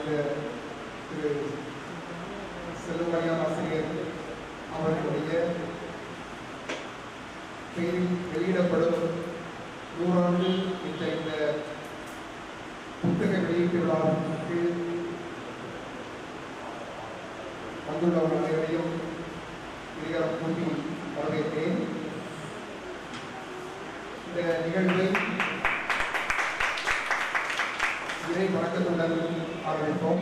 வாழ்ந்த திரு செல்வமணியார் ஆசிரியர் அவர்களுடைய பெயரில் வெளியிடப்படும் நூறாண்டு என்ற இந்த புத்தக வெளியீட்டு விழாவிற்கு வந்துள்ளவர்கள் அனைவரையும் இருகரம் கூட்டி வரவேற்கிறேன் இந்த நிகழ்வை இறை வணக்கத்துடன் ஆரம்பிப்போம்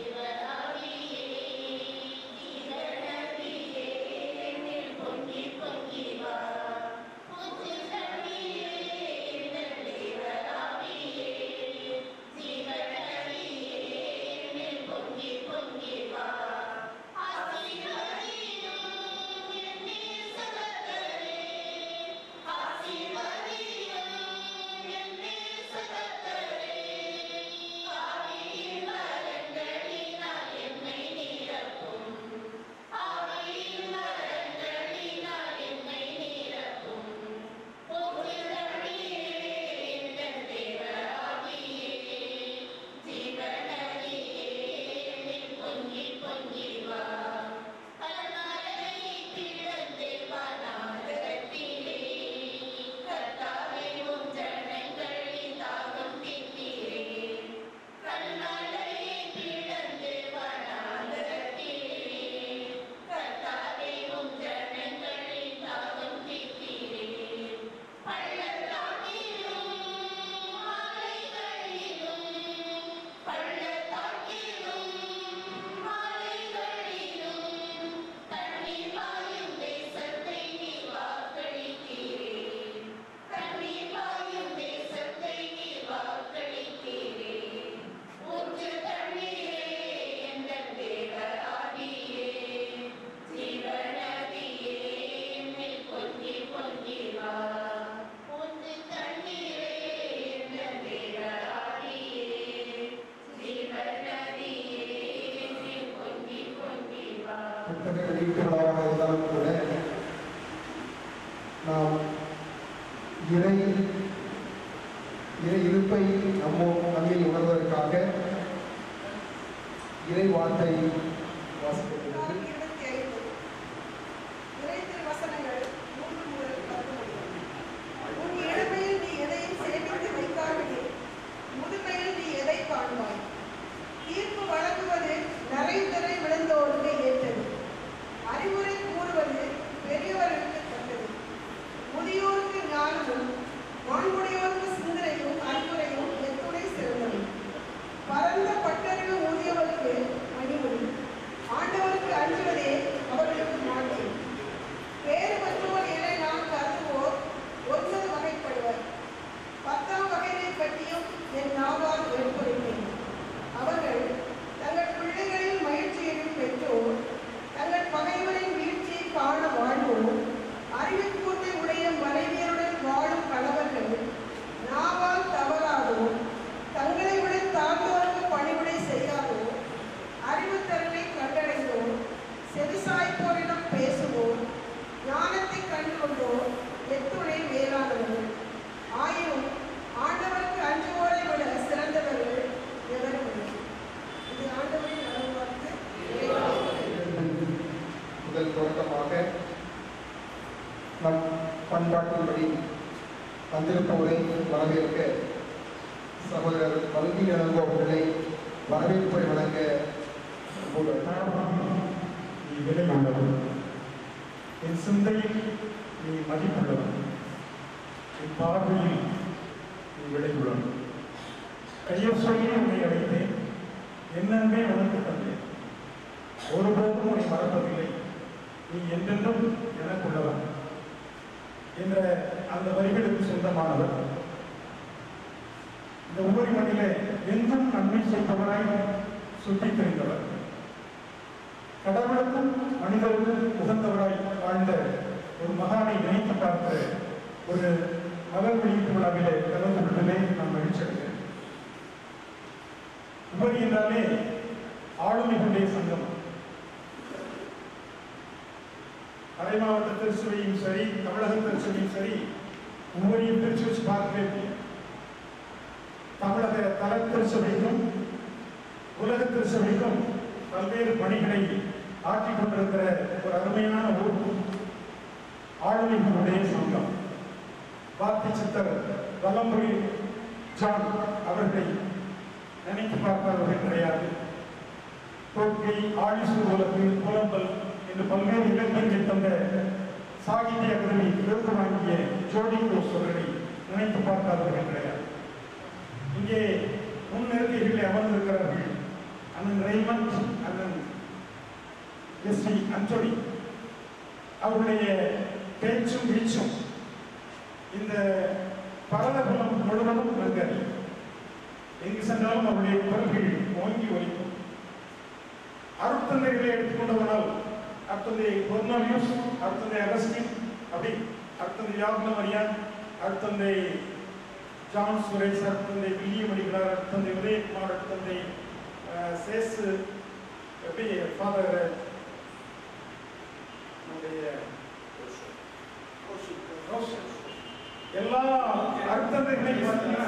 புத்தக வெளியீட்டு விழாவாக இருந்தாலும் கூட நாம் இறை இறை இருப்பை நம்மோ நம்மில் உணர்வதற்காக இறை வார்த்தை வாசிக்கப்பட்டது இருபத்தி ஐந்து இறைத்திரு வசனங்கள் மூன்று முதல் பத்து முடியும் உன் இளமையில் நீ எதையும் சேமித்து வைக்காவிடில் முதுமையில் நீ எதை காண்பாய் தீர்ப்பு வழங்குவது நரைந்தரை விழுந்தோருக்கு ஏற்றது அறிவுரை கூறுவது பெரியவர்களுக்கு தந்தது முதியோருக்கு ஞானமும் மாண்புடையோருக்கு சிந்தனையும் அறிவுரையும் எத்துணை சிறந்தது பரந்த பட்டறிவு ஊதியவருக்கு மணிமொழி ஆண்டவருக்கு அஞ்சுவதே அவர்களுக்கு மாட்டேன் வேறு மற்றவர் என நான் கருதுவோர் ஒன்பது வகைப்படுவர் பத்தாம் வகையை பற்றியும் என் நாவால் எடுத்துரைத்தேன் அவர்கள் தங்கள் பிள்ளைகளின் மகிழ்ச்சியையும் பெற்றோர் தங்கள் பகைவரின் வீழ்ச்சியை காண வாழ்வோர் அறிவுக்கூட்டை உடைய மனைவியருடன் வாழும் கணவர்கள் நாவால் தவறாதோர் தங்களை விட தாழ்ந்தவருக்கு பணிவிடை செய்யாதோர் அறிவுத்திறனை கண்டடைந்தோர் செவிசாய்ப்போரிடம் பேசுவோர் ஞானத்தை கண்டுகொண்டோர் எத்துணை மேலானவர்கள் ஆயினும் ஆண்டவருக்கு அஞ்சுவோரை விட சிறந்தவர்கள் எவரும் இல்லை இது ஆண்டவரின் நலவாக்கு முதல் தொடக்கமாக நம் பண்பாட்டின்படி வந்திருப்பவரை வரவேற்க சகோதரர் வல்கி இளங்கோ அவர்களை வரவேற்பை வழங்க அன்போடு நீ விலையுள்ளவன் என் சிந்தையில் நீ மதிப்புள்ளவன் என் பார்வையில் நீ விலையுள்ளவன் கையர் சொல்லி உன்னை அழைத்தேன் என்னென்னே உனக்கு தந்தேன் ஒருபோதும் உன்னை மறப்பதில்லை நீ என்றென்றும் எனக்குள்ளவன் என்ற அந்த வரிகளுக்கு சொந்தமானவர் இந்த ஊரி மண்ணிலே எங்கும் நன்மை செய்பவராய் சுற்றித் திரிந்தவர் கடவுளுக்கும் மனிதருக்கும் உகந்தவராய் வாழ்ந்த ஒரு மகானை நினைத்து பார்த்த ஒரு மகள் வெளியீட்டு விழாவிலே கலந்து கொண்டதே நான் மகிழ்ச்சி அடைகிறேன் உபரி என்றாலே ஆளுமைகளுடைய சங்கம் அரை மாவட்ட திருச்சுவையும் சரி தமிழக திருச்சுவையும் சரி உபரியும் பிரிச்சு வச்சு பார்க்கவே முடியும் தமிழக தல திருச்சபைக்கும் உலக திருச்சபைக்கும் பல்வேறு பணிகளை ஆற்றிக் கொண்டிருக்கிற ஒரு அருமையான ஊர் ஆளுமைகளுடைய சங்கம் வார்த்தை சித்தர் வலம்புரி ஜான் அவர்களை நினைத்து பார்ப்பவர்கள் கிடையாது தோற்கை ஆழிசூர் உலகு புலம்பல் என்று பல்வேறு இலக்கியங்களை தந்த சாகித்ய அகாதமி விருது வாங்கிய ஜோடி கோஸ் அவர்களை நினைத்து பார்க்காதவர்கள் கிடையாது இங்கே முன்னிறுத்திகளில் அமர்ந்திருக்கிறார்கள் அண்ணன் ரெய்மண்ட் அண்ணன் எஸ் டி அந்தோனி அவருடைய பேச்சும் வீச்சும் இந்த பரதகுலம் முழுவதும் நன்கறி எங்கு சென்றாலும் அவருடைய குரல்கள் ஓங்கி ஒலிக்கும் அருட்தந்தைகளை எடுத்துக்கொண்டவனால் அருத்தந்தை பொர்னாலியூஸ் அருத்தந்தை அகஸ்டின் அப்படி அருத்தந்தை யாகுன மரியான் அருத்தந்தை ஜான் சுரேஷ் அருத்தந்தை வில்லியம் அடிகளார் அருத்தந்தை உதயகுமார் அருத்தந்தை அஹ், சேசு எப்படி ஃபாதர் நம்முடைய ரோஷன். எல்லா அருத்தந்தைகளையும் பார்த்தீங்கன்னா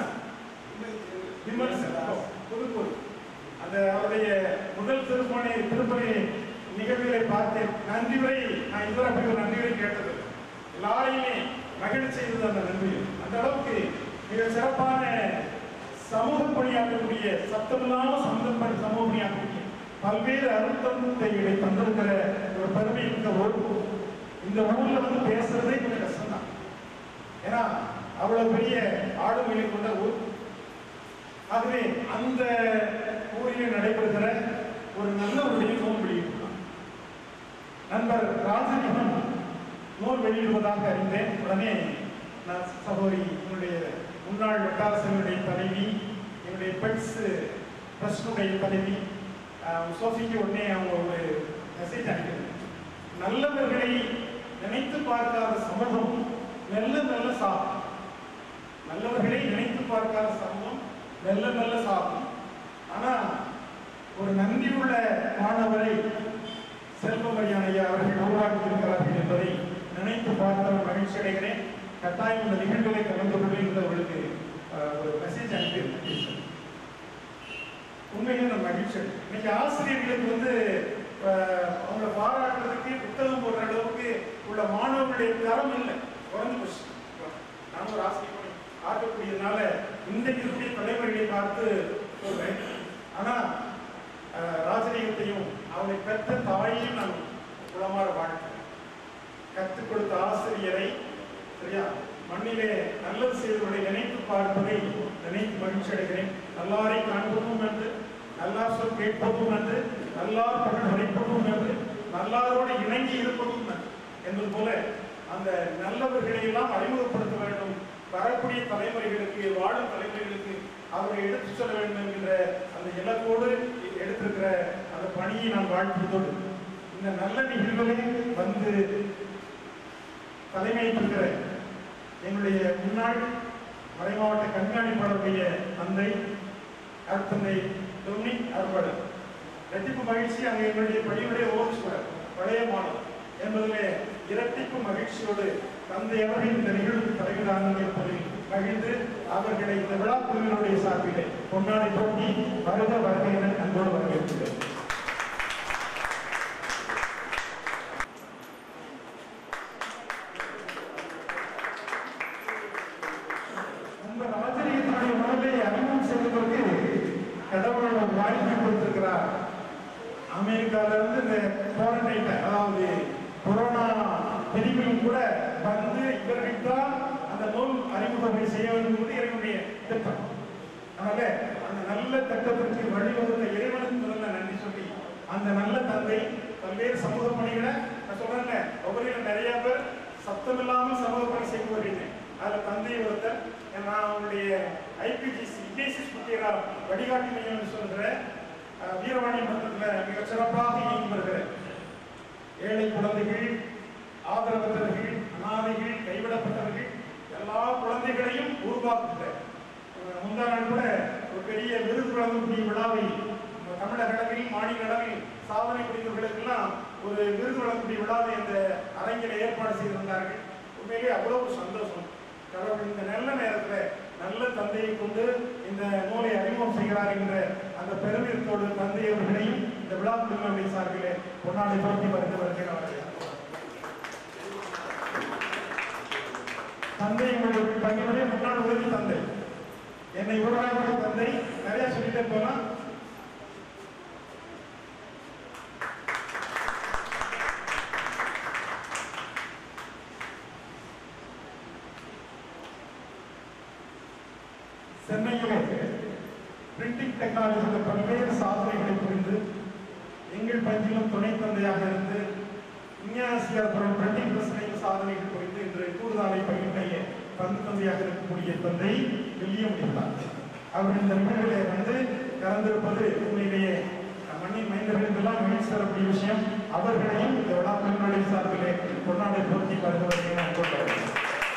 விமர்சனம் புதுப்பூர் அந்த அவருடைய முதல் திருப்பணி திருப்பணி நிகழ்வுகளை பார்த்தேன் நன்றி வரை நான் இதுவரை அப்படி ஒரு நன்றி வரை கேட்டது எல்லாரையுமே மகிழ செய்தது அந்த நன்றி அந்த அளவுக்கு மிக சிறப்பான சமூக பணியாற்றக்கூடிய சத்தமில்லாம சம்பந்தப்பட்ட சமூக பணியாற்றக்கூடிய பல்வேறு அருத்தந்தைகளை தந்திருக்கிற ஒரு பெருமை இந்த ஊர் இந்த ஊர்ல வந்து பேசுறதே கொஞ்சம் கஷ்டம்தான் ஏன்னா அவ்வளவு பெரிய ஆளுமையை கொண்ட ஊர் ஆகவே அந்த ஊரிலே நடைபெறுகிற ஒரு நல்ல ஒரு நூல் வெளியிட்டுள்ளார் நண்பர் ராஜலிங்கம் நூல் வெளியிடுவதாக அறிந்தேன் உடனே நான் சகோதரி என்னுடைய முன்னாள் வட்டார சபையுடைய தலைவி என்னுடைய பெட்ஸ் ட்ரஸ்டுடைய தலைவி அஹ், சோஃபிக்கு உடனே அவங்க ஒரு மெசேஜ் அனுப்பினாங்க நல்லவர்களை நினைத்து பார்க்காத சமூகம் மெல்ல மெல்ல சாகும் நல்லவர்களை நினைத்து பார்க்காத சமூகம் மெல்ல மெல்ல சாகும் ஆனா ஒரு நன்றியுள்ள மாணவரை செல்வமரியான ஐயா அவர்கள் உருவாக்கி இருக்கிறார்கள் என்பதை நினைத்து பார்த்த மகிழ்ச்சி அடைகிறேன் கட்டாயம் இந்த நிகழ்வுகளை கலந்து கொள்ளுகிறவர்களுக்கு அஹ், ஒரு மெசேஜ் அனுப்பியிருக்கேன் உண்மையிலே நான் மகிழ்ச்சி அடைகிறேன். இன்னைக்கு ஆசிரியர்களுக்கு வந்து அஹ், அவங்களை பாராட்டுறதுக்கு புத்தகம் போடுற அளவுக்கு உள்ள மாணவர்களுடைய தரம் இல்லை குறைஞ்சு போச்சு நான் ஒரு ஆசிரியர் பணி ஆற்றக்கூடியதுனால இன்றைக்கு இருக்கக்கூடிய தலைமுறைகளை பார்த்து சொல்றேன் ஆனா அஹ், ராஜரீகத்தையும் அவனை பெற்ற தாயையும் நான் குளமாற வாழ்க்கிறேன் கற்றுக் கொடுத்த ஆசிரியரை சரியா மண்ணிலே நல்லது செய்தவர்களை நினைத்து பார்ப்பதை நினைத்து மகிழ்ச்சி அடைகிறேன் நல்லாரை காண்பதும் என்று நல்லார் சொல் கேட்பதும் என்று நல்லார் புகழ் உரைப்பதும் என்று நல்லாரோடு இணங்கி இருப்பதும் என்று என்பது போல அந்த நல்லவர்களை எல்லாம் அறிமுகப்படுத்த வேண்டும் வரக்கூடிய தலைமுறைகளுக்கு வாழும் தலைமுறைகளுக்கு அவரை எடுத்துச் சொல்ல வேண்டும் என்கின்ற அந்த இலக்கோடு எடுத்திருக்கிற அந்த பணியை நான் வாழ்த்துவதோடு இந்த நல்ல நிகழ்வுகளை வந்து தலைமையேற்றிருக்கிற எங்களுடைய முன்னாள் மறைமாவட்ட கண்காணிப்பாளருடைய தந்தை அருத்தந்தை டொமினிக் அறுபடர் இரட்டிப்பு மகிழ்ச்சி அங்கே எங்களுடைய பணியுடைய ஓர்ஸ்வர் பழைய மாணவர் என்பதிலே இரட்டிப்பு மகிழ்ச்சியோடு தந்தை அவர்கள் இந்த நிகழ்வுக்கு தலைவராக இருப்பதில் மகிழ்ந்து அவர்களை இந்த விழா குழுவினுடைய சார்பிலே கொண்டாடி போட்டி வருக வருக என அன்போடு வரவேற்கிறேன் நம்ம ராஜரீகத்தினுடைய உணவை அறிமுகம் செய்வதற்கு கடவுள் ஒரு வாய்ப்பு கொடுத்திருக்கிறார் அமெரிக்கால இருந்து இந்த குவாரண்டைன் அதாவது கொரோனா பிரிவிலும் கூட வந்து இவர்கள் தான் அந்த நோய் அறிமுகத்தை செய்ய வேண்டும் என்பது இறைவனுடைய திட்டம் அதனால அந்த நல்ல திட்டத்திற்கு வழிவகுத்த இறைவனுக்கு முதல்ல நன்றி சொல்லி அந்த நல்ல தந்தை பல்வேறு சமூக பணிகளை நான் சொல்றேன்ல ஒவ்வொரு நிறைய பேர் சத்தம் இல்லாமல் சமூக பணி செய்து வருகிறேன் அதுல தந்தை ஒருத்தர் நான் அவங்களுடைய ஐபிஜிசி இஜேசிஸ் புத்திரா வழிகாட்டி மையம் என்று சொல்கிற அஹ், வீரவாணி மன்றத்தில் மிக சிறப்பாக இயங்கி வருகிற ஏழை குழந்தைகள் ஆதரவற்றவர்கள் அனாதைகள் கைவிடப்பட்டவர்கள் எல்லா குழந்தைகளையும் உருவாக்குகிற அஹ், முந்தா நாள் கூட ஒரு பெரிய விருது வழங்கக்கூடிய விழாவை நம்ம தமிழக அளவில் மாநில அளவில் சாதனை புரிந்தவர்களுக்கெல்லாம் ஒரு விருது வழங்கக்கூடிய விழாவை அந்த அரங்கில் ஏற்பாடு செய்திருந்தார்கள் உண்மையிலே அவ்வளவு சந்தோஷம் கடவுள் இந்த நல்ல நேரத்துல நல்ல தந்தையை கொண்டு இந்த நூலை அறிமுகம் செய்கிறார் என்ற அந்த அந்த பெருமிதத்தோடு தந்தை அவர்களையும் இந்த விழா குழுவினுடைய சார்பிலே பொன்னாடை போட்டி வருது வருகிறேன் அவர்கள் தந்தை உங்களுடைய பங்கினுடைய முன்னாள் உதவி தந்தை என்னை உருவாக்கிய தந்தை நிறைய சொல்லிட்டே போலாம் சென்னையிலே பிரிண்டிங் டெக்னாலஜியில் பல்வேறு சாதனைகளை புரிந்து எங்கள் பஞ்சிலும் துணை தந்தையாக இருந்து விஞ்ஞாசியார் பிரிண்டிங் பிரச்சனையில் சாதனைகள் புரிந்து இன்று கூடுதலை பகிர்ந்தைய பங்கு தந்தையாக இருக்கக்கூடிய தந்தை வில்லியம் இருந்தார் அவர் இந்த நிகழ்விலே வந்து கலந்திருப்பது உண்மையிலேயே மண்ணின் மைந்தர்களுக்கெல்லாம் மகிழ்ச்சி தரக்கூடிய விஷயம் அவர்களையும் இந்த விழாக்களினுடைய சார்பிலே கொண்டாடை போட்டி வருவதை நான் கொண்டாடுகிறேன்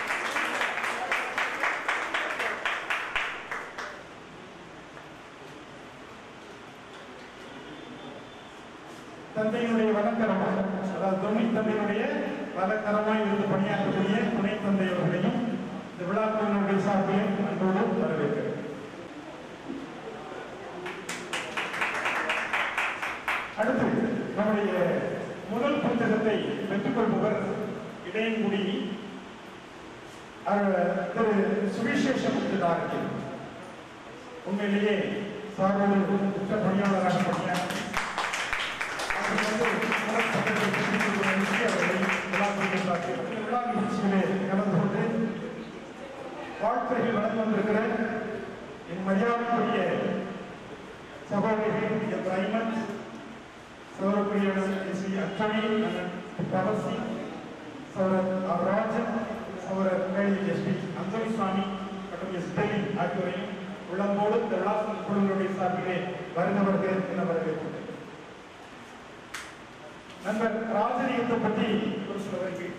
தந்தையினுடைய வழக்கரமாக அதாவது துணை தந்தையினுடைய வழக்கரமாய் இருந்து பணியாற்றக்கூடிய துணை தந்தை அவர்களையும் இந்த விழாக்களினுடைய சார்பிலே அன்போடு வரவேற்கிறேன் அடுத்து நம்முடைய முதல் புத்தகத்தை பெற்றுக்கொள்பவர் இடையங்குடி அவர் திரு சுவிசேஷமுத்து டார்கே உண்மையிலேயே சாரோடு குற்ற பணியாளராக பணியாற்றி அவர் வந்து முதல் புத்தகத்தை பெற்றுக்கொள்வதை நிறுத்தி அவர்களை விழா கொண்டிருந்தார்கள். இந்த விழா நிகழ்ச்சியிலே கலந்து கொண்டு வாழ்த்துறையில் நடந்து வந்திருக்கிற என் மரியாதைக்குரிய சகோதரிகள் என் ரைமண்ட் சகோதரக்குரிய ஸ்ரீ அச்சனி பவர் சிங் சகோதரர் அவராஜன் சகோதரர் மேலி எஸ்பி அந்தோனி சுவாமி மற்றும் எஸ் டெல்லி ஆகியோரையும் உள்ளம்போடு இந்த விழாசன் குழுவினுடைய சார்பிலே வருந்தவர்கள் என வரவேற்கிறேன் நண்பர் ராஜரீகத்தை பற்றி ஒரு சில வரைக்கும்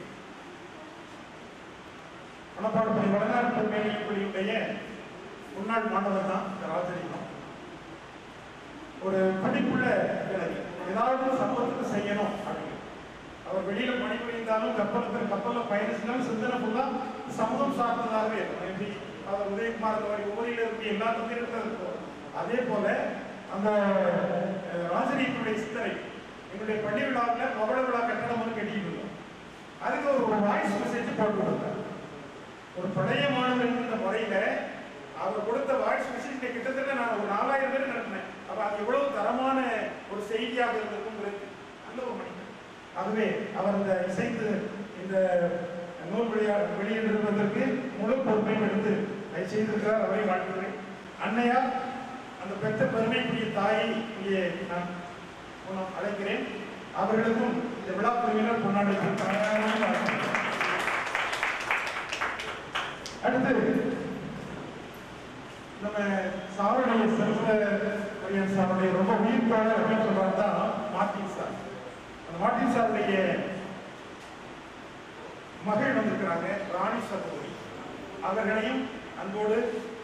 மணப்பாடு பள்ளி வடநாட்டு மேல்நிலைப் பள்ளியுடைய முன்னாள் மாணவர் தான் இந்த ராஜரீகம் ஒரு படிப்புள்ள இளைஞர் ஏதாவது சமூகத்துக்கு செய்யணும் அப்படின்னு அவர் வெளியில பணிபுரிந்தாலும் கப்பலுக்கு கப்பல்ல பயணிச்சாலும் சிந்தனை ஃபுல்லா சமூகம் சார்ந்ததாகவே இருக்கும் எப்படி அவர் உதயகுமார் அந்த மாதிரி ஊரில் இருக்க எல்லா தந்திரங்களும் இருக்கும் அதே போல அந்த அஹ், ராஜரீகத்துடைய சிந்தனை எங்களுடைய பள்ளி விழாவில் கவல விழா கட்டணம் வந்து கட்டிட்டு இருந்தோம் அதுக்கு ஒரு வாய்ஸ் மெசேஜ் போட்டு கொடுத்தார் ஒரு பழைய மாணவர் என்கிற முறையில அவர் கொடுத்த வாய்ஸ் மெசேஜ் கிட்டத்தட்ட நான் ஒரு நாலாயிரம் பேர் நடத்தினேன் அப்ப அது எவ்வளவு தரமான ஒரு செய்தியாக இருந்திருக்குங்கிறது அந்த ஒரு மனிதன் ஆகவே அவர் இந்த இசைத்து இந்த நூல் வெளியா வெளியிடுவதற்கு முழு பொறுப்பையும் எடுத்து அதை செய்திருக்கிறார் அவரை வாழ்த்துகிறேன் அன்னையார் அந்த பெற்ற பெருமைக்குரிய தாயை இங்கே நான் உணம் அழைக்கிறேன் அவர்களுக்கும் இந்த விழா குழுவினர் கொண்டாடுகிறேன் அடுத்து நம்ம சாருடைய செல்வ பையன் சாருடைய ரொம்ப உயிர்ப்பாளர் அப்படின்னு சொல்றாரு தான் மார்ட்டின் சார் அந்த மார்ட்டின் சாருடைய மகள் வந்திருக்கிறாங்க ராணி சகோதரி அவர்களையும் அன்போடு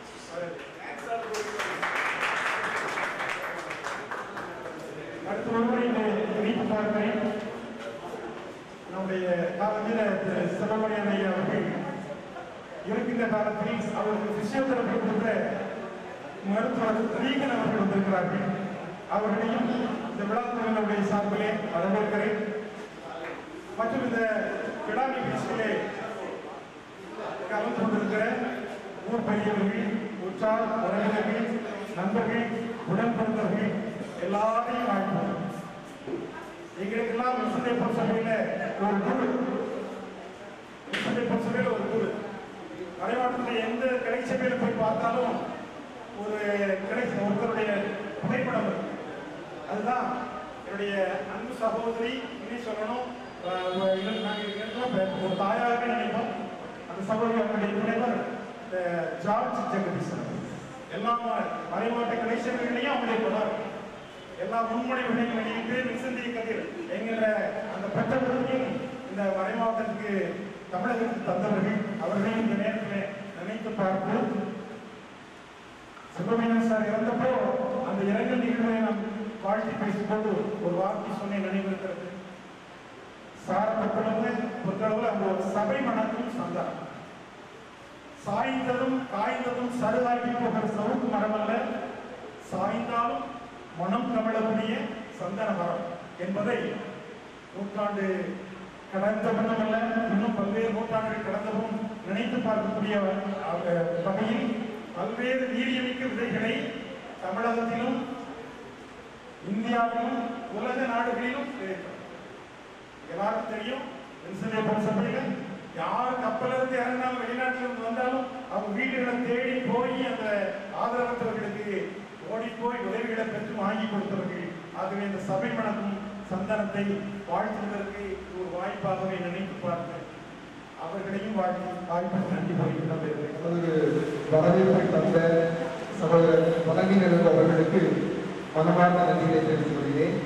அடுத்த ஒருவரை இணைத்து பார்க்கிறேன் நம்முடைய காலத்தில் திரு சிவமணியன் ஐயா அவர்கள் இருக்கின்ற காலத்தில் அவருக்கு பிசியோதெரபி கொடுத்த மருத்துவர் ரீகன் அவர்கள் வந்திருக்கிறார்கள் அவர்களையும் இந்த விழாக்குழுவினுடைய சார்பிலே வரவேற்கிறேன் மற்றும் இந்த விழா நிகழ்ச்சியிலே கலந்து கொண்டிருக்கிற ஊர் பெரியவர்கள் உற்றார் உறவினர்கள் நண்பர்கள் உடன்பிறந்தவர்கள் எல்லாரையும் வாழ்த்துவோம் எங்களுக்கெல்லாம் முஸ்லிம் சபையில ஒரு குழு முஸ்லிம் சபையில ஒரு குழு மலைவாட்டத்தில் எந்த கிளை சபையில போய் பார்த்தாலும் ஒரு கிளை ஒருத்தருடைய புகைப்படம் இருக்கு அதுதான் என்னுடைய அன்பு சகோதரி இனி சொல்லணும் அஹ், ஒரு இளம் நாங்கள் இருக்கிறோம் ஒரு தாயாக நினைப்போம் அந்த சகோதரி அவருடைய துணைவர் அஹ், ஜார்ஜ் ஜெகதீசன் எல்லா மலைமாவட்ட கிளை சபைகளையும் அவங்களுடைய தொடர் எல்லா முன்மொழிவுகளையும் வெளியிட்டு விசந்தி கதிர் என்கிற அந்த பெற்ற விருதையும் இந்த மறைமாவட்டத்துக்கு தமிழகத்துக்கு தந்தவர்கள் அவர்களையும் இந்த நேரத்தில் நினைத்து பார்த்து சுப்பிரமணியன் சார் இறந்தப்போ அந்த இரங்கல் நிகழ்வை நாம் வாழ்த்தி பேசும்போது ஒரு வார்த்தை சொன்ன நினைவிருக்கிறது சார பொறுத்தளவு பொறுத்தளவு அந்த ஒரு சபை மனத்திலும் சந்தானம் சாய்ந்ததும் காய்ந்ததும் சருகாகி போகிற சவுக்கு மரம் அல்ல சாய்ந்தாலும் மனம் கமழக்கூடிய சந்தன மரம் என்பதை நூற்றாண்டு கடந்த மட்டுமல்ல இன்னும் பல்வேறு நூற்றாண்டுகள் கடந்தவும் நினைத்து பார்க்கக்கூடிய அஹ், வகையில் பல்வேறு வீரியமிக்க விதைகளை தமிழகத்திலும் இந்தியாவிலும் உலக நாடுகளிலும் விதைக்கிறோம் எல்லாருக்கும் தெரியும் என்சிலே சபையில் யார் கப்பல்ல இருந்து இறங்கினாலும் வெளிநாட்டில இருந்து வந்தாலும் அவங்க வீடுகளை தேடி போய் அந்த ஆதரவற்றவர்களுக்கு ஓடி போய் உதவிகளை பெற்று வாங்கி கொடுத்தவர்கள் ஆகவே இந்த சபை மணக்கும் சந்தனத்தை வாழ்த்துவதற்கு ஒரு வாய்ப்பாகவே நினைத்து பார்த்து அவர்களையும் வாழ்த்து வாய்ப்பு நன்றி போய்விட்டது நமது வரவேற்பை தந்த சகோதரர் வழங்கினர் அவர்களுக்கு மனமார்ந்த நன்றிகளை தெரிவித்துக் கொள்கிறேன்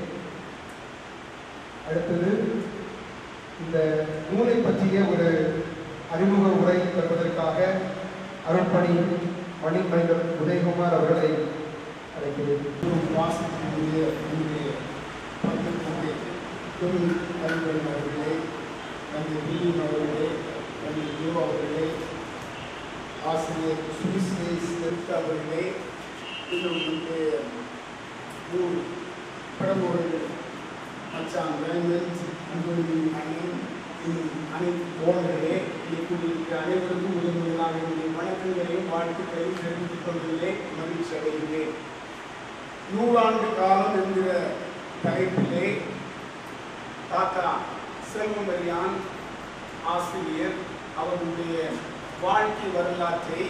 அடுத்தது இந்த நூலை பற்றிய ஒரு அறிமுக உரை தருவதற்காக அருட்பணி மணிமைந்தர் உதயகுமார் அவர்களை அழைக்கிறேன் வாசிக்கக்கூடிய இன்றைய பத்திரிகை தொழில் அறிவுரையின் அவர்களே தந்தை வில்லியம் அவர்களே தந்தை யோ அவர்களே ஆசிரியர் சுவிஸ்லேஸ் தெற்கு அவர்களே இன்னும் இன்றைய ஊர் பிரமுகர்கள் மச்சான் ரேமண்ட் அன்புமணி அண்ணன் இன்னும் அனைத்து தோழர்களே இங்கே கூடியிருக்கிற அனைவருக்கும் முதன்முதலாக என்னுடைய வணக்கங்களையும் வாழ்த்துக்களையும் தெரிவித்துக் கொள்வதிலே மகிழ்ச்சி அடைகிறேன் நூறாண்டு காலம் என்கிற தலைப்பிலே தாத்தா செல்வமரியான் ஆசிரியர் அவருடைய வாழ்க்கை வரலாற்றை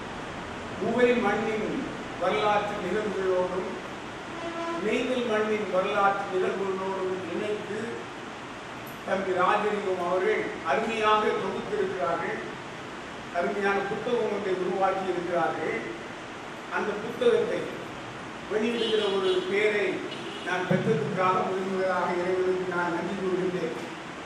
உவை மண்ணின் வரலாற்று நிகழ்வுகளோடும் நெய்தல் மண்ணின் வரலாற்று நிகழ்வுகளோடும் இணைத்து தம்பி ராஜலிங்கம் அவர்கள் அருமையாக தொகுத்திருக்கிறார்கள் அருமையான புத்தகம் ஒன்றை உருவாக்கி இருக்கிறார்கள் அந்த புத்தகத்தை வெளியிடுகிற ஒரு பேரை நான் பெற்றதற்காக முதன்முதலாக இறைவனுக்கு நான் நன்றி கூறுகின்றேன்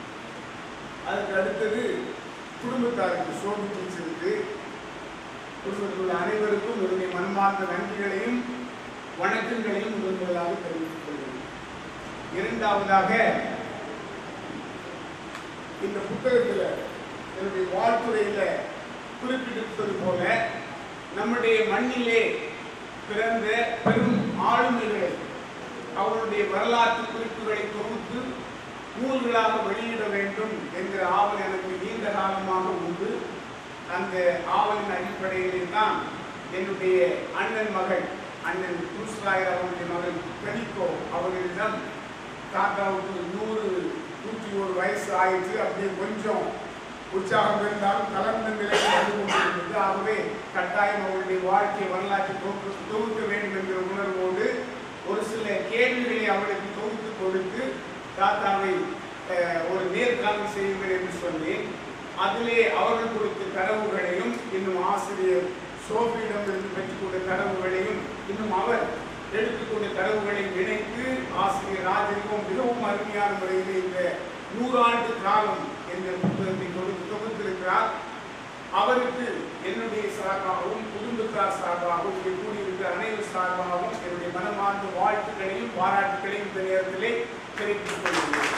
அதற்கு அடுத்தது குடும்பத்தாருக்கு சோபி டீச்சருக்கு குடும்பத்தில் உள்ள அனைவருக்கும் என்னுடைய மனமார்ந்த நன்றிகளையும் வணக்கங்களையும் முதன்முதலாக தெரிவித்துக் கொள்கிறேன் இரண்டாவதாக இந்த புத்தகத்தில் என்னுடைய வாழ்த்துறையில் குறிப்பிட்டிருப்பது போல நம்முடைய மண்ணிலே பிறந்த பெரும் ஆளுமைகளை அவருடைய வரலாற்று குறிப்புகளை தொகுத்து நூல்களாக வெளியிட வேண்டும் என்கிற ஆவல் எனக்கு நீண்ட காலமாக உண்டு அந்த ஆவலின் அடிப்படையில் தான் என்னுடைய அண்ணன் மகள் அண்ணன் குருஸ்ராயர் அவருடைய மகள் கனிக்கோ அவர்களிடம் தாத்தாவுக்கு நூறு நூற்றி ஒரு வயசு ஆயிடுச்சு அப்படியே கொஞ்சம் உற்சாகம் இருந்தாலும் கலந்த நிலையில் வந்து கொண்டிருந்தது ஆகவே கட்டாயம் அவருடைய வாழ்க்கை வரலாற்றை தொகுக்க தொகுக்க வேண்டும் என்கிற உணர்வோடு ஒரு சில கேள்விகளை அவளுக்கு தொகுத்து கொடுத்து தாத்தாவை அஹ், ஒரு நேர்காணல் செய்யுங்கள் என்று சொன்னேன் அதிலே அவர்கள் கொடுத்த தரவுகளையும் இன்னும் ஆசிரியர் சோபியிடமிருந்து பெற்றுக்கொண்ட தரவுகளையும் இன்னும் அவர் எடுத்துக்கொண்ட தரவுகளை இணைத்து ஆசிரியர் ராஜலிங்கம் மிகவும் அருமையான முறையில் இந்த நூறாண்டு காலம் என்ற புத்தகத்தை கொடுத்து தொகுத்திருக்கிறார் அவருக்கு என்னுடைய சார்பாகவும் குடும்பத்தார் சார்பாகவும் இங்கே கூடியிருக்கிற அனைவர் சார்பாகவும் என்னுடைய மனமார்ந்த வாழ்த்துக்களையும் பாராட்டுகளையும் இந்த நேரத்திலே தெரிவித்துக் கொள்கிறேன்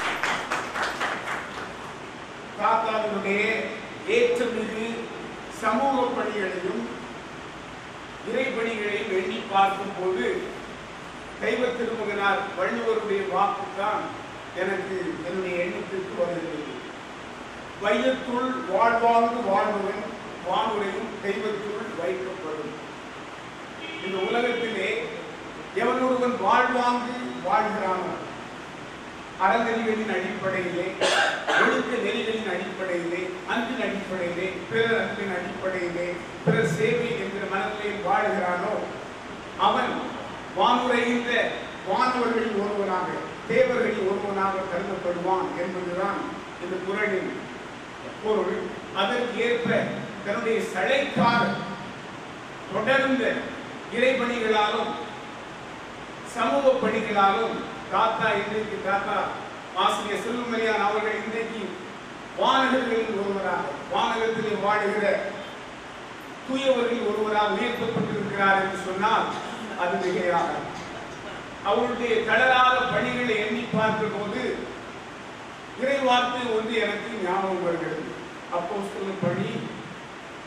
தாத்தாவினுடைய ஏற்றமிகு சமூக பணிகளையும் இறைப்பணிகளையும் எண்ணி பார்க்கும் போது தெய்வ திருமகனார் வள்ளுவருடைய வாக்குத்தான் எனக்கு என்னுடைய எண்ணத்திற்கு வருகிறது வையத்துள் வாழ்வாங்கு வாழ்பவன் வானுரையும் தெய்வத்துள் வைக்கப்படும் இந்த உலகத்திலே எவன் ஒருவன் வாழ்வாங்கு வாழ்கிறானோ அறநெறிகளின் அடிப்படையிலே ஒழுக்க நெறிகளின் அடிப்படையிலே அன்பின் அடிப்படையிலே பிறர் அன்பின் அடிப்படையிலே பிறர் சேவை என்கிற மனத்திலே வாழ்கிறானோ அவன் வானுரைகின்ற வானவர்களில் ஒருவனாக தேவர்களில் ஒருவனாக கருதப்படுவான் என்பதுதான் இந்த குரலின் பொருள் அதற்கு ஏற்ப தன்னுடைய சளைக்கார தொடர்ந்த இறைபணிகளாலும் சமூக பணிகளாலும் தாத்தா இன்றைக்கு தாத்தா ஆசிரியர் செல்வமரியான் அவர்கள் இன்றைக்கு வானகர்களில் ஒருவராக வானகத்திலே வாழுகிற தூயவர்களில் ஒருவராக உயர்த்தப்பட்டிருக்கிறார் என்று சொன்னால் அது மிகையாக அவருடைய தளராத பணிகளை எண்ணி பார்க்கிற போது இறைவார்த்தை ஒன்று எனக்கு ஞாபகம் வருகிறது அப்போ பணி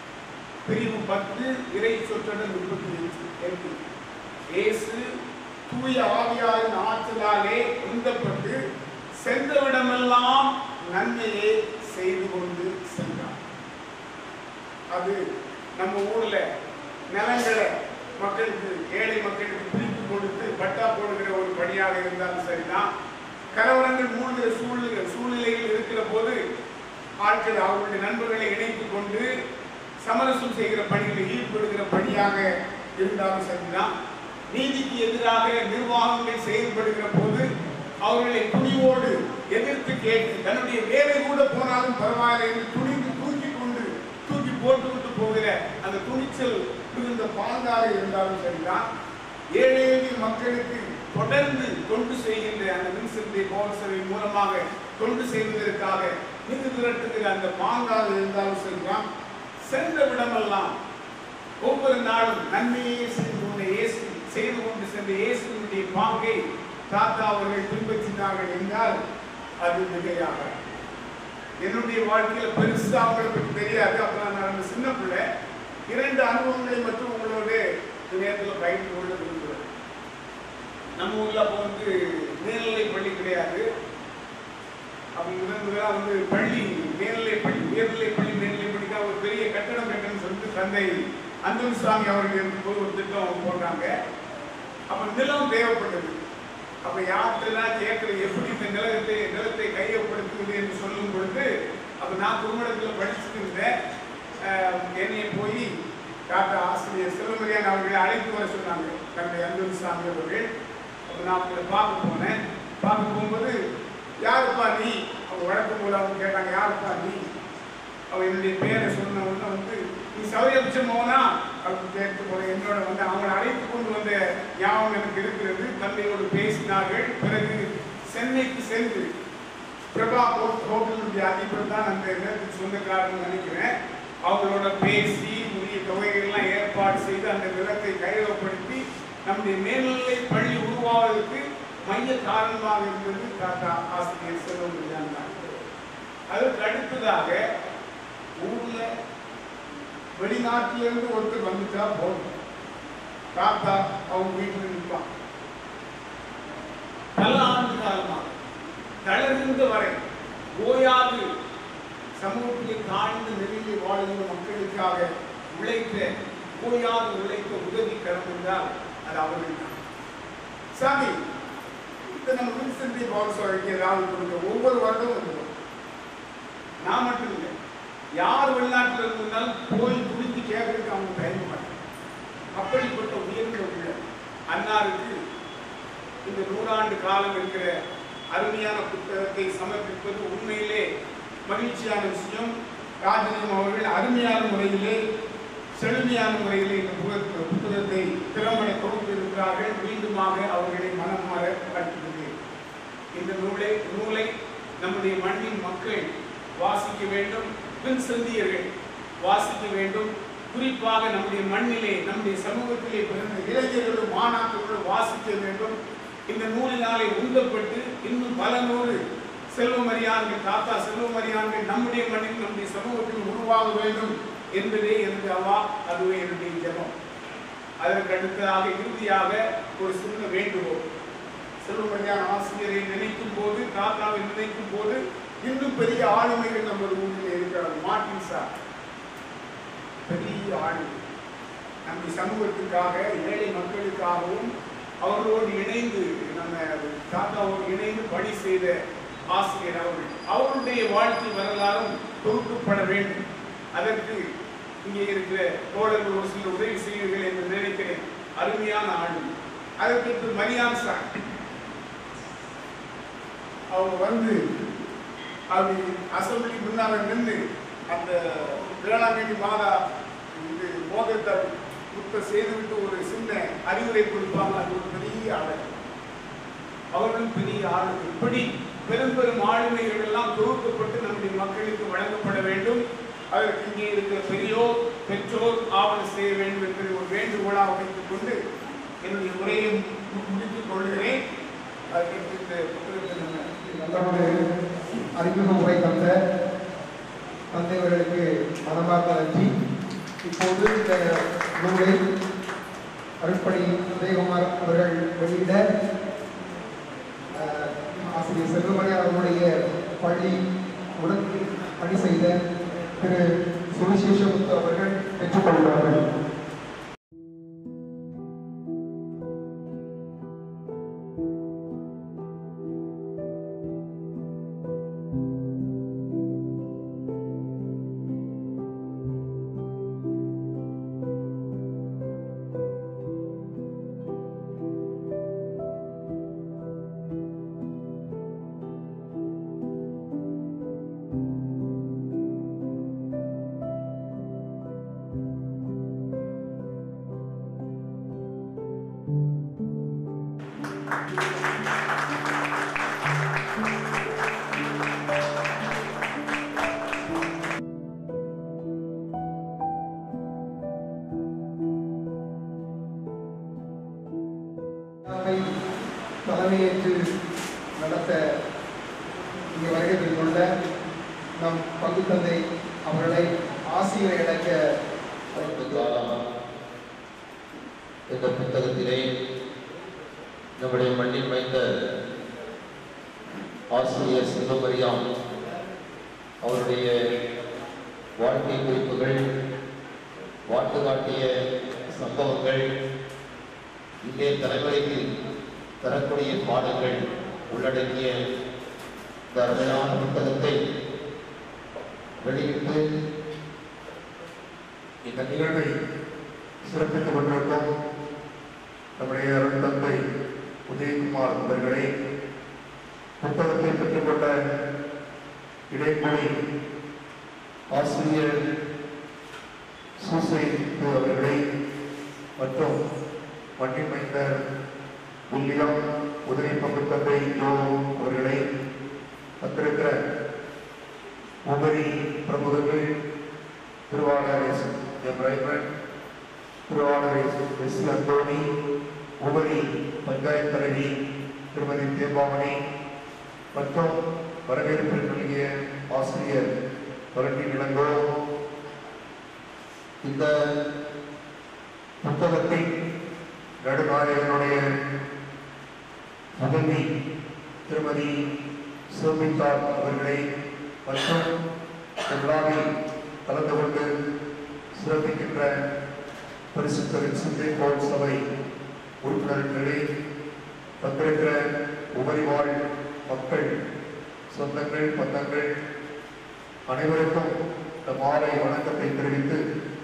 பிரிவு பத்து இறை சொற்றொடர் முப்பத்தி எட்டு இயேசு தூய ஆவியாரின் ஆற்றலாலே உந்தப்பட்டு சென்றவிடமெல்லாம் நன்மையை செய்து கொண்டு சென்றார் அது நம்ம ஊர்ல நிலங்களை மக்களுக்கு ஏழை மக்களுக்கு பிரித்து கொடுத்து பட்டா போடுகிற ஒரு பணியாக இருந்தாலும் சரிதான் கலவரங்கள் மூழ்கிற சூழ்நிலை சூழ்நிலையில் இருக்கிற போது ஆட்கள் அவர்களுடைய நண்பர்களை இணைத்துக் கொண்டு சமரசம் செய்கிற பணிகளில் ஈடுபடுகிற பணியாக இருந்தாலும் சரிதான் நீதிக்கு எதிராக நிர்வாகங்கள் செயல்படுகிற போது அவர்களை துணிவோடு எதிர்த்து கேட்டு தன்னுடைய வேலை கூட போனாலும் பரவாயில்லை என்று துணிந்து தூக்கி கொண்டு தூக்கி போட்டு விட்டு போகிற அந்த துணிச்சல் மிகுந்த பாங்காக இருந்தாலும் சரிதான் ஏழை எளிய மக்களுக்கு தொடர்ந்து தொண்டு செய்கின்ற அந்த மின்சந்தை பௌரசபை மூலமாக தொண்டு செய்வதற்காக நிதி திரட்டுகிற அந்த பாங்காக இருந்தாலும் சரிதான் சென்ற விடமெல்லாம் ஒவ்வொரு நாளும் நன்மையே செய்து கொண்ட இயேசு செய்து கொண்டு சென்ற இயேசுவினுடைய பாங்கை தாத்தா அவர்கள் பின்பற்றினார்கள் என்றால் அது மிகையாக என்னுடைய வாழ்க்கையில பெருசா அவங்களை பற்றி தெரியாது அப்புறம் நான் அந்த சின்ன பிள்ளை இரண்டு அனுபவங்களை மட்டும் உங்களோட இந்த நேரத்தில் பகிர்ந்து கொள்ள விரும்புகிறேன் நம்ம ஊர்ல அப்போ வந்து மேல்நிலை பள்ளி கிடையாது அவங்க இருந்ததுலாம் வந்து பள்ளி மேல்நிலை பள்ளி உயர்நிலை பள்ளி மேல்நிலை பள்ளிக்கா ஒரு பெரிய கட்டடம் கட்டணும்னு சொல்லிட்டு தந்தை அந்தன் சுவாமி அவர்கள் இருக்கும்போது ஒரு திட்டம் போடுறாங்க அப்ப நிலம் தேவைப்பட்டது அப்ப யார்கிட்டலாம் கேட்கறது எப்படி இந்த நிலத்தை நிலத்தை கையப்படுத்துவது என்று சொல்லும் பொழுது அப்ப நான் குடும்பத்தில் படிச்சுட்டு இருந்தேன் அஹ், என்னைய போய் டாக்டர் ஆசிரியர் சிவமரியான் அவர்களை அழைத்து வர சொன்னாங்க தந்தை அந்தன் சாமி அவர்கள் அப்ப நான் அவங்களை பார்க்க போனேன் பார்க்க போகும்போது யாருப்பா நீ அவங்க வழக்கம் போல அவங்க கேட்டாங்க யாருப்பா நீ அவ என்னுடைய பேரை சொன்ன உடனே வந்து நீ சௌரியபட்சம் போனா அப்படின்னு கேட்டு போல என்னோட வந்து அவங்களை அழைத்து கொண்டு வந்த ஞாபகம் எனக்கு இருக்கிறது தந்தையோடு பேசினார்கள் பிறகு சென்னைக்கு சென்று பிரபா ஹோட்- ஹோட்டலுடைய அதிபர் தான் அந்த இடத்துக்கு சொந்தக்காரன்னு நினைக்கிறேன் அவங்களோட பேசி உரிய தொகைகள்லாம் ஏற்பாடு செய்து அந்த நிலத்தை கையகப்படுத்தி நம்முடைய மேல்நிலை பள்ளி உருவாவதற்கு மைய காரணமாக இருந்தது தாத்தா ஆசிரியர் செல்வம் தான் அதற்கு அடுத்ததாக ஊர்ல வெளிநாட்டிலிருந்து ஒருத்தர் வந்துட்டா போதும் தாத்தா அவங்க வீட்டில் நிற்பான் பல ஆண்டு காலமாக தளர்ந்த வரை ஓயாது சமூகத்திலே தாழ்ந்து நெருங்கி வாழ்கிற மக்களுக்காக உழைத்த ஓயாது உழைத்த உதவி கரம் என்றால் அது அவர்கள் தான் சாமி இந்த நம்ம வின்சென்டி பவுன்ஸ் ஏதாவது கொடுக்க ஒவ்வொரு வருடமும் வந்துடும் நான் மட்டும் இல்லை யார் வெளிநாட்டில் இருந்தாலும் போய் குறித்து கேட்கறதுக்கு அவங்க தயங்க மாட்டாங்க அப்படிப்பட்ட உயர்ந்த உள்ள அன்னாருக்கு இந்த நூறாண்டு காலம் இருக்கிற அருமையான புத்தகத்தை சமர்ப்பிப்பது உண்மையிலே மகிழ்ச்சியான விஷயம் ராஜலிங்கம் அவர்கள் அருமையான முறையிலே செழுமையான முறையிலே இந்த புத்தக- புத்தகத்தை திறம்பட தொகுத்திருக்கிறார்கள் மீண்டுமாக அவர்களை மனம் மாற கட்டுகிறேன் இந்த நூலை நூலை நம்முடைய மண்ணின் மக்கள் வாசிக்க வேண்டும் பின் சந்தியர்கள் வாசிக்க வேண்டும் குறிப்பாக நம்முடைய மண்ணிலே நம்முடைய சமூகத்திலே பிறந்த இளைஞர்களும் மாணாக்கர்களும் வாசிக்க வேண்டும் இந்த நூலினாலே உந்தப்பட்டு இன்னும் பல நூறு செல்வமரியான்கள் தாத்தா செல்வமரியான்கள் நம்முடைய மண்ணில் நம்முடைய சமூகத்தில் உருவாக வேண்டும் என்பதே எனது அவா அதுவே என்னுடைய ஜெபம் அதற்கு அடுத்ததாக இறுதியாக ஒரு சின்ன வேண்டுகோள் செல்வமரியான் ஆசிரியரை நினைக்கும் போது தாத்தாவை நினைக்கும் போது இன்னும் பெரிய ஆளுமைகள் நமது ஊரில் இருக்கிறார் மார்டின் சார் பெரிய ஆளுமை நம்ம சமூகத்துக்காக ஏழை மக்களுக்காகவும் அவர்களோடு இணைந்து நம்ம தாத்தாவோடு இணைந்து பணி செய்த ஆசிரியர் அவர்கள் அவருடைய வாழ்க்கை வரலாறும் தொகுக்கப்பட வேண்டும் அதற்கு இங்கே இருக்கிற தோழர்கள் ஒரு சில உதவி செய்வீர்கள் என்று நினைக்கிறேன் அருமையான ஆண்டு அதற்கு மரியான் சார் அவங்க வந்து அப்படி அசம்பிளி முன்னால நின்று அந்த வேளாங்கண்ணி மாதா இது மோகத்தை குத்த செய்துவிட்டு ஒரு சின்ன அறிவுரை கொடுப்பாங்க அது ஒரு பெரிய அழகு அவர்கள் பெரிய ஆளுமை இப்படி பெரும் பெரும் ஆளுமைகள் எல்லாம் தொகுக்கப்பட்டு நம்முடைய மக்களுக்கு வழங்கப்பட வேண்டும் அதற்கு இங்கே இருக்கிற பெரியோர் பெற்றோர் ஆவணம் செய்ய வேண்டும் என்பதை ஒரு வேண்டுகோளாக வைத்துக் கொண்டு என்னுடைய உரையை மு- முடித்துக் கொள்கிறேன் அதற்கு இந்த புத்தகத்தை நம்ம நல்ல ஒரு அறிமுக உரை தந்த தந்தைவர்களுக்கு மனமார்ந்த நன்றி இப்போது இந்த நூலை அருட்பணி உதயகுமார் அவர்கள் வெளியிட அஹ், ஆசிரியர் செல்வமணி அவர்களுடைய பள்ளி உடன் பணி செய்த திரு சுவிசேஷமுத்து அவர்கள் பெற்றுக்கொள்வார்கள் விழாவை தலைமையேற்று நடத்த இங்கே வருகை தந்துள்ள நம் பங்கு தந்தை அவர்களை ஆசிரியர் இழக்க காலம் இந்த புத்தகத்திலே நம்முடைய மண்ணில் வைத்த ஆசிரியர் சிவபரியாம் அவருடைய வாழ்க்கை குறிப்புகள் வாழ்த்து காட்டிய சம்பவங்கள் இன்றைய தலைமுறைக்கு தரக்கூடிய பாடங்கள் உள்ளடங்கிய இந்த அருமையான புத்தகத்தை வெளியிட்டு இந்த நிகழ்வை சிறப்பித்துக் கொண்டிருக்கும் நம்முடைய அருட்தந்தை உதயகுமார் அவர்களை புத்தகத்தை பெற்றுக்கொண்ட இடைமொழி ஆசிரியர் சூசை அவர்களை மற்றும் மண்ணின் மைந்தர் வில்லியம் உதவி பங்கு தந்தை ஜோ அவர்களை வந்திருக்கிற உபரி பிரமுகர்கள் திருவாளர் எஸ் எம் ரைமன் திருவாளர் எஸ் எஸ் அந்தோணி உபரி பஞ்சாயத்து தலைவி திருமதி தேவாமணி மற்றும் வரவேற்பில் நல்கிய ஆசிரியர் பரண்டி இளங்கோ இந்த புத்தகத்தின் நடுநாயகனுடைய முதல்வி திருமதி சோபிதா அவர்களை மற்றும் இந்த விழாவில் கலந்து கொண்டு சிறப்பிக்கின்ற பரிசுத்தரின் சிந்தை போல் சபை உறுப்பினர்களே வந்திருக்கிற உபரிவாழ் மக்கள் சொந்தங்கள் பந்தங்கள் அனைவருக்கும் இந்த மாலை வணக்கத்தை தெரிவித்து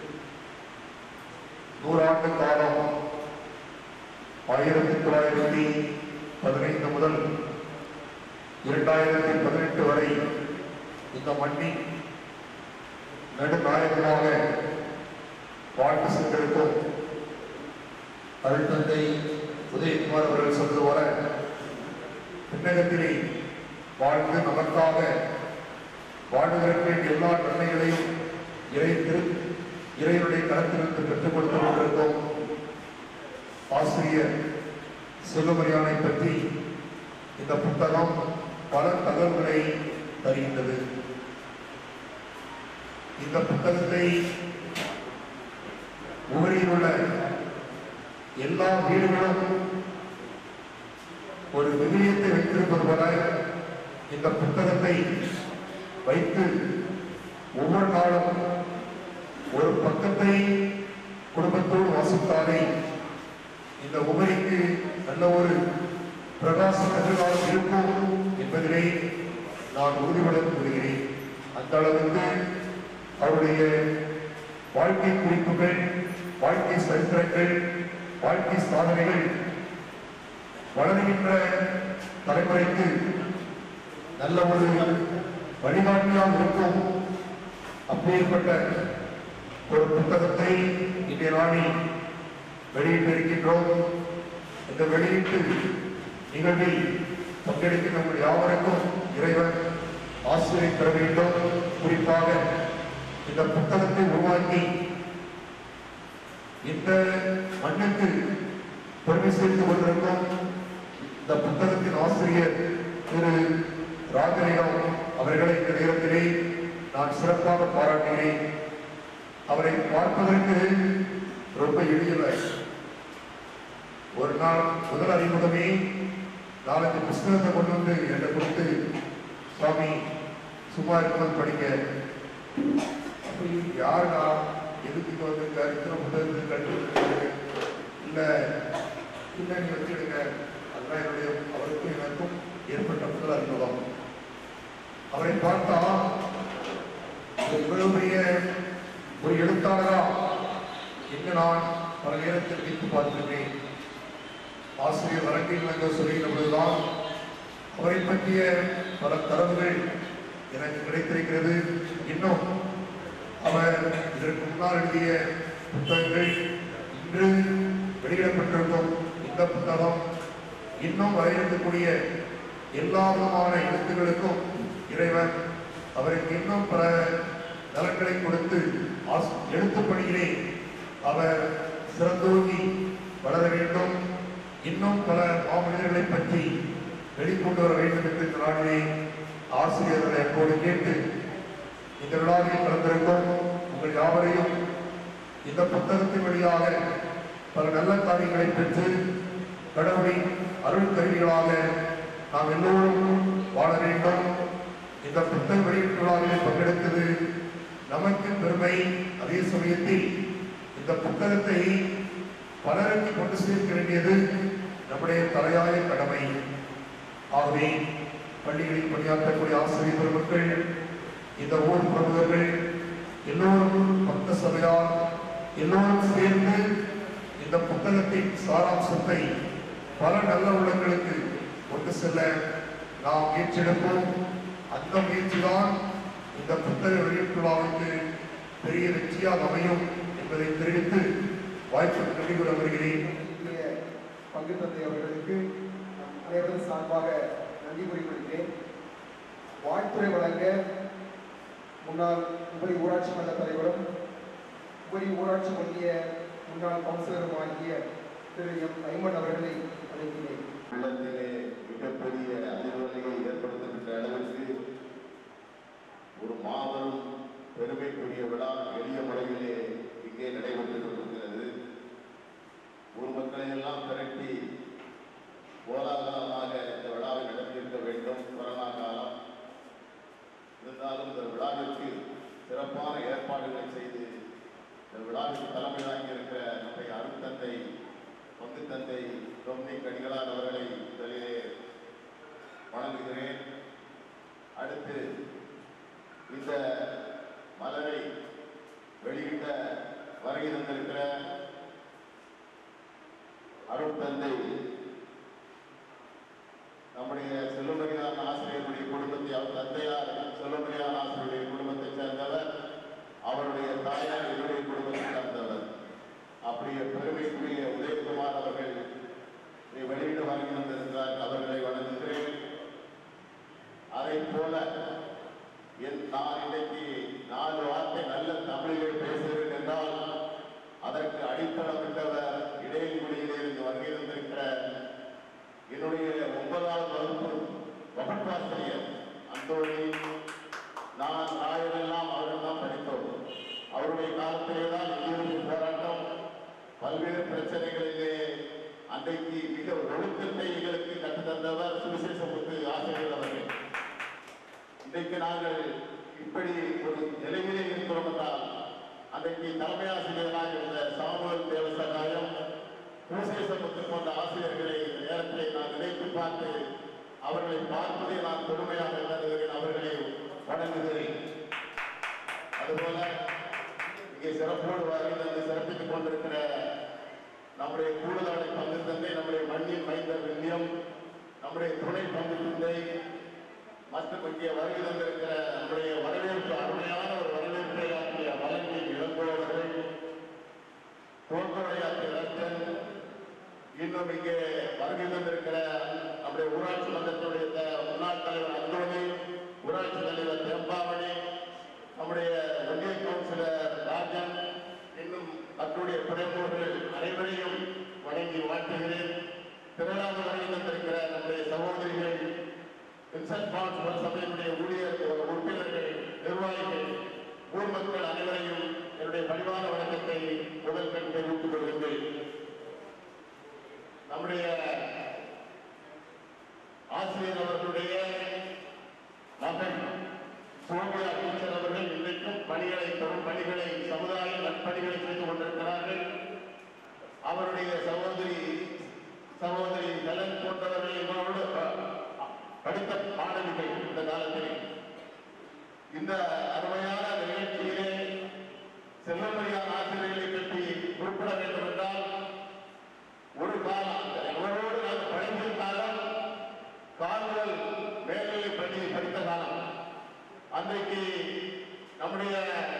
நூறாண்டு காலம் ஆயிரத்தி தொள்ளாயிரத்தி பதினைந்து முதல் இரண்டாயிரத்தி பதினெட்டு வரை இந்த மண்ணின் நடுநாயகமாக வாழ்ந்து சென்றிருக்கும் அருட்தந்தை உதயகுமார் அவர்கள் சொல்வது போல பின்னகத்திலே வாழ்ந்து நமக்காக வாழ்வதற்கு வேண்டிய எல்லா நன்மைகளையும் இறை திரு இறைவனுடைய கரத்திலிருந்து பெற்றுக் கொடுத்து கொண்டிருக்கும் ஆசிரியர் செல்வமரியானை பற்றி இந்த புத்தகம் பல தகவல்களை தருகின்றது இந்த புத்தகத்தை உபரியில் உள்ள எல்லா வீடுகளும் ஒரு விவிலியத்தை வைத்திருப்பது போல இந்த புத்தகத்தை வைத்து ஒவ்வொரு நாளும் ஒரு பக்கத்தை குடும்பத்தோடு வாசித்தாலே இந்த உபரிக்கு நல்ல ஒரு பிரகாச எதிர்காலம் இருக்கும் என்பதிலே நான் உறுதிபட கூறுகிறேன் அந்த அளவுக்கு அவருடைய வாழ்க்கை குறிப்புகள் வாழ்க்கை சரித்திரங்கள் வாழ்க்கை சாதனைகள் வளருகின்ற தலைமுறைக்கு நல்ல ஒரு வழிகாட்டியாக இருக்கும் அப்பேற்பட்ட ஒரு புத்தகத்தை இன்றைய நாளில் வெளியிட்டிருக்கின்றோம் இந்த வெளியீட்டு நிகழ்வில் பங்கெடுக்கும் நம்முடைய யாவருக்கும் இறைவன் ஆசிரியை பெற வேண்டும் குறிப்பாக இந்த புத்தகத்தை உருவாக்கி இந்த மண்ணுக்கு பெருமை சேர்த்து கொண்டிருக்கும் இந்த புத்தகத்தின் ஆசிரியர் திரு ராஜலிங்கம் அவர்களை இந்த நேரத்திலே நான் சிறப்பாக பாராட்டுகிறேன் அவரை பார்ப்பதற்கு ரொம்ப எளியவர் ஒரு நாள் முதல் அறிமுகமே நாலஞ்சு புஸ்தகத்தை கொண்டு வந்து என்னை கொடுத்து சுவாமி சும்மா இருக்கும்போது படிக்க அப்படி யாருடா எதுக்கு இங்க வந்திருக்காரு இத்தனை புத்தகத்தை கட்டு இல்லை இல்லை நீ வச்சிடுங்க அதுதான் என்னுடைய அவருக்கும் எனக்கும் ஏற்பட்ட முதல் அறிமுகம் அவரை பார்த்தா ஒரு இவ்வளவு பெரிய ஒரு எழுத்தாளரா என்று நான் பல நேரத்தில் வைத்து பார்த்திருக்கிறேன் ஆசிரியர் அரங்கில் என்ற சொல்லுகிற பொழுதுதான் அவரை பற்றிய பல தரவுகள் எனக்கு கிடைத்திருக்கிறது இன்னும் அவர் இதற்கு முன்னால் எழுதிய புத்தகங்கள் இன்று வெளியிடப்பட்டிருக்கும் இந்த புத்தகம் இன்னும் வர இருக்கக்கூடிய எல்லா விதமான எழுத்துக்களுக்கும் இறைவன் அவருக்கு இன்னும் பல நலன்களை கொடுத்து ஆஸ்- எழுத்துப் பணியிலே அவர் சிறந்தோங்கி வளர வேண்டும் இன்னும் பல மாமனிதர்களை பற்றி வெளிக்கொண்டு வர வேண்டும் என்று இந்த நாளிலே ஆசிரியர்களை எப்போது கேட்டு இந்த விழாவில் கலந்திருக்கும் உங்கள் யாவரையும் இந்த புத்தகத்தின் வழியாக பல நல்ல காரியங்களை பெற்று கடவுளின் அருள் கருவிகளாக நாம் எல்லோரும் வாழ வேண்டும் இந்த புத்தக வெளியீட்டு விழாவிலே பங்கெடுத்தது நமக்கு பெருமை அதே சமயத்தில் இந்த புத்தகத்தை பலருக்கு கொண்டு சேர்க்க வேண்டியது நம்முடைய தலையாய கடமை ஆகவே பள்ளிகளில் பணியாற்றக்கூடிய ஆசிரியர் பெருமக்கள் இந்த ஊர் பிரமுகர்கள் எல்லோரும் பக்த சபையார் எல்லோரும் சேர்ந்து இந்த புத்தகத்தின் சாராம்சத்தை பல நல்ல உள்ளங்களுக்கு கொண்டு செல்ல நாம் முயற்சியெடுப்போம் அந்த முயற்சிதான் இந்த புத்தக வெளியீட்டு விழாவுக்கு பெரிய வெற்றியாக அமையும் என்பதை தெரிவித்து வாய்ப்பு நன்றி கூற வருகிறேன் இன்றைய பங்கு தந்தை அவர்களுக்கு அனைவரும் சார்பாக நன்றி கூறிக்கொள்கிறேன் வாழ்த்துறை வழங்க முன்னாள் உபரி ஊராட்சி மன்ற தலைவரும் உபரி ஊராட்சி ஒன்றிய முன்னாள் கவுன்சிலரும் ஆகிய திரு எம் ஐமன் அவர்களை அழைக்கிறேன் உள்ளத்திலே மிகப்பெரிய அதிர்வலையை ஏற்படுத்துகின்ற அளவிற்கு ஒரு மாபெரும் பெருமைக்குரிய விழா எளிய முறையிலே இங்கே நடைபெற்றுக் கொண்டிருக்கிறது ஊர் மக்களை எல்லாம் திரட்டி கோலாகலமாக இந்த விழாவை நடத்தியிருக்க வேண்டும் கொரோனா காலம் இருந்தாலும் இந்த விழாவிற்கு சிறப்பான ஏற்பாடுகளை செய்து இந்த விழாவிற்கு தலைமை தாங்கியிருக்கிற நம்முடைய அருட்தந்தை பங்கு தந்தை டொமினிக் அடிகளார் அவர்களை முதலிலே வணங்குகிறேன் அடுத்து இந்த மலரை வெளியிட்ட வருகை தந்திருக்கிற அருட்தந்தை நம்முடைய செல்வமரியான் ஆசிரியருடைய குடும்பத்தை அவர் தந்தையார் செல்வமரியான் ஆசிரியருடைய குடும்பத்தைச் சேர்ந்தவர் அவருடைய தாயார் என்னுடைய குடும்பத்தை சேர்ந்தவர் அப்படியே பெருமைக்குரிய உதயகுமார் அவர்கள் இதை வெளியிட வாங்கி வந்திருக்கிறார் அவர்களை வணங்குகிறேன் அதை போல என் நான் இன்னைக்கு நாலு வார்த்தை நல்ல தமிழிலே பேசுகிறேன் என்றால் அதற்கு அடித்தளமிட்டவர் இடையங்குடியிலே இருந்து வருகை வந்திருக்கிற என்னுடைய ஒன்பதாவது வகுப்பு வகுப்பாசிரியர் அந்தோணி நான் நாயரெல்லாம் அவர்கள் தான் படித்தோம் அவருடைய காலத்திலே தான் இந்திய போராட்டம் பல்வேறு பிரச்சனைகளிலே அன்றைக்கு மிக ஒழுக்கத்தை எங்களுக்கு கற்றுத்தந்தவர் சுவிசேஷமுத்து ஆசிரியர் அவர்கள் இன்றைக்கு நாங்கள் இப்படி ஒரு நிலையிலே இருக்கிறோம் என்றால் அன்றைக்கு தலைமை ஆசிரியராக இருந்த சாமுவல் தேவசகாயம் சுவிசேஷமுத்து போன்ற ஆசிரியர்களை இந்த நேரத்தை நான் நினைத்து பார்த்து அவர்களை பார்ப்பதை நான் பெருமையாக கருதுகிறேன் அவர்களை வணங்குகிறேன் அதுபோல இங்கே சிறப்போடு வருகை தந்து சிறப்பித்துக் கொண்டிருக்கிற நம்முடைய கூடுதலை பங்கு தந்தை நம்முடைய மண்ணின் மைந்தர் வில்லியம் நம்முடைய துணை பங்கு தந்தை மற்றும் இங்கே வருகை தந்திருக்கிற நம்முடைய வரவேற்பு அருமையான ஒரு வரவேற்பை ஆற்றிய வழங்கி இளங்கோவர்கள் தோல்வரையாற்றிய ரத்தன் இன்னும் இங்கே வருகை தந்திருக்கிற நம்முடைய ஊராட்சி மன்றத்துடைய த- முன்னாள் தலைவர் அந்தோணி ஊராட்சி தலைவர் தேம்பாமணி நம்முடைய ஒன்றிய கவுன்சிலர் ராஜன் இன்னும் மற்றுடைய பிரமுகர்கள் அனைவரையும் வணங்கி வாழ்த்துகிறேன் திரளாக வருகை தந்திருக்கிற நம்முடைய சகோதரிகள் வின்சென்ட் பால்ஸ் சபையினுடைய ஊழியர் உறுப்பினர்கள் நிர்வாகிகள் ஊர் மக்கள் அனைவரையும் என்னுடைய பணிவான வணக்கத்தை முதல் கண் தெரிவித்துக் கொள்கின்றேன் இந்த அருமையான நிகழ்ச்சியிலே செல்வமரியான் ஆசிரியர்களை பற்றி குறிப்பிட வேண்டும் என்றால் ஒரு காலம் எவரோடு நான் பழகிய காலம் கால்கள் மேல்நிலை பள்ளி படித்த காலம் அன்றைக்கு நம்முடைய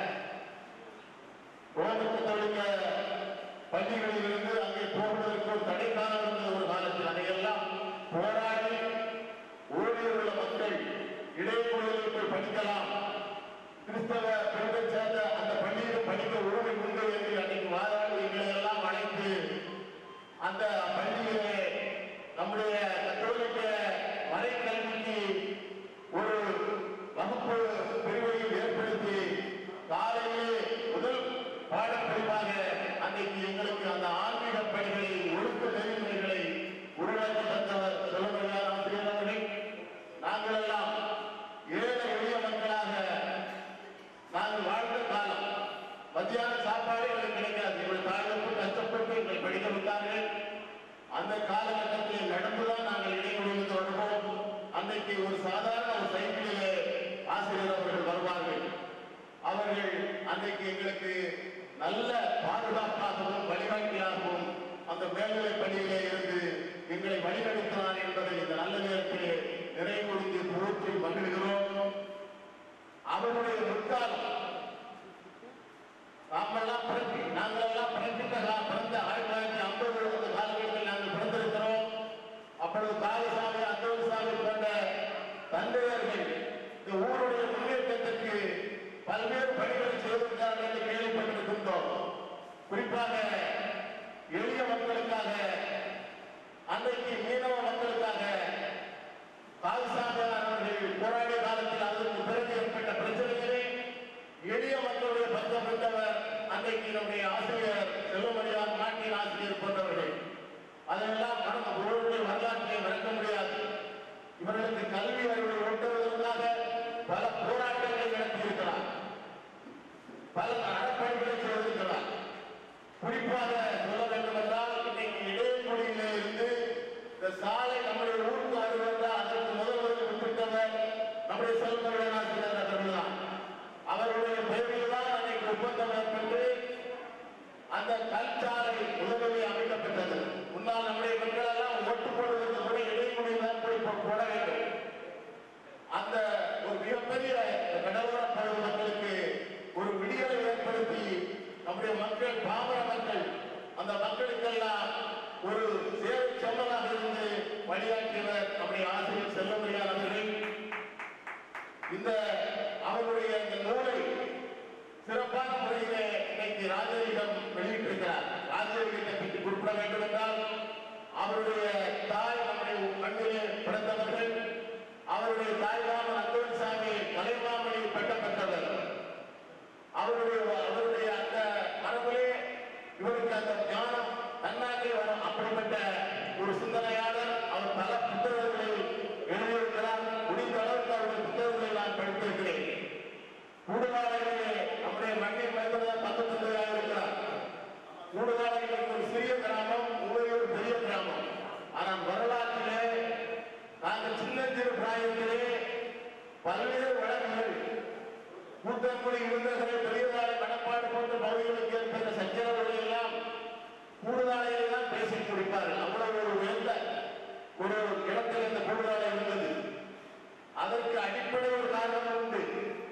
ரோம கத்தோலிக்க பள்ளிகளிலிருந்து அங்கே போவதற்கு ஒரு தடை காலம் இருந்தது ஒரு காலத்தில் அதையெல்லாம் போராடி ஊழியர் உள்ள மக்கள் இடைக்குழுவில் போய் படிக்கலாம் கிறிஸ்தவ பெண்கள் சேர்ந்த அந்த பள்ளியில் படிக்க உரிமை உண்டு என்று அன்னைக்கு வாதாடி எங்களை எல்லாம் அழைத்து அந்த பள்ளியிலே நம்முடைய கத்தோலிக்க மறைக்கல்விக்கு ஒரு வகுப்பு பிரிவையும் ஏற்படுத்தி காலையிலே முதல் பாடப்பிரிவாக அன்னைக்கு எங்களுக்கு அந்த ஆன்மீக பணிகளை ஒழுக்க நெறிமுறைகளை உருவாக்கி தந்தவர் செல்வமையார் ஆசிரியர் அவர்கள் நாங்கள் எல்லாம் ஏழை எளிய மக்களாக நாங்கள் வாழ்ந்த காலம் மத்தியான சாப்பாடு எங்களுக்கு கிடைக்காது எங்கள் தாழ்வுக்கு கஷ்டப்பட்டு எங்களை படிக்க வைத்தார்கள் அந்த காலகட்டத்தில் நடந்துதான் நாங்கள் இடைவெளியில் தொடர்போம் அன்னைக்கு ஒரு சாதாரண ஒரு சைக்கிளிலே ஆசிரியர் அவர்கள் வருவார்கள் அவர்கள் அன்னைக்கு எங்களுக்கு நல்ல பாதுகாப்பாகவும் வழிகாட்டியாகவும் அந்த மேல்நிலை பள்ளியிலே இருந்து எங்களை வழிநடத்தினார் என்பதை இந்த நல்ல நேரத்திலே நிறைவுறுத்தி போற்றி மகிழ்கிறோம் அவருடைய முற்காலம் நாமெல்லாம் பிறப்பி நாங்கள் எல்லாம் பிறப்பித்த கா- பிறந்த ஆயிரத்தி தொள்ளாயிரத்தி ஐம்பது அந்த காலகட்டத்தில் நாங்கள் பிறந்திருக்கிறோம் அப்பொழுது காளிசாமி அந்தோசாமி போன்ற தந்தையர்கள் இந்த ஊருடைய முன்னேற்றத்திற்கு பல்வேறு பணிகளை செய்திருக்கிறார்கள் என்று கேள்விப்பட்டிருக்கின்றோம் குறிப்பாக எளிய மக்களுக்காக அன்றைக்கு மீனவ மக்களுக்காக கால்சாமியார் அவர்கள் போராடிய காலத்தில் அதற்கு பிறகு ஏற்பட்ட பிரச்சனைகளே எளிய மக்களுடைய பக்கம் இருந்தவர் அன்றைக்கு நம்முடைய ஆசிரியர் செல்வமணியார் நாட்டின் ஆசிரியர் போன்றவர்கள் அதெல்லாம் கடந்த ஒருவருடைய வரலாற்றை மறக்க முடியாது இவர்களுக்கு கல்வி அறிவை ஓட்டுவதற்காக பல போராட்டங்களை நடத்தியிருக்கிறார் பல அறப்பணிகளை செய்திருக்கிறார் குறிப்பாக சொல்ல வேண்டும் என்றால் இன்னைக்கு இடைமொழியிலே இருந்து இந்த சாலை நம்முடைய ஊருக்கு வருவதால் அதற்கு முதல் முதலில் விட்டுவிட்டவர் நம்முடைய செல்வமணியாசிரியர் அவர்கள் தான் அவருடைய பெயரில் தான் அன்னைக்கு ஒப்பந்தம் ஏற்பட்டு அந்த கல்சாலை முதலில் அமைக்கப்பட்டது முன்னால் நம்முடைய மக்கள் எல்லாம் ஓட்டு போடுவதற்கு கூட இடைமொழி தான் போய் போ- போட வேண்டும் அந்த ஒரு மிகப்பெரிய கடலோர பகுதி மக்களுக்கு ஒரு விடியலை ஏற்படுத்தி நம்முடைய மக்கள் பாமர மக்கள் அந்த மக்களுக்கெல்லாம் ஒரு சேவை செம்மலாக இருந்து வழியாற்றியவர் நம்முடைய ஆசிரியர் செல்லமுடியார் அவர்கள் இந்த அவருடைய இந்த நூலை சிறப்பான முறையிலே இன்னைக்கு ராஜரீகம் வெளியிட்டிருக்கிறார் ராஜரீகத்தை பற்றி குறிப்பிட வேண்டும் என்றால் அவருடைய தாய் நம்முடைய மண்ணிலே பிறந்தவர்கள் அவருடைய தாய்மாமன் அந்தோன்சாமி கலைமாமணி பட்டம் பெற்றவர் அவருடைய அவருடைய அந்த மரபிலே இவருக்கு அந்த ஞானம் தன்னாக்கே வரும் அப்படிப்பட்ட ஒரு சிந்தனையாளர் அவர் பல புத்தகங்களை எழுதியிருக்கிறார் முடிந்த அளவுக்கு அவருடைய புத்தகங்களை நான் படித்திருக்கிறேன் கூடுதலாக நம்முடைய மண்ணில் மைந்ததான் பத்து தந்தையாக இருக்கிறார் கூடுதலாக ஒரு சிறிய கிராமம் உங்களுடைய ஒரு பெரிய கிராமம் ஆனால் வரலாற்றிலே நாங்கள் சின்னஞ்சிறு பிராயத்திலே பல்வேறு வழக்குகள் கூட்டங்குடி இருந்தவர்களை பெரியதாலை மணப்பாடு போன்ற பகுதிகளுக்கு ஏற்பட்ட சச்சரவுகளை எல்லாம் கூடுதலையை தான் பேசி முடிப்பார்கள் அவ்வளவு ஒரு உயர்ந்த ஒரு இடத்தில் இந்த கூடுதலை இருந்தது அதற்கு அடிப்படை ஒரு காரணம் உண்டு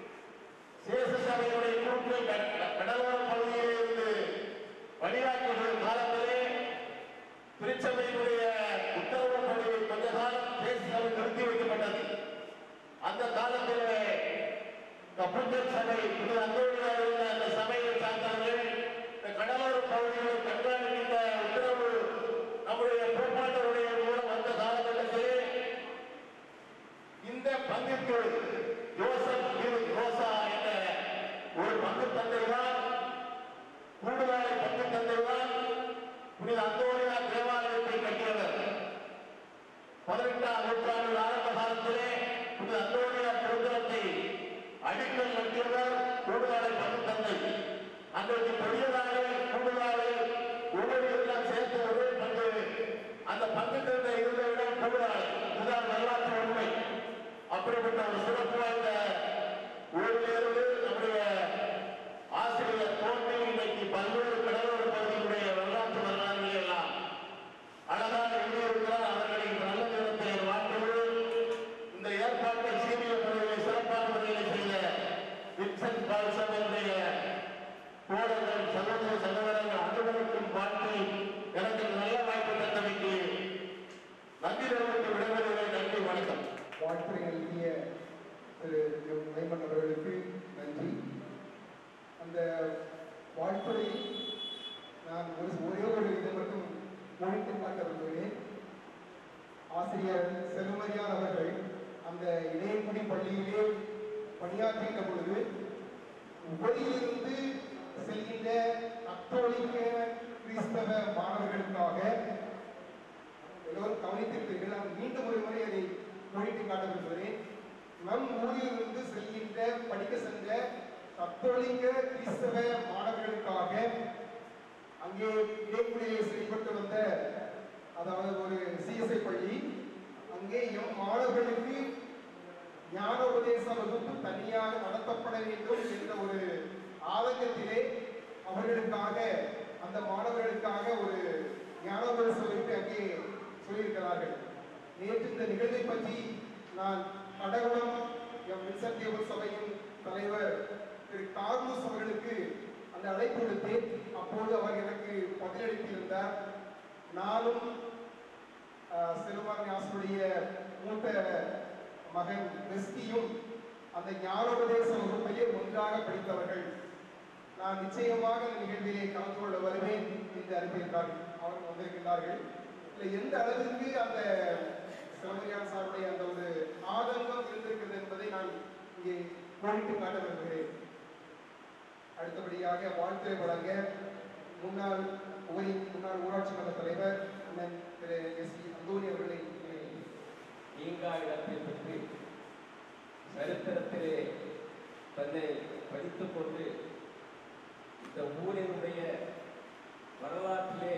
சேஷ சபையுடைய குழுக்கள் கட- கடலோர பகுதியில் இருந்து வழிகாட்டுகிற காலத்திலே திருச்சபையினுடைய உத்தரவுப்படி கொஞ்ச காலம் சேஷ சபை நிறுத்தி வைக்கப்பட்டது அந்த காலத்திலே கப்பல் சபை இது அங்கோடியாக உள்ள அந்த சபையை சார்ந்தவர்கள் இந்த கடலோர பகுதிகளை கண்காணிக்கின்ற உத்தரவு நம்முடைய போப்பாட்டருடைய மூலம் வந்த காலகட்டத்திலே இந்த பங்கிற்கு யோசப் இரு ரோசா என்ற ஒரு பங்கு தந்தை தான் கூடுதலை பங்கு தந்தை தான் புனித அந்தோனியா தேவாலயத்தை கட்டியவர் பதினெட்டாம் நூற்றாண்டு ஆரம்ப காலத்திலே புனித அந்தோனியா திருத்தலத்தை அடிக்கல் நட்டியவர் கூடுதலை பங்கு தந்தை அன்றைக்கு பெரியதாக கூடுதலாக ஒவ்வொரு எல்லாம் சேர்த்து ஒரே பங்கு அந்த பங்கு தந்தை இருந்த இடம் கூடுதலாக இதுதான் வரலாற்று உண்மை அப்படிப்பட்ட ஒரு சிறப்பு வாய்ந்த ஊரிலே பணியாற்றுகின்ற பொழுது வெளியிலிருந்து செல்கின்ற கத்தோலிக்க கிறிஸ்தவ மாணவர்களுக்காக எல்லோரும் கவனித்திருப்பீர்கள் நான் மீண்டும் ஒரு முறை அதை கோடிட்டு காட்ட விரும்புகிறேன் நம் ஊரிலிருந்து செல்கின்ற படிக்க சென்ற கத்தோலிக்க கிறிஸ்தவ மாணவர்களுக்காக அங்கே இடைக்குடியை செயல்பட்டு வந்த அதாவது ஒரு சிஎஸ்ஐ பள்ளி அங்கே எம் மாணவர்களுக்கு ஞான உபதேச வகுப்பு தனியாக நடத்தப்பட வேண்டும் என்ற ஒரு ஆதங்கத்திலே அவர்களுக்காக அந்த மாணவர்களுக்காக ஒரு ஞான உபதேச வகுப்பை அங்கே சொல்லியிருக்கிறார்கள் நேற்று இந்த நிகழ்வை பற்றி நான் கடகுளம் எம் வின்சென்ட் தேவல் சபையின் தலைவர் திரு கார்லூஸ் அவர்களுக்கு அந்த அழைப்பு விடுத்தேன் அப்போது அவர் எனக்கு பதிலளித்திருந்தார் நானும் ஆஹ், செல்வமாரி ஆசிரியருடைய மூத்த மகன் வெஸ்டியும் அந்த ஞானோபதேச வகுப்பையே ஒன்றாக படித்தவர்கள் நான் நிச்சயமாக இந்த நிகழ்விலே கலந்து கொள்ள வருவேன் என்று அறிவித்தார்கள் அவர்கள் வந்திருக்கின்றார்கள் இல்லை எந்த அளவிற்கு அந்த சிவமரியான் சாருடைய அந்த ஒரு ஆதங்கம் இருந்திருக்கிறது என்பதை நான் இங்கே கோடிட்டு காட்ட விரும்புகிறேன் அடுத்தபடியாக வாழ்த்துறை வழங்க முன்னாள் ஊரி முன்னாள் ஊராட்சி மன்ற தலைவர் அண்ணன் திரு எஸ் சி அந்தோனி அவர்களை நினைக்கிறேன். நீங்கா இடத்தை பெற்று சரித்திரத்திலே தன்னை படித்துக் கொண்டு இந்த ஊரினுடைய வரலாற்றிலே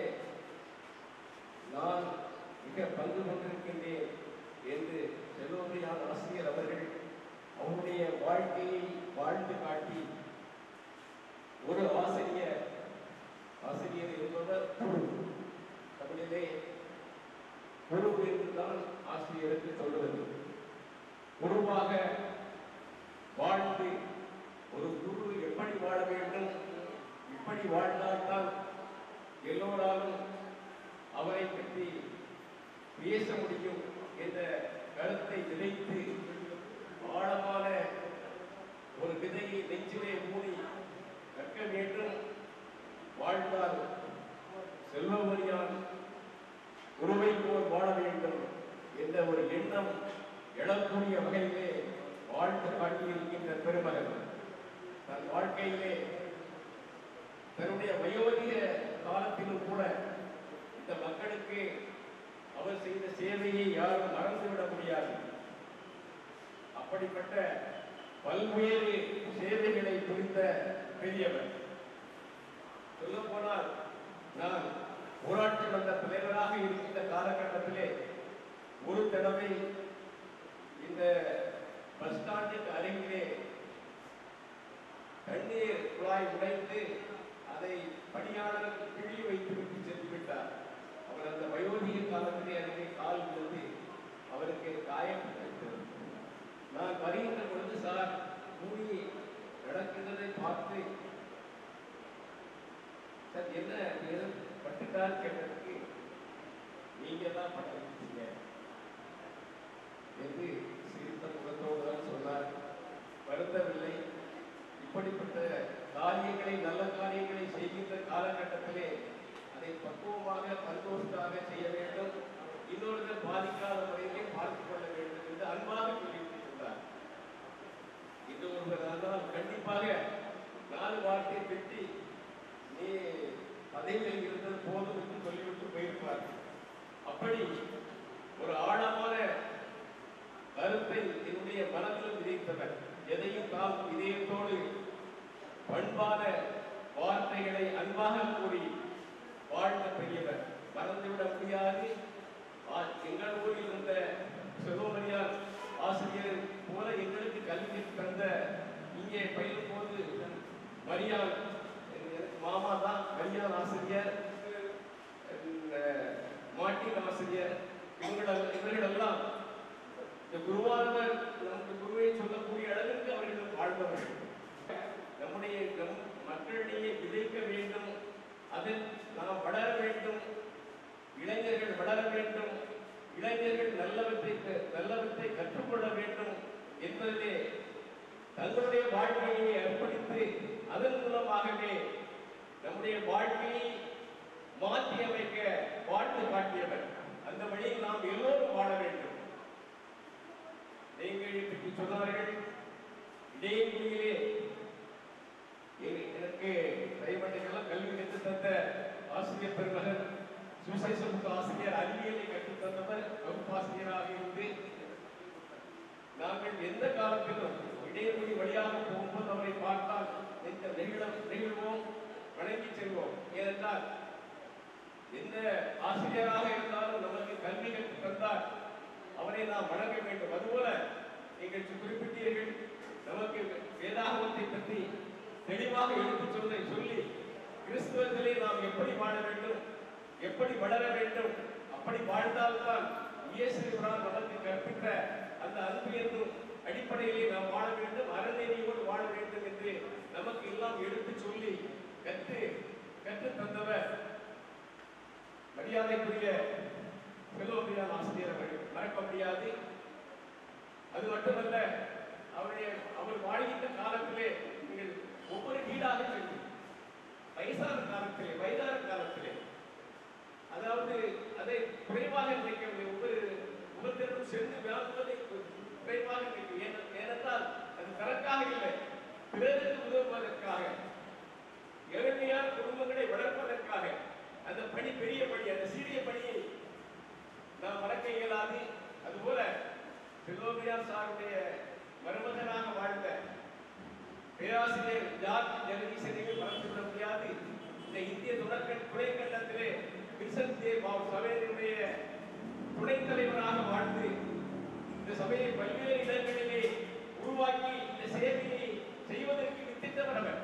நான் மிக பங்கு கொண்டிருக்கின்றேன் என்று செல்வமையான் ஆசிரியர் அவர்கள் அவருடைய வாழ்க்கையை வாழ்ந்து காட்டி ஒரு ஆசிரியர் ஆசிரியர் என்பவர் தமிழிலே குரு என்றுதான் ஆசிரியருக்கு சொல்வது குருவாக வாழ்ந்து ஒரு குரு எப்படி வாழ வேண்டும் இப்படி வாழ்ந்தால்தான் எல்லோராலும் அவரை பற்றி பேச முடியும் என்ற கருத்தை விதைத்து ஆழமான ஒரு விதையை நெஞ்சிலே மூடி கற்க வேண்டும் வாழ்ந்தால் செல்வமணியான் குருவை போல் வாழ வேண்டும் என்ற ஒரு எண்ணம் எழக்கூடிய வகையிலே வாழ்ந்து காட்டியிருக்கின்ற பெருமகன் தன் வாழ்க்கையிலே தன்னுடைய வயோதிக காலத்திலும் கூட இந்த மக்களுக்கு அவர் செய்த சேவையை யாரும் மறந்துவிட முடியாது அப்படிப்பட்ட பல்வேறு சேவைகளை புரிந்த பெரியவர் சொல்லப் போனால் நான் ஊராட்சி மன்ற தலைவராக இருக்கின்ற காலகட்டத்திலே ஒரு தடவை இந்த பஸ் ஸ்டாண்டுக்கு அருகிலே தண்ணீர் குழாய் உடைத்து அதை பணியாளர் கிழி வைத்து விட்டு சென்று விட்டார் அவர் அந்த வயோதிக காலத்திலே அருகே கால் விழுந்து அவருக்கு காயம் ஏற்பட்டது. நான் வருகின்ற பொழுது சார் மூடி நடக்கின்றதை பார்த்து சார் என்ன ஏதும் பட்டுட்டால் கேட்டதுக்கு நீங்க தான் பட்ட வச்சிங்க என்று சிரித்த முகத்தோடு தான் சொன்னார் வருத்தவில்லை இப்படிப்பட்ட காரியங்களை நல்ல காரியங்களை செய்கின்ற காலகட்டத்திலே அதை பக்குவமாக சந்தோஷமாக செய்ய வேண்டும் இன்னொருத்தர் பாதிக்காத முறையிலே பார்த்துக் கொள்ள வேண்டும் என்று அன்பாக சொல்லியிருக்கிறார் இது ஒருவர் ஆனால் கண்டிப்பாக நாலு வார்த்தை வெட்டி நீ பதவியில் இருந்தது போதும் என்று சொல்லிவிட்டு போயிருப்பார் அப்படி ஒரு ஆழமான கருத்தை என்னுடைய மனதில் விதைத்தவர் எதையும் தாம் இதயத்தோடு பண்பான வார்த்தைகளை அன்பாக கூறி வாழ்ந்த பெரியவர் மறந்துவிட முடியாது ஆ, எங்கள் ஊரில் இருந்த சிவமணியார் ஆசிரியர் போல எங்களுக்கு கல்வி தந்த இங்கே பயிலும் போது மரியாள் எனக்கு மாமா தான் மரியாள் ஆசிரியர் அஹ், மாட்டின் ஆசிரியர் இவங்கள இவர்களெல்லாம் இந்த குருவானவர் நமக்கு குருவை சொல்லக்கூடிய அளவிற்கு அவர்கள் வாழ்ந்தவர்கள் நம்முடைய நம் மக்களிடையே விதைக்க வேண்டும் அதில் நாம் வளர வேண்டும் இளைஞர்கள் வளர வேண்டும் இளைஞர்கள் நல்லவற்றை க- நல்லவற்றை கற்றுக்கொள்ள வேண்டும் என்பதிலே தங்களுடைய வாழ்க்கையை அர்ப்பணித்து அதன் மூலமாகவே நம்முடைய வாழ்க்கையை மாற்றி அமைக்க வாழ்ந்து காட்டியவர் அந்த வழியில் நாம் எல்லோரும் வாழ வேண்டும் நீங்கள் பற்றி சொன்னார்கள் இடையங்குடியிலே எ- எனக்கு கைமண்டைக்கெல்லாம் கல்வி கற்றுத் தந்த ஆசிரியர் பெருமகன் சுசேஷமுக ஆசிரியர் அறிவியலை கற்றுத் தந்தவர் வகுப்பாசிரியராக இருந்து நாங்கள் எந்த காலத்திலும் இடையங்குடி வழியாக போகும்போது அவரை பார்த்தால் இந்த நெகிழம் நெகிழ்வோம் வணங்கி செல்வோம் ஏனென்றால் எந்த ஆசிரியராக இருந்தாலும் நமக்கு கல்வி கற்றுத் தந்தால் அவரை நாம் வணங்க வேண்டும் அதுபோல நீங்கள் குறிப்பிட்டீர்கள் நமக்கு வேதாகமத்தை பற்றி தெளிவாக எடுத்துச் சொல்ல சொல்லி கிறிஸ்துவத்திலே நாம் எப்படி வாழ வேண்டும் எப்படி வளர வேண்டும் அப்படி வாழ்ந்தால்தான் இயேசு பிரான் நமக்கு கற்பித்த அந்த அன்பு என்னும் அடிப்படையிலே நாம் வாழ வேண்டும் அறநெறியோடு வாழ வேண்டும் என்று நமக்கு எல்லாம் எடுத்துச் சொல்லி கற்று கற்றுத் தந்தவர் மரியாதைக்குரிய செல்வபிரியான் ஆசிரியர் அவர்கள் மறக்க முடியாது அது மட்டுமல்ல அவருடைய அவர் வாழ்கின்ற காலத்திலே நீங்கள் ஒவ்வொரு வீடாக சென்று வயசான காலத்திலே வயதான காலத்திலே அதாவது அதை குறைவாக நினைக்கவில்லை ஒவ்வொரு முகத்திற்கும் சென்று விளாடுவதை குறைவாக நினைக்கும் ஏன- ஏனென்றால் அது தனக்காக இல்லை பிறருக்கு உதவுவதற்காக ஏழ்மையான குடும்பங்களை வளர்ப்பதற்காக அந்த பணி பெரிய பணி அந்த சிறிய பணியை நாம் மறக்க இயலாது அதுபோல பிலோமியார் சாருடைய மருமகனாக வாழ்ந்த பேராசிரியர் ஜார்ஜ் ஜெகதீசனையும் மறந்துவிட முடியாது இந்த இந்திய தொடக்க துணைக்கண்டத்திலே வின்சென்ட் தே பாவ் சபையினுடைய துணைத் தலைவராக வாழ்ந்து இந்த சபையை பல்வேறு இடங்களிலே உருவாக்கி இந்த சேவையை செய்வதற்கு வித்திட்டவர் அவர்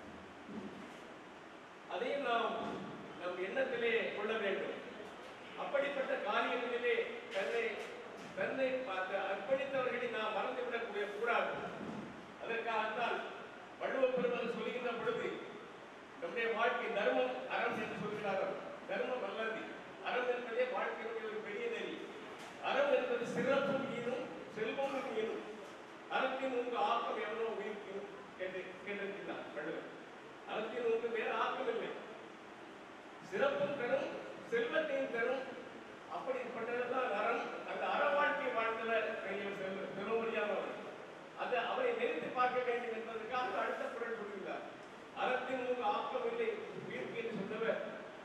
அதையும் நாம் நம் எண்ணத்திலே கொள்ள வேண்டும் அப்படிப்பட்ட காரியங்களிலே தன்னை தன்னை பார்த்து அர்ப்பணித்தவர்களை நாம் மறந்துவிடக் கூடிய கூடாது அதற்காகத்தான் வள்ளுவ பெருமகன் சொல்லுகின்ற பொழுது நம்முடைய வாழ்க்கை தர்மம் அறம் என்று சொல்கிறார்கள் தர்மம் அல்லது அறம் என்பதே வாழ்க்கையினுடைய ஒரு பெரிய நெறி அறம் என்பது சிறப்பும் ஈனும் செல்வமும் ஈனும் அறத்தின் உங்க ஆக்கம் எவனோ உயிர்க்கும் என்று கேட்டிருக்கிறார் வள்ளுவர் அறத்தின் உங்க வேற ஆக்கம் இல்லை சிறப்பும் தரும் செல்வத்தையும் தரும் அப்படிப்பட்டதுதான் அறம் அந்த அற வாழ்க்கை வாழ்ந்தவர் பெரியவர் செல்வ பெருமொழியானவர் அது அவரை நினைத்து பார்க்க வேண்டும் என்பதற்காக அடுத்த குரல் சொல்கிறார் அறத்தின் உங்க ஆக்கம் இல்லை உயிர்க்கு என்று சொன்னவர்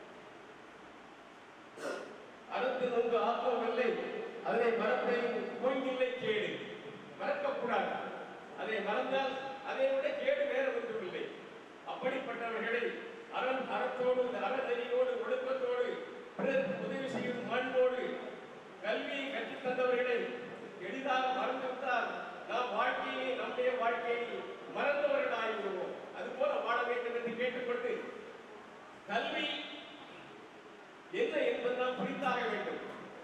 அறத்தின் உங்க ஆக்கம் இல்லை அதனை மறப்பை கோயிலை கேடு மறக்கக்கூடாது அதை மறந்தால் அதை விட கேடு வேற ஒன்றும் இல்லை அப்படிப்பட்டவர்களை அறம் அறத்தோடு அறநெறியோடு ஒழுக்கத்தோடு பிறருக்கு உதவி செய்யும் மாண்போடு கல்வியை கற்றுத் தந்தவர்களை எளிதாக மறந்துவிட்டால் நாம் வாழ்க்கையை நம்முடைய வாழ்க்கையை மறந்தவர்களாகி விடுவோம் அதுபோல வாழ வேண்டும் என்று கேட்டுக்கொண்டு கல்வி என்ன என்பது நாம் புரிந்தாக வேண்டும்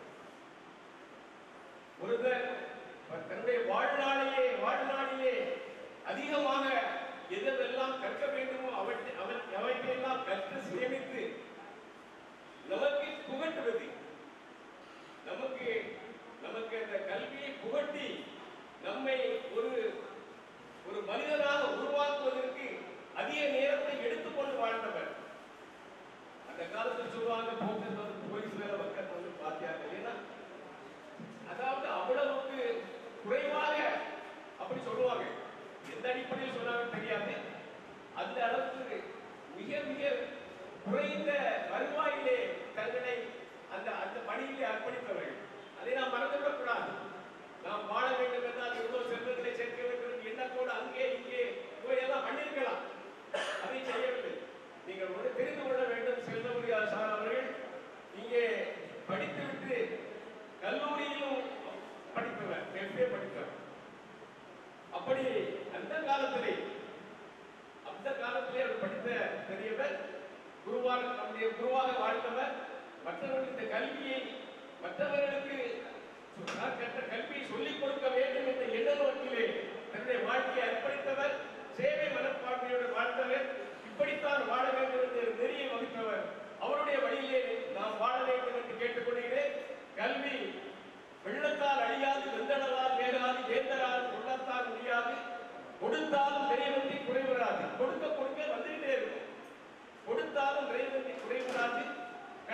ஒருவர் தன்னுடைய வாழ்நாளிலே வாழ்நாளிலே அதிகமாக எதெல்லாம் கற்க வேண்டுமோ அவற்றை அவன் அவற்றையெல்லாம் கற்று சேமித்து நமக்கு புகட்டுவது நமக்கு நமக்கு அந்த கல்வியை புகட்டி நம்மை ஒரு ஒரு மனிதனாக உருவாக்குவதற்கு அதிக நேரத்தை எடுத்துக்கொண்டு வாழ்ந்தவர் அந்த காலத்தில் சொல்லுவாங்க போக்கஸ் வந்து போலீஸ் வேலை மக்கள் வந்து பார்த்தாங்க ஏன்னா அதாவது அவ்வளவுக்கு குறைவாக அப்படி சொல்லுவாங்க எந்த அடிப்படையில் சொன்னாங்க தெரியாது அந்த அளவுக்கு மிக மிக குறைந்த வருவாயிலே தங்களை அந்த அந்த பணியிலே அர்ப்பணித்தவர்கள் அதை நாம் மறந்துவிடக் கூடாது நாம் வாழ வேண்டும் என்றால் இவ்வளவு செல்வங்களை சேர்க்க வேண்டும் என்று எண்ணத்தோடு அங்கே இங்கே போய் எல்லாம் பண்ணிருக்கலாம் அதை செய்யவில்லை நீங்கள் ஒன்று தெரிந்து கொள்ள வேண்டும் செல்வமுடி சார் அவர்கள் இங்கே படித்துவிட்டு கல்லூரியிலும் படித்தவர் எஃப்ஏ படித்தவர் அப்படி அந்த காலத்திலே அந்த காலத்திலே அவர் படித்த பெரியவர் குருவாக நம்முடைய குருவாக வாழ்ந்தவர் மற்றவர்களுக்கு இந்த கல்வியை மற்றவர்களுக்கு நான் கற்ற கல்வியை சொல்லிக் கொடுக்க வேண்டும் என்ற எண்ண நோக்கிலே தன்னுடைய வாழ்க்கையை அர்ப்பணித்தவர் சேவை மனப்பான்மையோடு வாழ்ந்தவர் இப்படித்தான் வாழ வேண்டும் என்று நெறியை வகுத்தவர் அவருடைய வழியிலே நாம் வாழ வேண்டும் என்று கேட்டுக்கொள்கிறேன் கல்வி வெள்ளத்தால் அழியாது வெந்தளவால் வேகாது வேந்தரால் கொள்ளத்தால் முடியாது கொடுத்தாலும் நிறைவன்றி குறைவராது கொடுக்க கொடுக்க வந்துகிட்டே இருக்கும் கொடுத்தாலும் நிறைவன்றி குறைவராது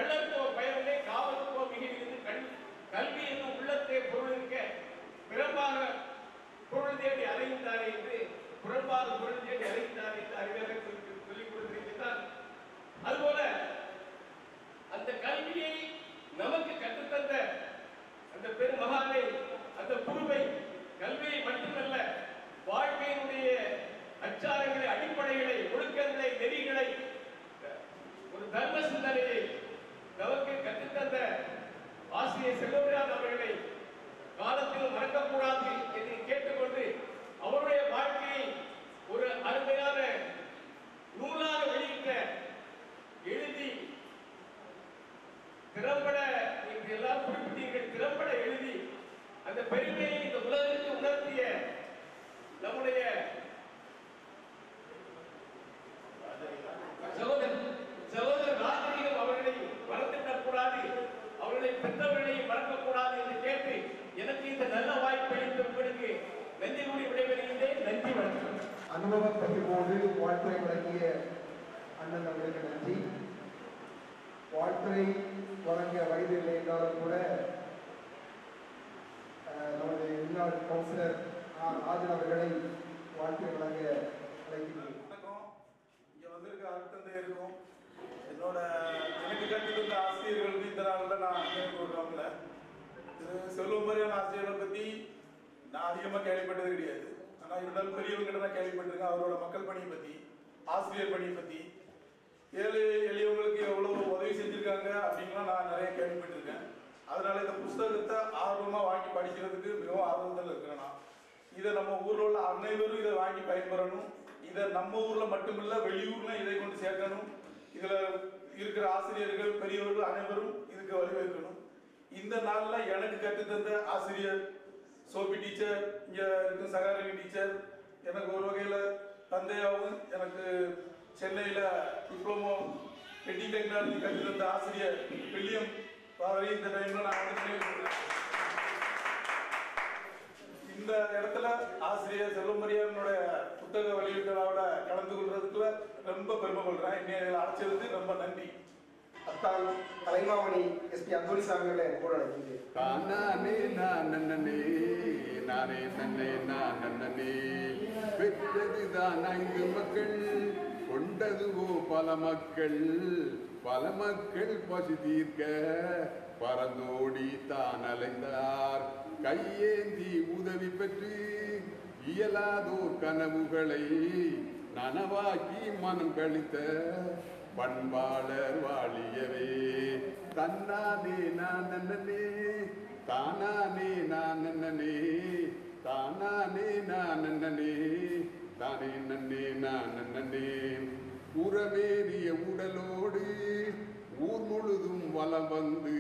அந்த பெருமகானை அந்த குருவை கல்வியை மட்டுமல்ல வாழ்க்கையினுடைய அச்சாரங்களை அடிப்படைகளை ஒழுக்கங்களை நெறிகளை ஒரு தர்ம சிந்தனையை நமக்கு கற்றுத்தந்த ஆசிரியர் செல்வராஜ் அவர்களை காலத்தில் மறக்கக்கூடாது என்று கேட்டுக்கொண்டு அவருடைய வாழ்க்கையை ஒரு அருமையான நூலாக வெளியிட்ட எழுதி திறம்பட நீங்கள் எல்லாம் குறிப்பிட்டீர்கள் திறம்பட எழுதி அந்த பெருமையை இந்த உலகிற்கு உணர்த்திய நம்முடைய சகோதரர் சகோதரர் ராஜரீகம் அவர்களை மறந்துவிடக் கூடாது அவர்களை பெற்றவர்களை மறக்கக்கூடாது என்று கேட்டு எனக்கு இந்த நல்ல வாய்ப்பை அளித்த உங்களுக்கு நன்றி கூடி விடைபெறுகின்றேன் நன்றி வணக்கம் அனுபவ பகிர்வோடு வாழ்த்துறை வழங்கிய அண்ணன் அவர்களுக்கு நன்றி வாழ்த்துறை வழங்க வயது இல்லை என்றாலும் கூட அஹ், நமது முன்னாள் கவுன்சிலர் ஆர் ராஜன் அவர்களை வாழ்த்துறை வழங்க அழைக்கிறேன் வணக்கம் இங்க வந்திருக்க அருத்தந்தையருக்கும் என்னோட எனக்கு கற்றுத்தந்த ஆசிரியர்களுக்கு இந்த நாளில் நான் நினைவு கூறுறோம்ல திரு செல்வமரியான் ஆசிரியரை பத்தி நான் அதிகமா கேள்விப்பட்டது கிடையாது ஆனா இருந்தாலும் பெரியவங்க தான் கேள்விப்பட்டிருக்கேன் அவரோட மக்கள் பணியை பத்தி ஆசிரியர் பணியை பத்தி ஏழை எளியவங்களுக்கு எவ்வளவு உதவி செஞ்சிருக்காங்க அப்படின்லாம் நான் நிறைய கேள்விப்பட்டிருக்கேன் அதனால இந்த புஸ்தகத்தை ஆர்வமா வாங்கி படிக்கிறதுக்கு மிகவும் ஆர்வத்தில் இருக்கிறேன் நான் இதை நம்ம ஊர்ல உள்ள அனைவரும் இதை வாங்கி பயன்பெறணும் இதை நம்ம ஊர்ல மட்டுமில்ல வெளியூர்ல இதை கொண்டு சேர்க்கணும் இதுல இருக்கிற ஆசிரியர்கள் பெரியவர்கள் அனைவரும் இதுக்கு வழிவகுக்கணும் இந்த நாள்ல எனக்கு கற்றுத்தந்த ஆசிரியர் சோபி டீச்சர் இங்க இருக்கும் சகாரவி டீச்சர் எனக்கு ஒரு வகையில தந்தையாவும் எனக்கு சென்னையில டிப்ளமோ பெட்டிங் டெக்னாலஜி கற்றுத்தந்த ஆசிரியர் வில்லியம் அவரையும் இந்த டைம்ல நான் வந்து நினைவு கூறுறேன். இந்த இடத்துல ஆசிரியர் செல்வமரியாதனுடைய புத்தக வெளியீட்டு விழாவோட கலந்து கொள்றதுக்குள்ள ரொம்ப பெருமை கொள்றேன் இன்னைய இதில் அழைச்சதுக்கு ரொம்ப நன்றி அத்தான் கலைமாமணி எஸ்பி அந்தோனிசாமி அவர்களை கூட அழைக்கிறேன் தானானே நான் நன்னனே நானே நன்னே நான் நன்னனே பெற்றதுதான் ஐந்து மக்கள் கொண்டதுவோ பல மக்கள் பல மக்கள் பசி தீர்க்க பறந்தோடி தான் அலைந்தார் கையேந்தி உதவி பெற்று இயலாதோர் கனவுகளை நனவாக்கி மனம் கழித்த பண்பாளர் வாழியவே தன்னானே நான் நன்னனே தானானே நான் நன்னனே தானானே நான் நன்னனே தானே நன்னே நான் நன்னனே உறவேறிய உடலோடு ஊர் முழுதும் வலம் வந்து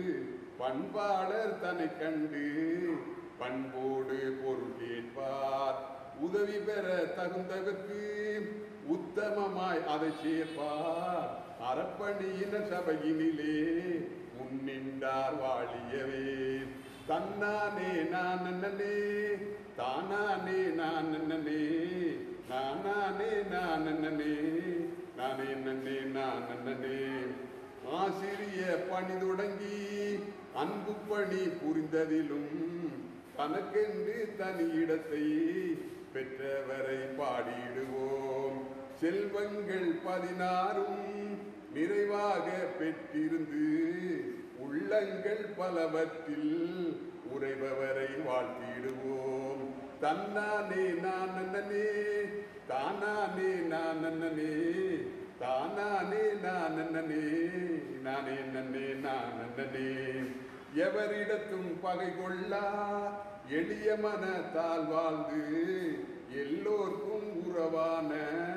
பண்பாளர் தன்னை கண்டு பண்போடு பொருள் கேட்பார் உதவி பெற தகுந்தவர்க்கு உத்தமமாய் அதை சேர்ப்பார் அறப்பணியின சபையினிலே முன்னின்றார் வாழியவே தன்னானே நான் நன்னனே தானானே நான் நன்னனே நானானே நான் நன்னனே நானே நன்னே நான் நன்னனே ஆசிரிய பணி தொடங்கி அன்பு பணி புரிந்ததிலும் தனக்கென்று தனி இடத்தை பெற்றவரை பாடிடுவோம் செல்வங்கள் பதினாறும் நிறைவாக பெற்றிருந்து உள்ளங்கள் பலவற்றில் உறைபவரை வாழ்த்திடுவோம் தன்னானே நான் நன்னனே தானானே நான் நன்னனே தானானே நான் நன்னனே நானே நன்னே நான் நன்னனே எவரிடத்தும் பகை கொள்ளா எளிய மனத்தால் வாழ்ந்து எல்லோர்க்கும் உறவான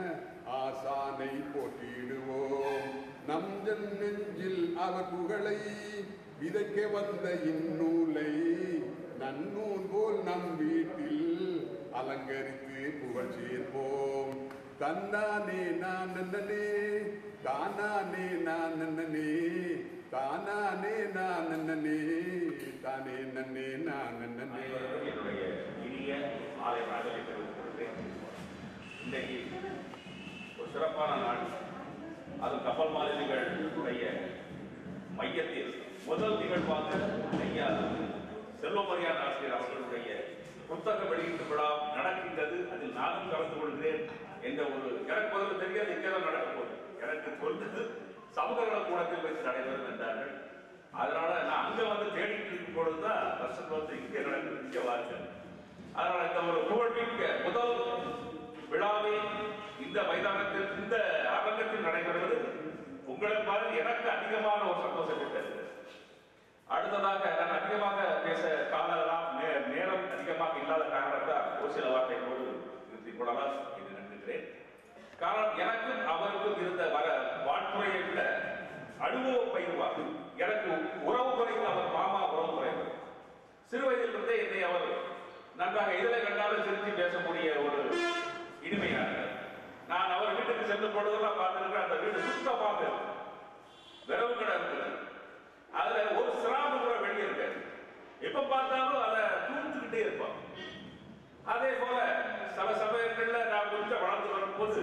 ஆசானை போட்டியிடுவோம் நம் ஜன் நெஞ்சில் அவர் புகழை விதைக்க வந்த இந்நூலை நன்னூல் போல் நம் வீட்டில் அலங்கரித்து புகழ் சேர்ப்போம் தன்னானே நான் நன்னனே தானானே நான் நன்னனே தானானே நான் நன்னனே தானே நன்னே நான் நன்னனே அனைவருக்கும் என்னுடைய இனிய ஆலய வணக்கத்தை தெரிவித்துக் கொள்கிறேன் இன்றைக்கு ஒரு சிறப்பான நாள் அது கப்பல் மாநிலங்களுடைய மையத்தில் முதல் நிகழ்வாக ஐயா செல்வமரியான் ஆசிரியர் அவர்களுடைய புத்தக வெளியீட்டு விழா நடக்கின்றது அதில் நானும் கலந்து கொள்கிறேன் என்ற ஒரு எனக்கு முதல்ல தெரியாது எங்கேதான் நடக்க போகுது எனக்கு சொல்றது சமூக நல கூடத்தில் வைத்து நடைபெறும் என்றார்கள் அதனால நான் அங்க வந்து தேடிட்டு இருக்கும் பொழுதுதான் வருஷம் வந்து இங்கே நடக்குது இங்கே வாருங்கள் அதனால இந்த ஒரு புகழ்மிக்க முதல் விழாவை இந்த மைதானத்தில் இந்த அரங்கத்தில் நடைபெறுவது உங்களை மாதிரி எனக்கு அதிகமான ஒரு சந்தோஷத்தை தருகிறது அடுத்ததாக நான் அதிகமாக பேச காலம் நே- நேரம் அதிகமாக இல்லாத காரணத்தால் ஒரு சில வார்த்தைகளோடு நிறுத்திக் கொள்ளலாம் என்று நினைக்கிறேன் காரணம் எனக்கும் அவருக்கும் இருந்த வர வாழ்த்துறையை விட அனுபவ பயிர்வார் எனக்கு உறவு குறைந்த அவர் மாமா உறவு குறைந்தவர் சிறு வயதிலிருந்தே என்னை அவர் நன்றாக இதில் கண்டாலும் சிரித்து பேசக்கூடிய ஒரு இனிமையானவர் நான் அவர் வீட்டுக்கு சென்ற பொழுதெல்லாம் பார்த்திருக்கிறேன் அந்த வீடு சுத்தமாக இருக்கும். விரவு கடை இருக்குது அதுல ஒரு சிராமம் கூட வெளியே இருக்காது எப்ப பார்த்தாலும் அதை தூத்துக்கிட்டே இருப்பான் அதே போல சில சமயங்கள்ல நான் கொஞ்சம் வளர்ந்து வரும்போது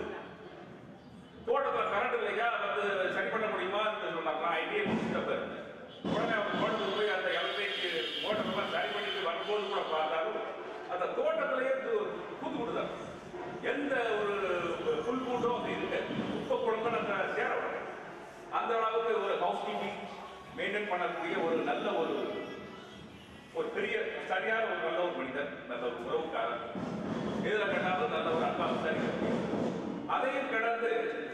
தோட்டத்துல கரண்ட் இல்லையா வந்து சரி பண்ண முடியுமா சொன்னாங்க நான் ஐடியா முடிச்சுட்டு இருந்தேன் உடனே அவர் தோட்டத்துக்கு போய் அந்த எலக்ட்ரிக் மோட்டர் எல்லாம் சரி பண்ணிட்டு வரும்போது கூட பார்த்தாலும் அந்த தோட்டத்திலேயே தூ- தூத்து விடுதாங்க எந்த ஒரு புல் கூட்டம் அங்க இருக்கு குப்பை குழம்பு அந்த சேர விடாது. அந்த அளவுக்கு ஒரு ஹவுஸ் கீப்பிங் மெயின்டைன் பண்ணக்கூடிய ஒரு நல்ல ஒரு ஒரு பெரிய சரியான ஒரு நல்ல ஒரு மனிதன் நல்ல ஒரு உறவுக்காரன் இதுல கண்டாலும் நல்ல ஒரு அன்பா விசாரிக்க அதையும் கடந்து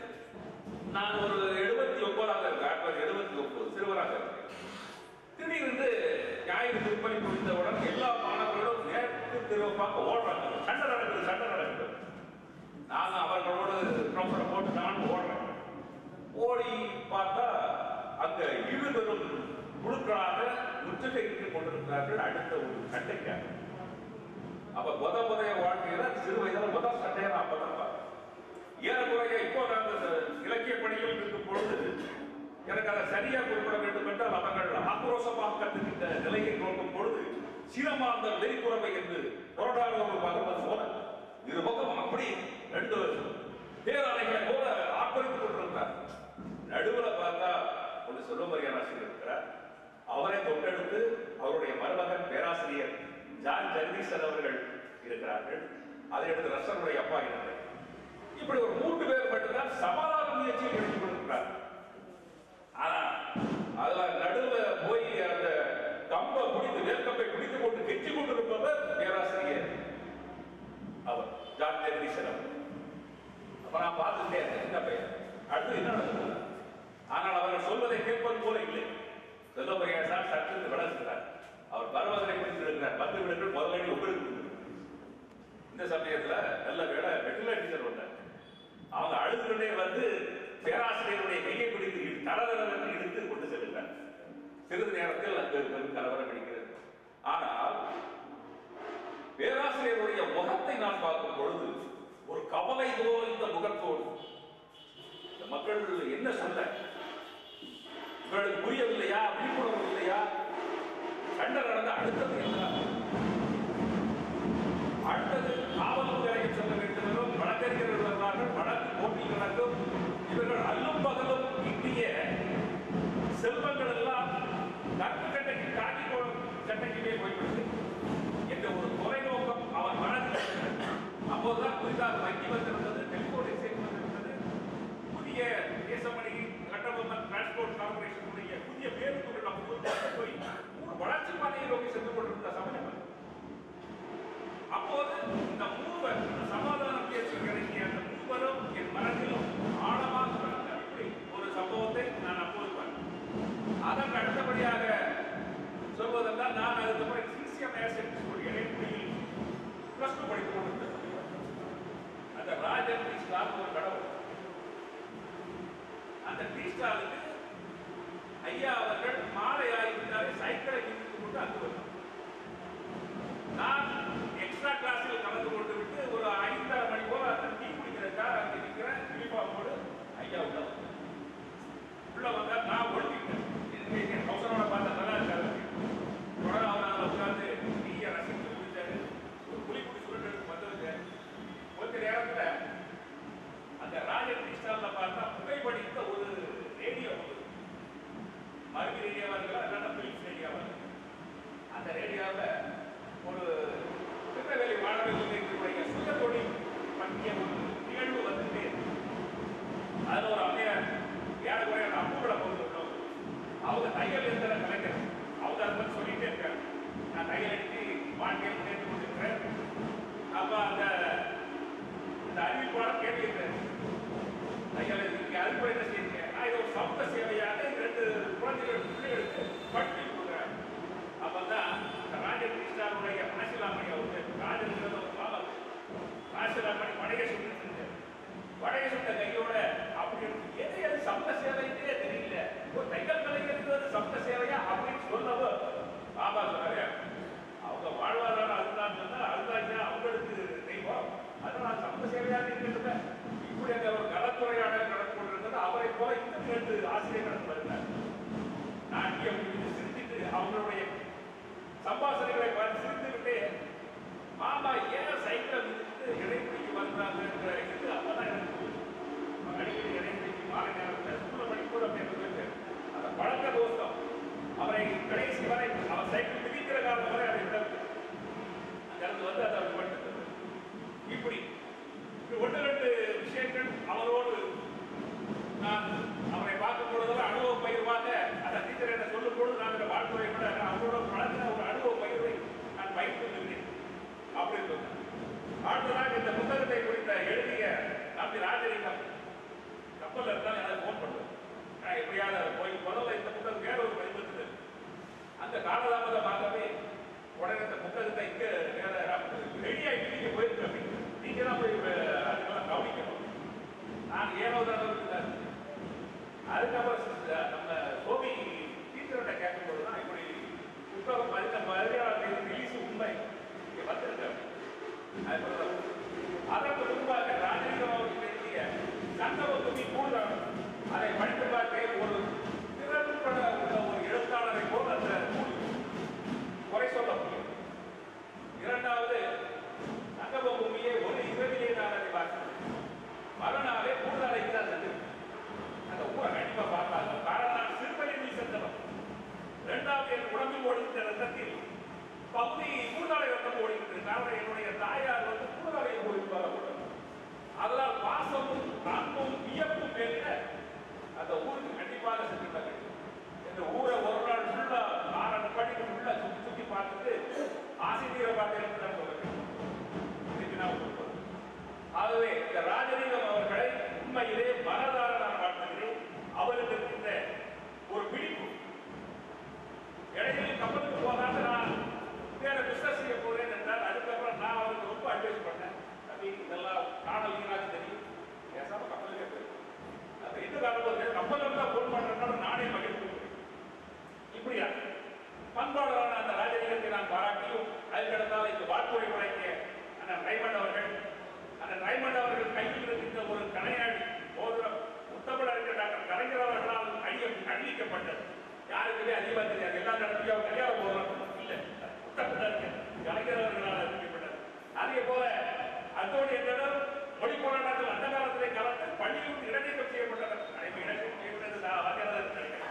நான் ஒரு எழுபத்தி ஒன்பதாக இருக்கேன் எழுபத்தி ஒன்பது சிறுவராக இருக்கேன் திடீர்னு ஞாயிறு திருப்பணி முடிந்தவுடன் எல்லா மாணவர்களும் நேற்று திரும்ப பார்க்க ஓடுறாங்க சண்டை நடக்குது சண்டை நடக்குது நான் அவர்களோடு ட்ரௌசரை போட்டு நான் ஓடுறேன் ஓடி பார்த்தா அங்க இருவரும் குழுக்களாக முற்றுகையிட்டு கொண்டிருக்கிறார்கள் அடுத்த ஒரு சண்டைக்காக அப்ப முத முதைய வாழ்க்கையில சிறு வயதுல முதல் சண்டையை நான் அப்பதான் பார்த்தேன் ஏறக்குறைய இப்போ நான் அந்த இலக்கிய பணியில் இருக்கும் பொழுது எனக்கு அதை சரியா குறிப்பிட வேண்டும் என்றால் அவர்கள் ஆக்ரோஷமாக கற்றுக்கிட்ட நிலையை நோக்கும் பொழுது சீனமாந்தர் வெறிக்குறவை என்று புரட்டாளர்கள் பகிர்வது போல இரு பக்கம் அப்படி ரெண்டு பேரலைகளை போல ஆக்கிரமித்துக் கொண்டிருந்தார் நடுவுல பார்த்தா ஒரு செல்வமரியான் ஆசிரியர் இருக்கிறார் அவரை தொட்டெடுத்து அவருடைய மருமகன் பேராசிரியர் ஜான் ஜெகதீசன் அவர்கள் இருக்கிறார்கள் அதை எடுத்து ரசனுடைய அப்பா இருக்கிறார் இப்படி ஒரு மூன்று பேர் மட்டும்தான் சமாதான முயற்சியில் ஈடுபட்டு கொண்டிருக்கிறார் ஆனா அதுல நடுவுல போய் அந்த கம்பை பிடித்து வேர்க்கம்பை பிடித்து கொண்டு கெஞ்சி கொண்டிருப்பவர் பேராசிரியர் அவர் ஜான் ஜெகதீசன் அவர் அப்ப நான் பார்த்துட்டே இருந்தேன் என்ன பையன் அடுத்து என்ன நடந்தது ஆனால் அவர்கள் சொல்வதை கேட்பது போல இல்லை செல்லமுறையா சார் சற்று விளக்குகிறார் அவர் பருவதனை குறித்து இருக்கிறார் பத்து விடுங்கள் முதலடி உங்களுக்கு கொடுக்கிறார். இந்த சமயத்துல நல்ல வேலை வெட்டில டீச்சர் வந்தார் அவங்க அழுதுகிட்டே வந்து பேராசிரியருடைய கையை பிடித்து தரதரவென்று இழுத்து கொண்டு செல்கிறார் சிறிது நேரத்தில் அங்கு பெரும் கலவரம் அடிக்கிறது ஆனால் பேராசிரியருடைய முகத்தை நான் பார்க்கும் பொழுது ஒரு கவலை தோய்ந்த முகத்தோடு இந்த மக்கள் என்ன சொல்ல இவர்களுக்கு புரியவில்லையா விழிப்புணர்வு இல்லையா சண்டை நடந்த அடுத்தது என்ன அடுத்தது காவல்துறைக்கு செல்ல வேண்டும் என்றும் வழக்கறிஞர்கள் வருவார்கள் வழக்கு போட்டி நடக்கும் இவர்கள் அல்லும் பகலும் இந்திய செல்வங்கள் எல்லாம் கட்டு கட்டைக்கு காட்டி சட்டைக்குமே போய்விடுது என்ற ஒரு தொலைநோக்கம் அவன் மனதில் இருந்தது. அப்போதுதான் புதிதாக வங்கி வந்திருந்தது டெலிபோன் எக்ஸ்சேஞ்ச் வந்திருந்தது புதிய தேசமணி கட்டபொம்மன் டிரான்ஸ்போர்ட் கார்பரேஷனுடைய புதிய பேருந்துகள் நம்ம ஊருக்கு போய் ஒரு வளர்ச்சி பாதையை நோக்கி சென்று கொண்டிருந்த சமயம் அது. அப்போது இந்த மூவர் இந்த சமாதான பேச்சு கிடைக்கிய அந்த மூவரும் என் மனதிலும் ஆழமாக வளர்ந்த இப்படி ஒரு சம்பவத்தை நான் அப்போது பார்த்தேன் அதற்கு அடுத்தபடியாக சொல்வதென்றால் நான் அதுக்கப்புறம் சிசிஎம் ஏசெட் ஸ்கூல் இடைக்குடியில் பிளஸ் டூ படித்துக் கொண்டிருந்த சமயம். அந்த ராஜன் டீ ஸ்டால் ஒரு கடவுள் அந்த டீ ஸ்டாலுக்கு ஐயா அவர்கள் மாலை ஆகிவிட்டாலே சைக்கிளை நிறுத்தி கொண்டு அங்கு வருவார் நான் எக்ஸ்ட்ரா கிளாஸில் கலந்து கொண்டு விட்டு ஒரு ஐந்தரை மணி போல அந்த டீ குடிக்கிறதுக்காக அங்கே நிற்கிறேன் யூனிஃபார்மோடு ஐயா உள்ள வந்தார். உள்ள வந்தா நான் ஒழிக்கிட்டேன் என் கௌசரோட பார்த்தா நல்லா இருக்காது உடனே அவர் அதில் உட்கார்ந்து டீயை ரசித்து குடிச்சாரு ஒரு புளி குடி சுருட்டு வந்ததுங்க கொஞ்ச நேரத்துல அந்த ராஜன் டீ ஸ்டால்ல பார்த்தா புகைப்படித்த ஒரு ரேடியோ வந்தது மருவி ரேடியோவா இருக்கலாம் இல்லைன்னா பிலிப்ஸ் ரேடியோவா இருக்கு அந்த ரேடியோவில் ஒரு திருநெல்வேலி மாணவர்களுக்கு இருக்கக்கூடிய சுய தொழில் பற்றிய ஒரு நிகழ்வு வந்துட்டே இருக்கு அதுல ஒரு அம்மையார் ஏறக்குறைய நம்ம கூட போகிறோம் அவங்க தையல் இருக்கிற கலைஞர் அவங்க அதை பற்றி சம்பாஷணைகளை பார்த்து சிரித்துக்கிட்டே மாமா ஏன் சைக்கிளை மிதித்து இடைவெளிக்கு வந்தாங்கன்ற இது அப்பதான் எனக்கு புரியுது. அவன் அடிக்கடி இடைவெளிக்கு மாலை நேரத்தில் ஸ்கூல்ல படிக்கும்போது அப்படி எனக்கு இருக்கு. அந்த பழக்க தோஷம் அவரை கடைசி வரை அவன் சைக்கிள் மிதிக்கிற காலம் வரை அதை விடவில்லை அங்கிருந்து வந்து அதை அவர் படித்தது இப்படி இப்படி ஒன்று ரெண்டு விஷயங்கள் அவரோடு நான் அவரை பார்க்கும் பொழுதெல்லாம் அனுபவ பயிர்வாக அந்த டீச்சர் என்ன சொல்லும் பொழுது நான் இந்த வாழ்த்துறை விட நான் அவரோட பழகின ஒரு அனுபவ பயிர்வை நான் பயிர்த்து வருகிறேன் அப்படி சொன்னேன் அடுத்ததாக இந்த புத்தகத்தை குறித்த எழுதிய நம்பி ராஜலிங்கம் கப்பல்ல இருந்தால் எனக்கு ஃபோன் பண்ணுவேன் நான் எப்படியாவது அதை போய் முதல்ல இந்த புத்தகம் வேற ஒரு பதிப்பத்தில் இருக்கு. அந்த காலதாமதமாகவே உடனே இந்த புத்தகத்தை இங்க வேற ரெடி ஆகிட்டு நீங்க போயிருக்க நீங்க தான் போய் அஹ், அதுக்கெல்லாம் கவனிக்கணும் நான் ஏனோ அளவுக்கு தான் இருந்தேன். அதுக்கப்புறம் சிஸ்டர், நம்ம சோபி டீச்சர்கிட்ட கேட்கும்போது தான் இப்படி புத்தகம் பதின பதினேழாம் தேதி ரிலீஸ் உண்மை இங்கே வந்திருக்கேன் அதுக்கப்புறம் அதற்கு முன்பாக ராஜலிங்கம் அவர்கள் எழுதிய சந்தவ துணி கூடுதல் அதை படித்து பார்க்க ஒரு திறன்பட உள்ள ஒரு எழுத்தாளரை போல் அந்த நூல் குறை சொல்ல முடியும் இரண்டாவது சங்கம பூமியை ஒரு இரவிலே நான் அதை பார்த்தேன் மறுநாளே கூடுதலைக்கு தான் சென்றிருக்கேன் அந்த ஊரை கண்டிப்பா பார்த்தாங்க காரணம் நான் சிறுபயணில் சென்றவன் இரண்டாவது என் உடம்பில் ஓடுகின்ற ரத்தத்தில் பகுதி கூடுதலை ரத்தம் ஓடுகின்றது காரணம் என்னுடைய தாயார் வந்து கூடுதலையில் ஓடிப்பார் அதனால் பாசமும் அன்பும் வியப்பும் பேரிட அந்த ஊருக்கு கண்டிப்பாக சென்றுட்டாங்க இந்த ஊரை ஒரு நாள் ஃபுல்லா ஆறு படிக்கு ஃபுல்லா சுத்தி சுத்தி பார்த்துட்டு ஆசிரியரை பார்த்து தான் சொல்லுங்க இதுக்கு நான் சொல்றேன் ஆகவே இந்த ராஜலிங்கம் அவர்களை உண்மையிலே மனதார நான் வாழ்த்துகிறேன் அவருக்கு இருக்கின்ற ஒரு பிடிப்பு இடையில கப்பலுக்கு போகாம நான் வேற பிசினஸ் செய்ய போறேன் என்றால் அதுக்கப்புறம் நான் அவருக்கு ரொம்ப அட்வைஸ் பண்ணேன் தம்பி இதெல்லாம் காணல் நீராச்சு தெரியும் பேசாம கப்பலுக்கே போயிடும் அப்ப எந்த காரணம் கப்பல் இருந்தா போன் பண்றதுனால நானே மகிழ்ச்சி இப்படியா பண்பாடான அந்த ராஜலிங்கத்தை நான் பாராட்டியும் அதுக்கடுத்தால் இந்த வாழ்த்துறை உரைக்க அண்ணன் ரைமண்ட் அவர்கள் அண்ணன் ரைமண்ட் அவர்கள் கையில் இருக்கின்ற ஒரு கலையாடி போதும் முத்தமிழ் அறிஞர் டாக்டர் கலைஞர் அவர்களால் அழிய அழிக்கப்பட்டது யாருக்குமே அதிகமாக தெரியாது எல்லா நடத்தியும் கல்யாணம் போடுறாங்க இல்ல முத்தமிழ் அறிஞர் கலைஞர் அவர்களால் அறிவிக்கப்பட்டது அதே போல அத்தோடு என்றனர் மொழி போராட்டத்தில் அந்த காலத்திலே கலந்து பள்ளியில் இடைநீக்கம் செய்யப்பட்டனர் அனைவரும் இடைநீக்கம் செய்யப்பட்டது நான் வாத்தியார் நினைக்கிறேன்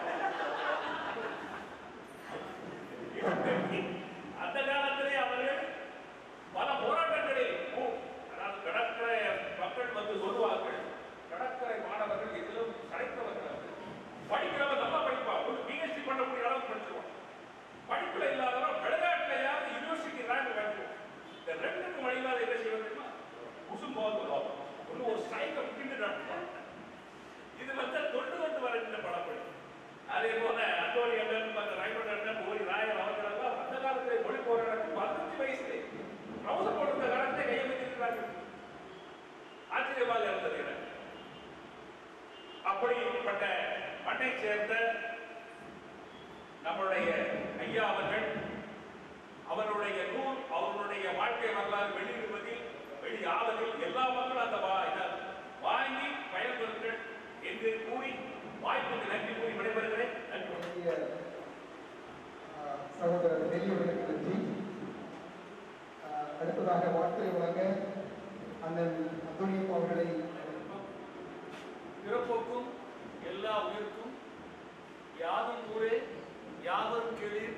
அந்த காலத்திலே அவர்கள் பல போராட்டங்களில் ஓ, அதாவது கடற்கரை மக்கள் வந்து சொல்லுவார்கள் கடற்கரை மாணவர்கள் எதிலும் சளைத்தவர்கள் அல்ல. படிக்கிறவன் நல்லா படிப்பான் ஒரு பிஹெச்டி பண்ணக்கூடிய அளவுக்கு படிச்சிருவான் படிப்புல இல்லாதவன் விளையாட்டுலையாவது யூனிவர்சிட்டி ரேங்க் வாங்கிடுவான் இந்த ரெண்டுக்கும் வழியில்லாத என்ன செய்வது தெரியுமா குசும் போக ஒன்று ஒரு ஸ்ட்ரைக்கை விட்டுட்டு நடத்துவான் இது வந்து தொட்டு தொட்டு வருகின்ற படப்படி அதே போல அந்தோனி அண்ணன் மற்ற ரைமண்ட் அண்ணன் ஓரி ராயர் அவர்களெல்லாம் அந்த காலத்திலே மொழி போராட்டம் பதினஞ்சு வயசுலே ரவுச போட்டிருந்த காலத்திலே கையை வைத்திருக்கிறார்கள் ஆச்சரியமாக இருந்தது எனக்கு அப்படிப்பட்ட மண்ணை சேர்ந்த நம்மளுடைய ஐயா அவர்கள் அவருடைய நூல் அவருடைய வாழ்க்கை வரலாறு வெளியிடுவதில் வெளியாவதில் எல்லா மக்களும் அந்த வா- இதை வாங்கி பயன்பெறுங்கள் என்று கூறி வாய்ப்புக்கு நன்றி கூறி விடைபெறுகிறேன் நன்றி நம்முடைய, ஆஹ், சகோதரர் நெல்லியவர்களுக்கு நன்றி ஆஹ், அடுத்ததாக வாழ்த்துறை வழங்க அண்ணன் அந்தோனியம் அவர்களை பிறப்போக்கும் எல்லா உயிர்க்கும் யாதும் ஊரே யாவரும் கேளீர்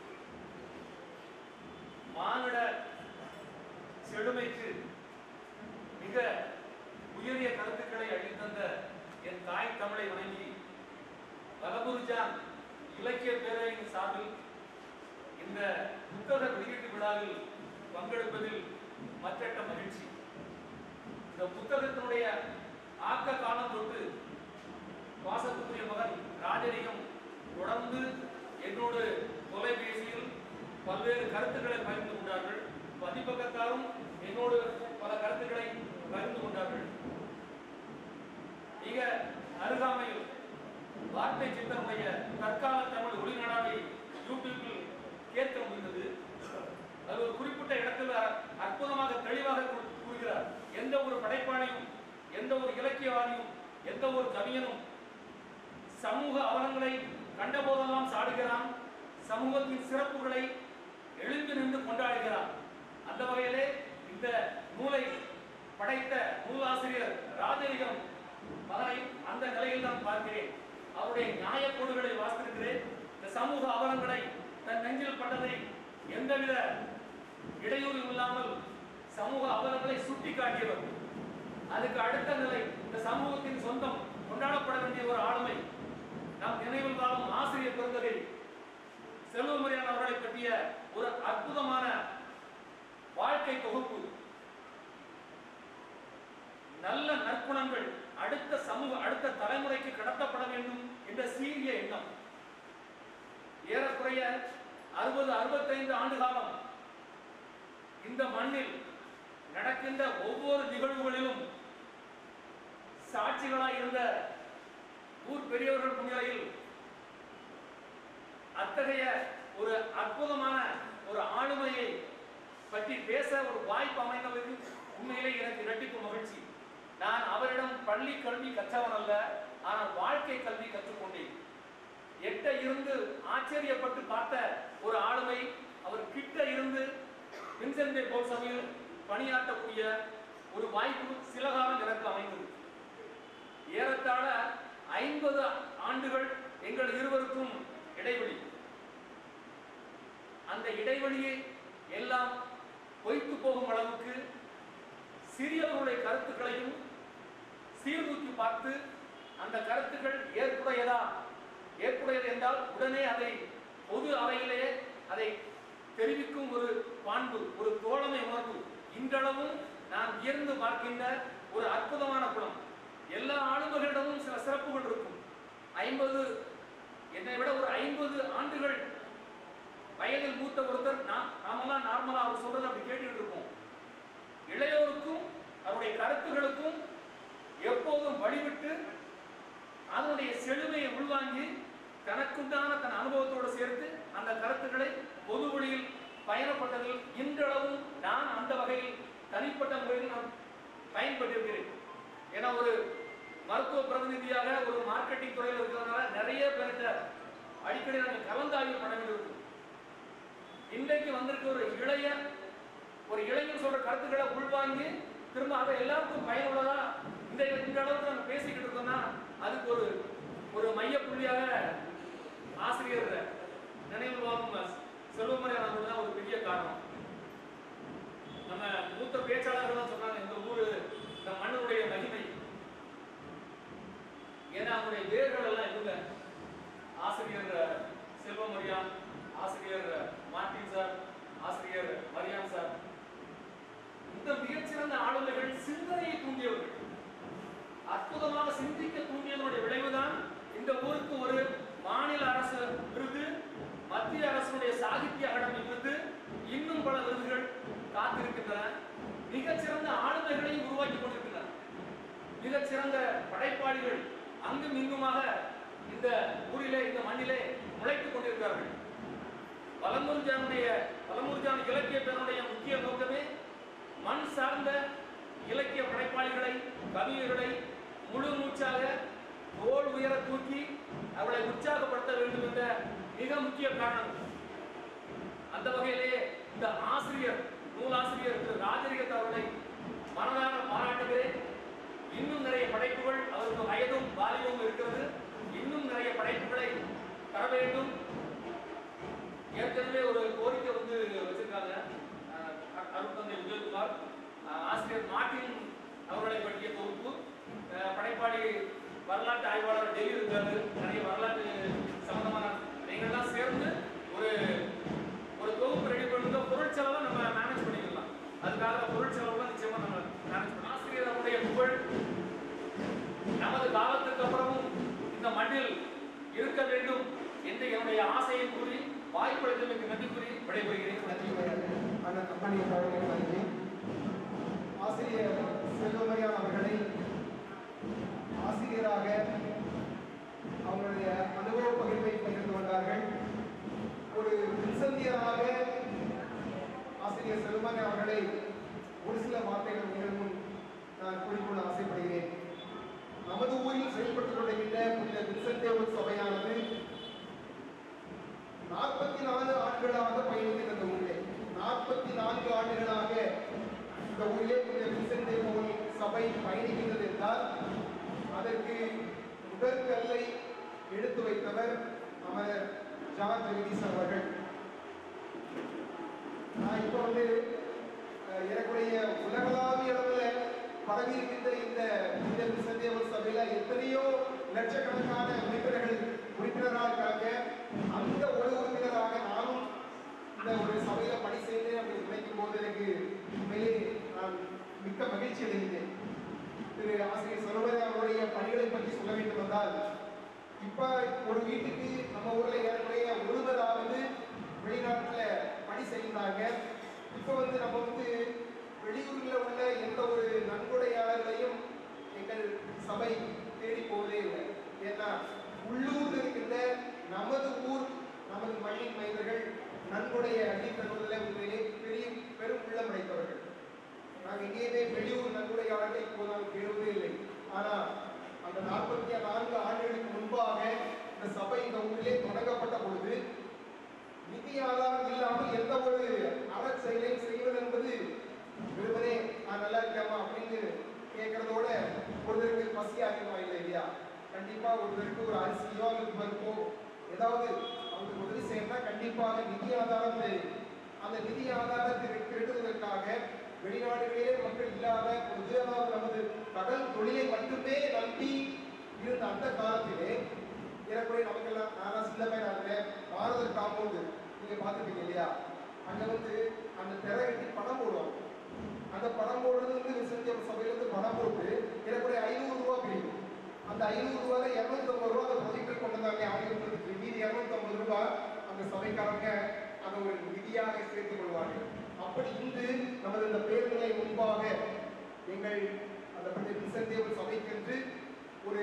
மானிட செழுமைக்கு மிக உயரிய கருத்துக்களை அளித்தந்த என் தாய் தமிழை வணங்கி வலபுரிஜான் இலக்கிய பேரவையின் சார்பில் இந்த புத்தக வெளியீட்டு விழாவில் பங்கெடுப்பதில் மற்றற்ற மகிழ்ச்சி இந்த புத்தகத்தினுடைய ஆக்க காலம் தொட்டு வாசத்துக்குரிய மகன் ராஜலிங்கம் தொடர்ந்து என்னோடு தொலைபேசியில் பல்வேறு கருத்துக்களை பகிர்ந்து கொண்டார்கள் பதிப்பகத்தாரும் என்னோடு பல கருத்துக்களை பகிர்ந்து கொண்டார்கள் மிக அருகாமையில் வார்த்தை சித்தனுடைய தற்கால தமிழ் ஒளிநாடாவை யூடியூப்பில் கேட்க முடிந்தது அது ஒரு குறிப்பிட்ட இடத்தில் அ- அற்புதமாக தெளிவாக கூ- கூறுகிறார் எந்த ஒரு படைப்பாளையும் எந்த ஒரு இலக்கியவாதியும் எந்த ஒரு கவிஞனும் சமூக அவலங்களை கண்டபோதெல்லாம் சாடுகிறான் சமூகத்தின் சிறப்புகளை எழுந்து நின்று கொண்டாடுகிறார் அந்த வகையிலே இந்த நூலை படைத்த நூலாசிரியர் ராஜலிங்கம் மகனை அந்த நிலையில் நான் பார்க்கிறேன் அவருடைய நியாயக்கோடுகளை வாசித்திருக்கிறேன் இந்த சமூக அவலங்களை தன் நெஞ்சில் பட்டதை எந்தவித இடையூறு இல்லாமல் சமூக அவலங்களை சுட்டி காட்டியவர் அதுக்கு அடுத்த நிலை இந்த சமூகத்தின் சொந்தம் கொண்டாடப்பட வேண்டிய ஒரு ஆளுமை நாம் நினைவில் வாழும் ஆசிரியர் பெருந்தகை செல்வமரியான் அவர்களை பற்றிய ஒரு அற்புதமான வாழ்க்கை தொகுப்பு நல்ல நற்குணங்கள் அடுத்த சமூக அடுத்த தலைமுறைக்கு கடத்தப்பட வேண்டும் என்ற சீரிய எண்ணம் ஏறக்குறைய அறுபது அறுபத்தைந்து ஆண்டு காலம் இந்த மண்ணில் நடக்கின்ற ஒவ்வொரு நிகழ்வுகளிலும் சாட்சிகளாய் இருந்த ஊர் பெரியவர்கள் முன்னிலையில் அத்தகைய ஒரு அற்புதமான ஒரு ஆளுமையை பற்றி பேச ஒரு வாய்ப்பு அமைந்தது உண்மையிலே எனக்கு இரட்டிப்பு மகிழ்ச்சி நான் அவரிடம் பள்ளி கல்வி கற்றவன் அல்ல ஆனால் வாழ்க்கை கல்வி கற்றுக்கொண்டேன் எட்ட இருந்து ஆச்சரியப்பட்டு பார்த்த ஒரு ஆளுமை அவர் கிட்ட இருந்து வின்சென்டே போல் சபையில் பணியாற்றக்கூடிய ஒரு வாய்ப்பு சில காலம் எனக்கு அமைந்தது ஏறத்தாழ ஐம்பது ஆண்டுகள் எங்கள் இருவருக்கும் இடைவெளி அந்த இடைவெளியை எல்லாம் பொய்த்து போகும் அளவுக்கு சிறியவர்களுடைய கருத்துக்களையும் சீர்தூக்கி பார்த்து அந்த கருத்துக்கள் ஏற்புடையதா ஏற்புடையது என்றால் உடனே அதை பொது அவையிலேயே அதை தெரிவிக்கும் ஒரு பாண்பு ஒரு தோழமை உணர்வு இன்றளவும் நான் உயர்ந்து பார்க்கின்ற ஒரு அற்புதமான குணம் எல்லா ஆளுமைகளிடமும் சில சிறப்புகள் இருக்கும் ஐம்பது என்னை விட ஒரு ஐம்பது ஆண்டுகள் வயதில் மூத்த ஒருத்தர் நான் நாமெல்லாம் நார்மலா அவர் சொல்றது அப்படி கேட்டுக்கிட்டு இருப்போம் இளையோருக்கும் அவருடைய கருத்துகளுக்கும் எப்போதும் வழிவிட்டு அதனுடைய செழுமையை உள்வாங்கி தனக்குண்டான தன் அனுபவத்தோடு சேர்த்து அந்த கருத்துக்களை பொது வழியில் பயணப்பட்டதில் இன்றளவும் நான் அந்த வகையில் தனிப்பட்ட முறையில் நான் பயன்பட்டிருக்கிறேன் ஏன்னா ஒரு மருத்துவ பிரதிநிதியாக ஒரு மார்க்கெட்டிங் துறையில் இருக்கிறதுனால நிறைய பேர்கிட்ட அடிக்கடி நாங்கள் கலந்தாய்வு பண்ண வேண்டியிருக்கும் இன்றைக்கு வந்திருக்க ஒரு இளைய ஒரு இளைஞர் சொல்ற கருத்துக்களை உள்வாங்கி திரும்ப அதை எல்லாருக்கும் பயனுள்ளதா இந்த இந்த அளவுக்கு நம்ம பேசிக்கிட்டு இருக்கோம்னா அதுக்கு ஒரு ஒரு மைய புள்ளியாக ஆசிரியர் நினைவு வாங்கும் செல்வமரியாதை அவர்கள் தான் ஒரு பெரிய காரணம் நம்ம மூத்த பேச்சாளர்கள் தான் சொன்னாங்க இந்த ஊரு இந்த மண்ணுடைய மகிமை ஏன்னா அவருடைய வேர்கள் எல்லாம் இவங்க ஆசிரியர் செல்வமரியான் ஆசிரியர் மார்டின் சார் ஆசிரியர் மரியான் சார் இந்த மிகச்சிறந்த ஆளுமைகள் சிந்தனையை தூண்டியவர்கள் அற்புதமாக சிந்திக்க தூண்டியதனுடைய விளைவுதான் இந்த ஊருக்கு ஒரு மாநில அரசு விருது மத்திய அரசுடைய சாகித்ய அகாடமி விருது இன்னும் பல விருதுகள் காத்திருக்கின்றன மிகச்சிறந்த ஆளுமைகளையும் உருவாக்கி கொண்டிருக்கின்றன மிகச்சிறந்த படைப்பாளிகள் அங்கும் இங்குமாக இந்த ஊரிலே இந்த மண்ணிலே முளைத்துக் கொண்டிருக்கிறார்கள் வலமுருஜானுடைய வலமுருஜான் இலக்கிய பேருடைய முக்கிய நோக்கமே மண் சார்ந்த இலக்கிய படைப்பாளிகளை கவிஞர்களை முழு மூச்சாக தோல் உயர தூக்கி அவளை உற்சாகப்படுத்த வேண்டும் என்ற மிக முக்கிய காரணம் அந்த வகையிலே இந்த ஆசிரியர் நூலாசிரியர் திரு ராஜரிகத் அவர்களை மனதார பாராட்டுகிறேன் இன்னும் நிறைய படைப்புகள் அவருக்கு வயதும் வாலிபமும் இருக்கிறது இன்னும் நிறைய படைப்புகளை தர வேண்டும் ஏற்கனவே ஒரு கோரிக்கை வந்து வச்சிருக்காங்க அஹ், அ- அருட்தந்தை உதயகுமார் அஹ், ஆசிரியர் மார்ட்டின் அவர்களை பற்றிய தொகுப்பு அஹ், படைப்பாளி வரலாற்று ஆய்வாளர் டெல்லி இருக்காரு நிறைய வரலாற்று சம்பந்தமான நீங்கள்லாம் சேர்ந்து ஒரு ஒரு தொகுப்பு ரெடி பண்ணுங்க பொருட்செலவை நம்ம மேனேஜ் பண்ணிக்கலாம் அதுக்காக பொருட்செலவுலாம் நிச்சயமா நம்ம மேனேஜ் பண்ணலாம் ஆசிரியர் அவருடைய புகழ் நமது காலத்துக்கு அப்புறமும் இந்த மண்ணில் இருக்க வேண்டும் என்று என்னுடைய ஆசையை கூறி வாய்ப்பளித்தமைக்கு நன்றி கூறி விடைபெறுகிறேன் நன்றி அண்ணன் கம்பெனி அவர்களுக்கு நன்றி ஆசிரியர் செல்வமரியான் அவர்களை ஆசிரியராக அவங்களுடைய அனுபவ பகிர்வை பகிர்ந்து கொண்டார்கள் ஒரு வின்சந்தியராக ஆசிரியர் செல்வமரியான் அவர்களை ஒரு சில வார்த்தைகள் உங்கள் முன் நான் கூறிக்கொள்ள ஆசைப்படுகிறேன் நமது ஊரில் செயல்பட்டுக் கொண்டிருக்கின்ற புனித வின்சென்ட் தேவன் சபையானது நாற்பத்தி நாலு ஆண்டுகளாக பயணிக்கிறது இந்த ஊரிலே நாற்பத்தி நான்கு ஆண்டுகளாக இந்த ஊரிலே இந்த வின்சென்ட் போல் சபை பயணிக்கின்றது என்றால் அதற்கு முதற்கல்லை எடுத்து வைத்தவர் அமரர் ஜான் ஜெகதீஷ் அவர்கள் நான் இப்போ வந்து அஹ், ஏறக்குறைய உலகளாவிய அளவுல பரவி இருக்கின்ற இந்த இந்த விசந்தேவர் சபையில எத்தனையோ லட்சக்கணக்கான உறுப்பினர்கள் உறுப்பினராக இருக்காங்க அந்த ஒரு உறுப்பினராக நானும் இந்த ஒரு சபையில பணி செய்தேன் அப்படி நினைக்கும் போது எனக்கு உண்மையிலே நான் மிக்க மகிழ்ச்சி அடைந்தேன் திரு ஆசிரியர் சரோவர அவருடைய பணிகளை பற்றி சொல்ல வேண்டும் என்றால் இப்ப ஒரு வீட்டுக்கு நம்ம ஊர்ல ஏறக்குறைய ஒருவராவது வெளிநாட்டுல பணி செய்கிறாங்க இப்ப வந்து நம்ம வந்து வெளியூர்ல உள்ள எந்த ஒரு நன்கொடையாளர்களையும் எங்கள் சபை தேடி போவதே இல்லை ஏன்னா உள்ளூர்ல இருக்கின்ற நமது ஊர் நமது மண்ணின் மைந்தர்கள் நன்கொடையை அள்ளி தருவதில் உண்மையிலே பெரிய பெரும் உள்ளம் உடைத்தவர்கள் நாங்கள் எங்கேயுமே வெளியூர் நன்கொடையாளர்களை இப்போது நாம் தேடுவதே இல்லை ஆனா அந்த நாற்பத்தி நான்கு ஆண்டுகளுக்கு முன்பாக இந்த சபை இந்த ஊரிலே தொடங்கப்பட்ட பொழுது நிதி ஆதாரம் இல்லாமல் எந்த ஒரு அறச்செயலையும் செய்வது என்பது வெறுமனே நான் நல்லா இருக்கேமா அப்படின்னு கேட்கறதோட ஒருத்தருக்கு பசி அதிகமா இல்லை இல்லையா கண்டிப்பா ஒருத்தருக்கு ஒரு அரிசியோ அல்லது பருப்போ ஏதாவது அவங்களுக்கு உதவி செய்யணும்னா கண்டிப்பாக நிதி ஆதாரம் தேவை அந்த நிதி ஆதாரத்தை திரட்டுவதற்காக வெளிநாடுகளிலே மக்கள் இல்லாத பொழுது அதாவது நமது கடல் தொழிலை மட்டுமே நம்பி இருந்த அந்த காலத்திலே ஏறக்குறைய நமக்கெல்லாம் நான் சின்ன பையனா இருந்தேன் பாரத காம்பவுண்டு நீங்க பார்த்துருப்பீங்க இல்லையா அங்க வந்து அந்த திரை கட்டி படம் போடுவாங்க அந்த படம் போடுறது வந்து விசந்திய சபையில இருந்து படம் போட்டு ஏறக்குறைய ஐநூறு ரூபா பிடிக்கும் அந்த ஐநூறு ரூபாயில இருநூத்தி ஐம்பது ரூபா அந்த ப்ரொஜெக்டர் கொண்டு வந்தாங்க ஆயிரத்தி மீதி இருநூத்தி ஐம்பது ரூபாய் அந்த சபைக்காரங்க அதை ஒரு நிதியாக சேர்த்துக் கொள்வார்கள் அப்படி இன்று நமது இந்த பேருநிலை முன்பாக எங்கள் அந்த விசந்தேவல் சபைக்கென்று ஒரு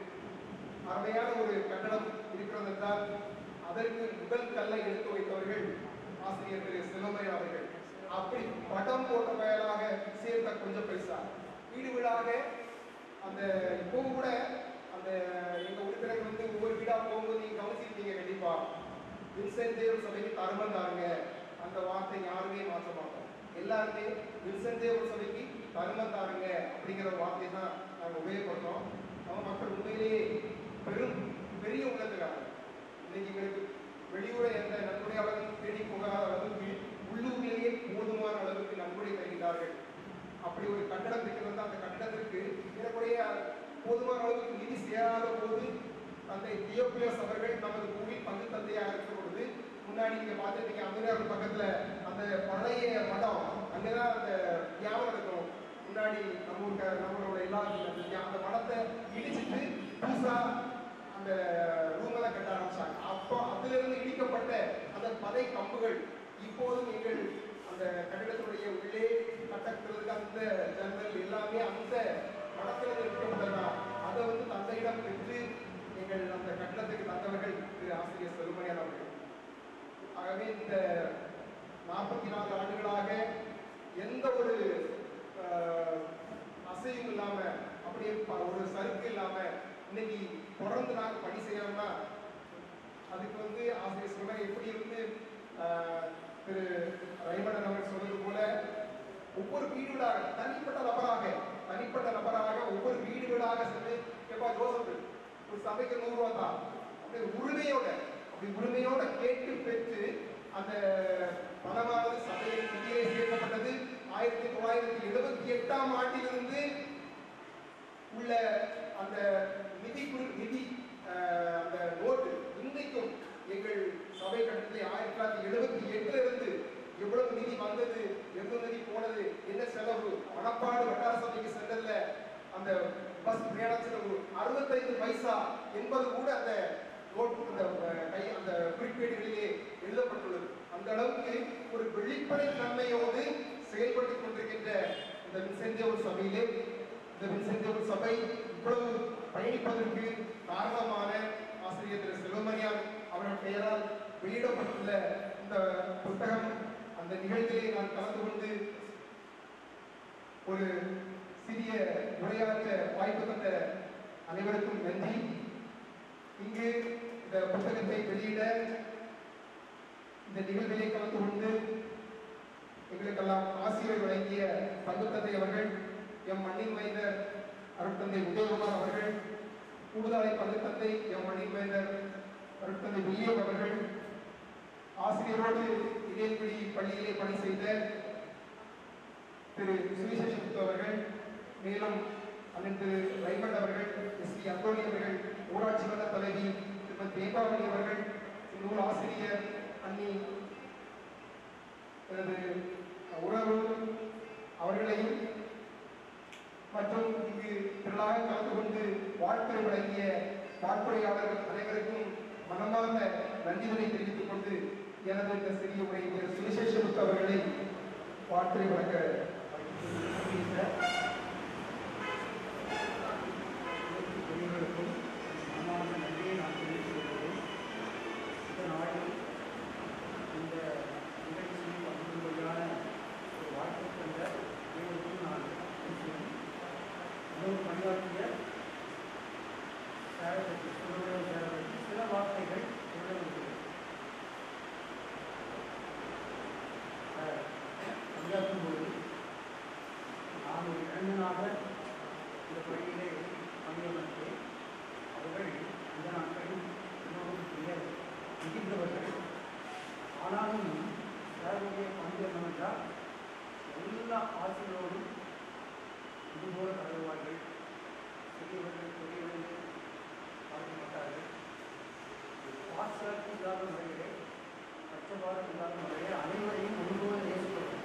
அருமையான ஒரு கட்டடம் இருக்கிறது என்றால் அதற்கு முதல் கல்லை எடுத்து வைத்தவர்கள் ஆசிரியர் திரு சிவமணி அவர்கள் அப்படி படம் போட்ட பெயராக சேர்த்த கொஞ்சம் பைசா வீடு வீடாக அந்த இப்பவும் கூட அந்த எங்க உறுப்பினர்கள் வந்து ஒவ்வொரு வீடா போகும்போது நீங்க கவனிச்சிருப்பீங்க கண்டிப்பா வின்சென்ட் தேவ் சபைக்கு தர்மம் தாருங்க அந்த வார்த்தை யாருமே மாற்ற மாட்டோம் எல்லாருமே வின்சென்ட் தேவ் சபைக்கு தர்மம் தாருங்க அப்படிங்கிற வார்த்தை தான் நாங்கள் உபயோகப்படுறோம் நம்ம மக்கள் உண்மையிலேயே பெரும் பெரிய உள்ளத்துக்காக இன்னைக்கு எங்களுக்கு வெளியூரை எந்த நன்கொடையாளர்களும் தேடி போகாத அளவுக்கு உள்ளூரிலேயே போதுமான அளவுக்கு நன்கொடை தருகிறார்கள் அப்படி ஒரு கட்டடம் இருக்கிறது அந்த கட்டடத்திற்கு ஏறக்குறைய போதுமான அளவுக்கு நிதி சேராத போது தந்தை தியோபியஸ் அவர்கள் நமது பூமி பங்கு தந்தையாக இருக்கிற பொழுது முன்னாடி நீங்க பார்த்துருப்பீங்க அமீனார் பக்கத்துல அந்த பழைய மடம் அங்கதான் அந்த தியானம் நடக்கும் முன்னாடி நம்ம ஊருக்கு நம்மளோட எல்லா அந்த மடத்தை இடிச்சிட்டு புதுசா அந்த ரூமெல்லாம் கட்ட ஆரம்பிச்சாங்க அப்போ அதுல இருந்து இடிக்கப்பட்ட அந்த பதை கம்புகள் இப்போதும் எங்கள் அந்த கட்டிடத்தினுடைய உள்ளே கட்டக்கிறதுக்கு அந்த ஜன்னல் எல்லாமே அந்த மடத்துல இடிக்கப்பட்டதா அதை வந்து தந்தையிடம் பெற்று எங்கள் அந்த கட்டிடத்துக்கு தந்தவர்கள் திரு ஆசிரியர் செருமணியார் அவர்கள் ஆகவே இந்த நாற்பத்தி நாலு ஆண்டுகளாக எந்த ஒரு ஆஹ், அசையும் இல்லாம அப்படியே ப- ஒரு சறுக்கு இல்லாம இன்னைக்கு தொடர்ந்து நாங்கள் பணி செய்யறோம்னா அதுக்கு வந்து ஆசிரியர் சொன்ன எப்படி வந்து ஆஹ், திரு ரைமணன் அவர் சொன்னது போல ஒவ்வொரு வீடு வீடாக தனிப்பட்ட நபராக தனிப்பட்ட நபராக ஒவ்வொரு வீடு வீடாக சென்று எப்பா ஜோசப் ஒரு சபைக்கு நூறு ரூபா தான் அப்படி உரிமையோட அப்படி உரிமையோட கேட்டு பெற்று அந்த பணமானது சபையில் நிதியிலே சேர்க்கப்பட்டது ஆயிரத்தி தொள்ளாயிரத்தி எழுபத்தி எட்டாம் ஆண்டிலிருந்து உள்ள அந்த நிதி குறு நிதி அஹ், அந்த நோட்டு இன்றைக்கும் எங்கள் சபை கட்டத்தில் ஆயிரத்தி தொள்ளாயிரத்தி எழுபத்தி எட்டுல இருந்து எவ்வளவு நிதி வந்தது எவ்வளவு நிதி போனது என்ன செலவு மணப்பாடு வட்டார சபைக்கு சென்றதுல அந்த பஸ் பிரயாணத்தில் ஒரு அறுபத்தைந்து பைசா என்பது கூட அந்த நோட் அந்த அஹ், கை அந்த குறிப்பேடுகளிலே எழுதப்பட்டுள்ளது அந்த அளவுக்கு ஒரு வெளிப்படை தன்மையோடு செயல்பட்டுக் கொண்டிருக்கின்ற இந்த வின்சென்ட் சபையிலே இந்த வின்சென்ட் சபை இவ்வளவு பயணிப்பதற்கு காரணமான ஆசிரியர் திரு செல்வமணியார் அவர்கள் பெயரால் வெளியிடப்பட்டுள்ள இந்த புத்தகம் அந்த நிகழ்விலே நான் கலந்து கொண்டு ஒரு சிறிய உரையாற்ற வாய்ப்பு தந்த அனைவருக்கும் நன்றி இங்கு இந்த புத்தகத்தை வெளியிட இந்த நிகழ்விலே கலந்து கொண்டு எங்களுக்கெல்லாம் ஆசிரியர் வழங்கிய பங்குத்தந்தை அவர்கள் எம் மண்ணின் மைந்தர் அருட்தந்தை உதயகுமார் அவர்கள் கூடுதலை பங்குத்தந்தை எம் மண்ணின் மைந்தர் அருட்தந்தை வில்லியம் அவர்கள் ஆசிரியரோடு இதயக்குடி பள்ளியிலே பணி செய்த திரு சுவிசேஷமுத்து அவர்கள் மேலும் அண்ணன் திரு ரைமண்ட் அவர்கள் எஸ் டி அந்தோணி அவர்கள் ஊராட்சி மன்ற தலைவி திருமதி தேபாவளி அவர்கள் நூல் ஆசிரியர் அன்னி எனது உறவு அவர்களையும் மற்றும் இங்கு திரளாக கலந்து கொண்டு வாழ்த்துறை வழங்கிய வாட்புரையாளர்கள் அனைவருக்கும் மனமார்ந்த நன்றிகளை தெரிவித்துக் கொண்டு எனது இந்த சிறிய உரை திரு சுவிசேஷமுத்து அவர்களை வாழ்த்துறை வழங்க பெரியவர்களுக்கும் மனமார்ந்த நன்றியை நான் தெரிவித்துக் கொள்கிறேன் இந்த நாளில் இந்த நிகழ்ச்சியில் பங்குபடியான ஒரு வாழ்க்கை கொண்ட அனைவருக்கும் நான் பேசுகிறேன் இன்னொரு பணியாற்றிய சேரப்பட்டி சுப்பிரமணிய சேரப்பட்டி சில வார்த்தைகள் சொல்ல விரும்புகிறேன் அஹ், பணியாற்றும் பொழுது நான் ஒரு இளைஞனாக இந்த பள்ளியிலே பணியமர்ந்தேன் அவர்கள் இந்த நாட்களில் எல்லோரும் பெயர் மிகுந்தவர்கள் ஆனாலும் சாருடைய பங்கு என்னவென்றால் எல்லா ஆசிரியரோடும் இதுபோல தருவார்கள் சிறியவர்கள் பெரியவர்கள் பார்க்க மாட்டார்கள் பாசாக்கு இல்லாத முறையிலே பச்சபாரம் இல்லாத முறையிலே அனைவரையும் ஒருபோது நேசிப்பார்கள்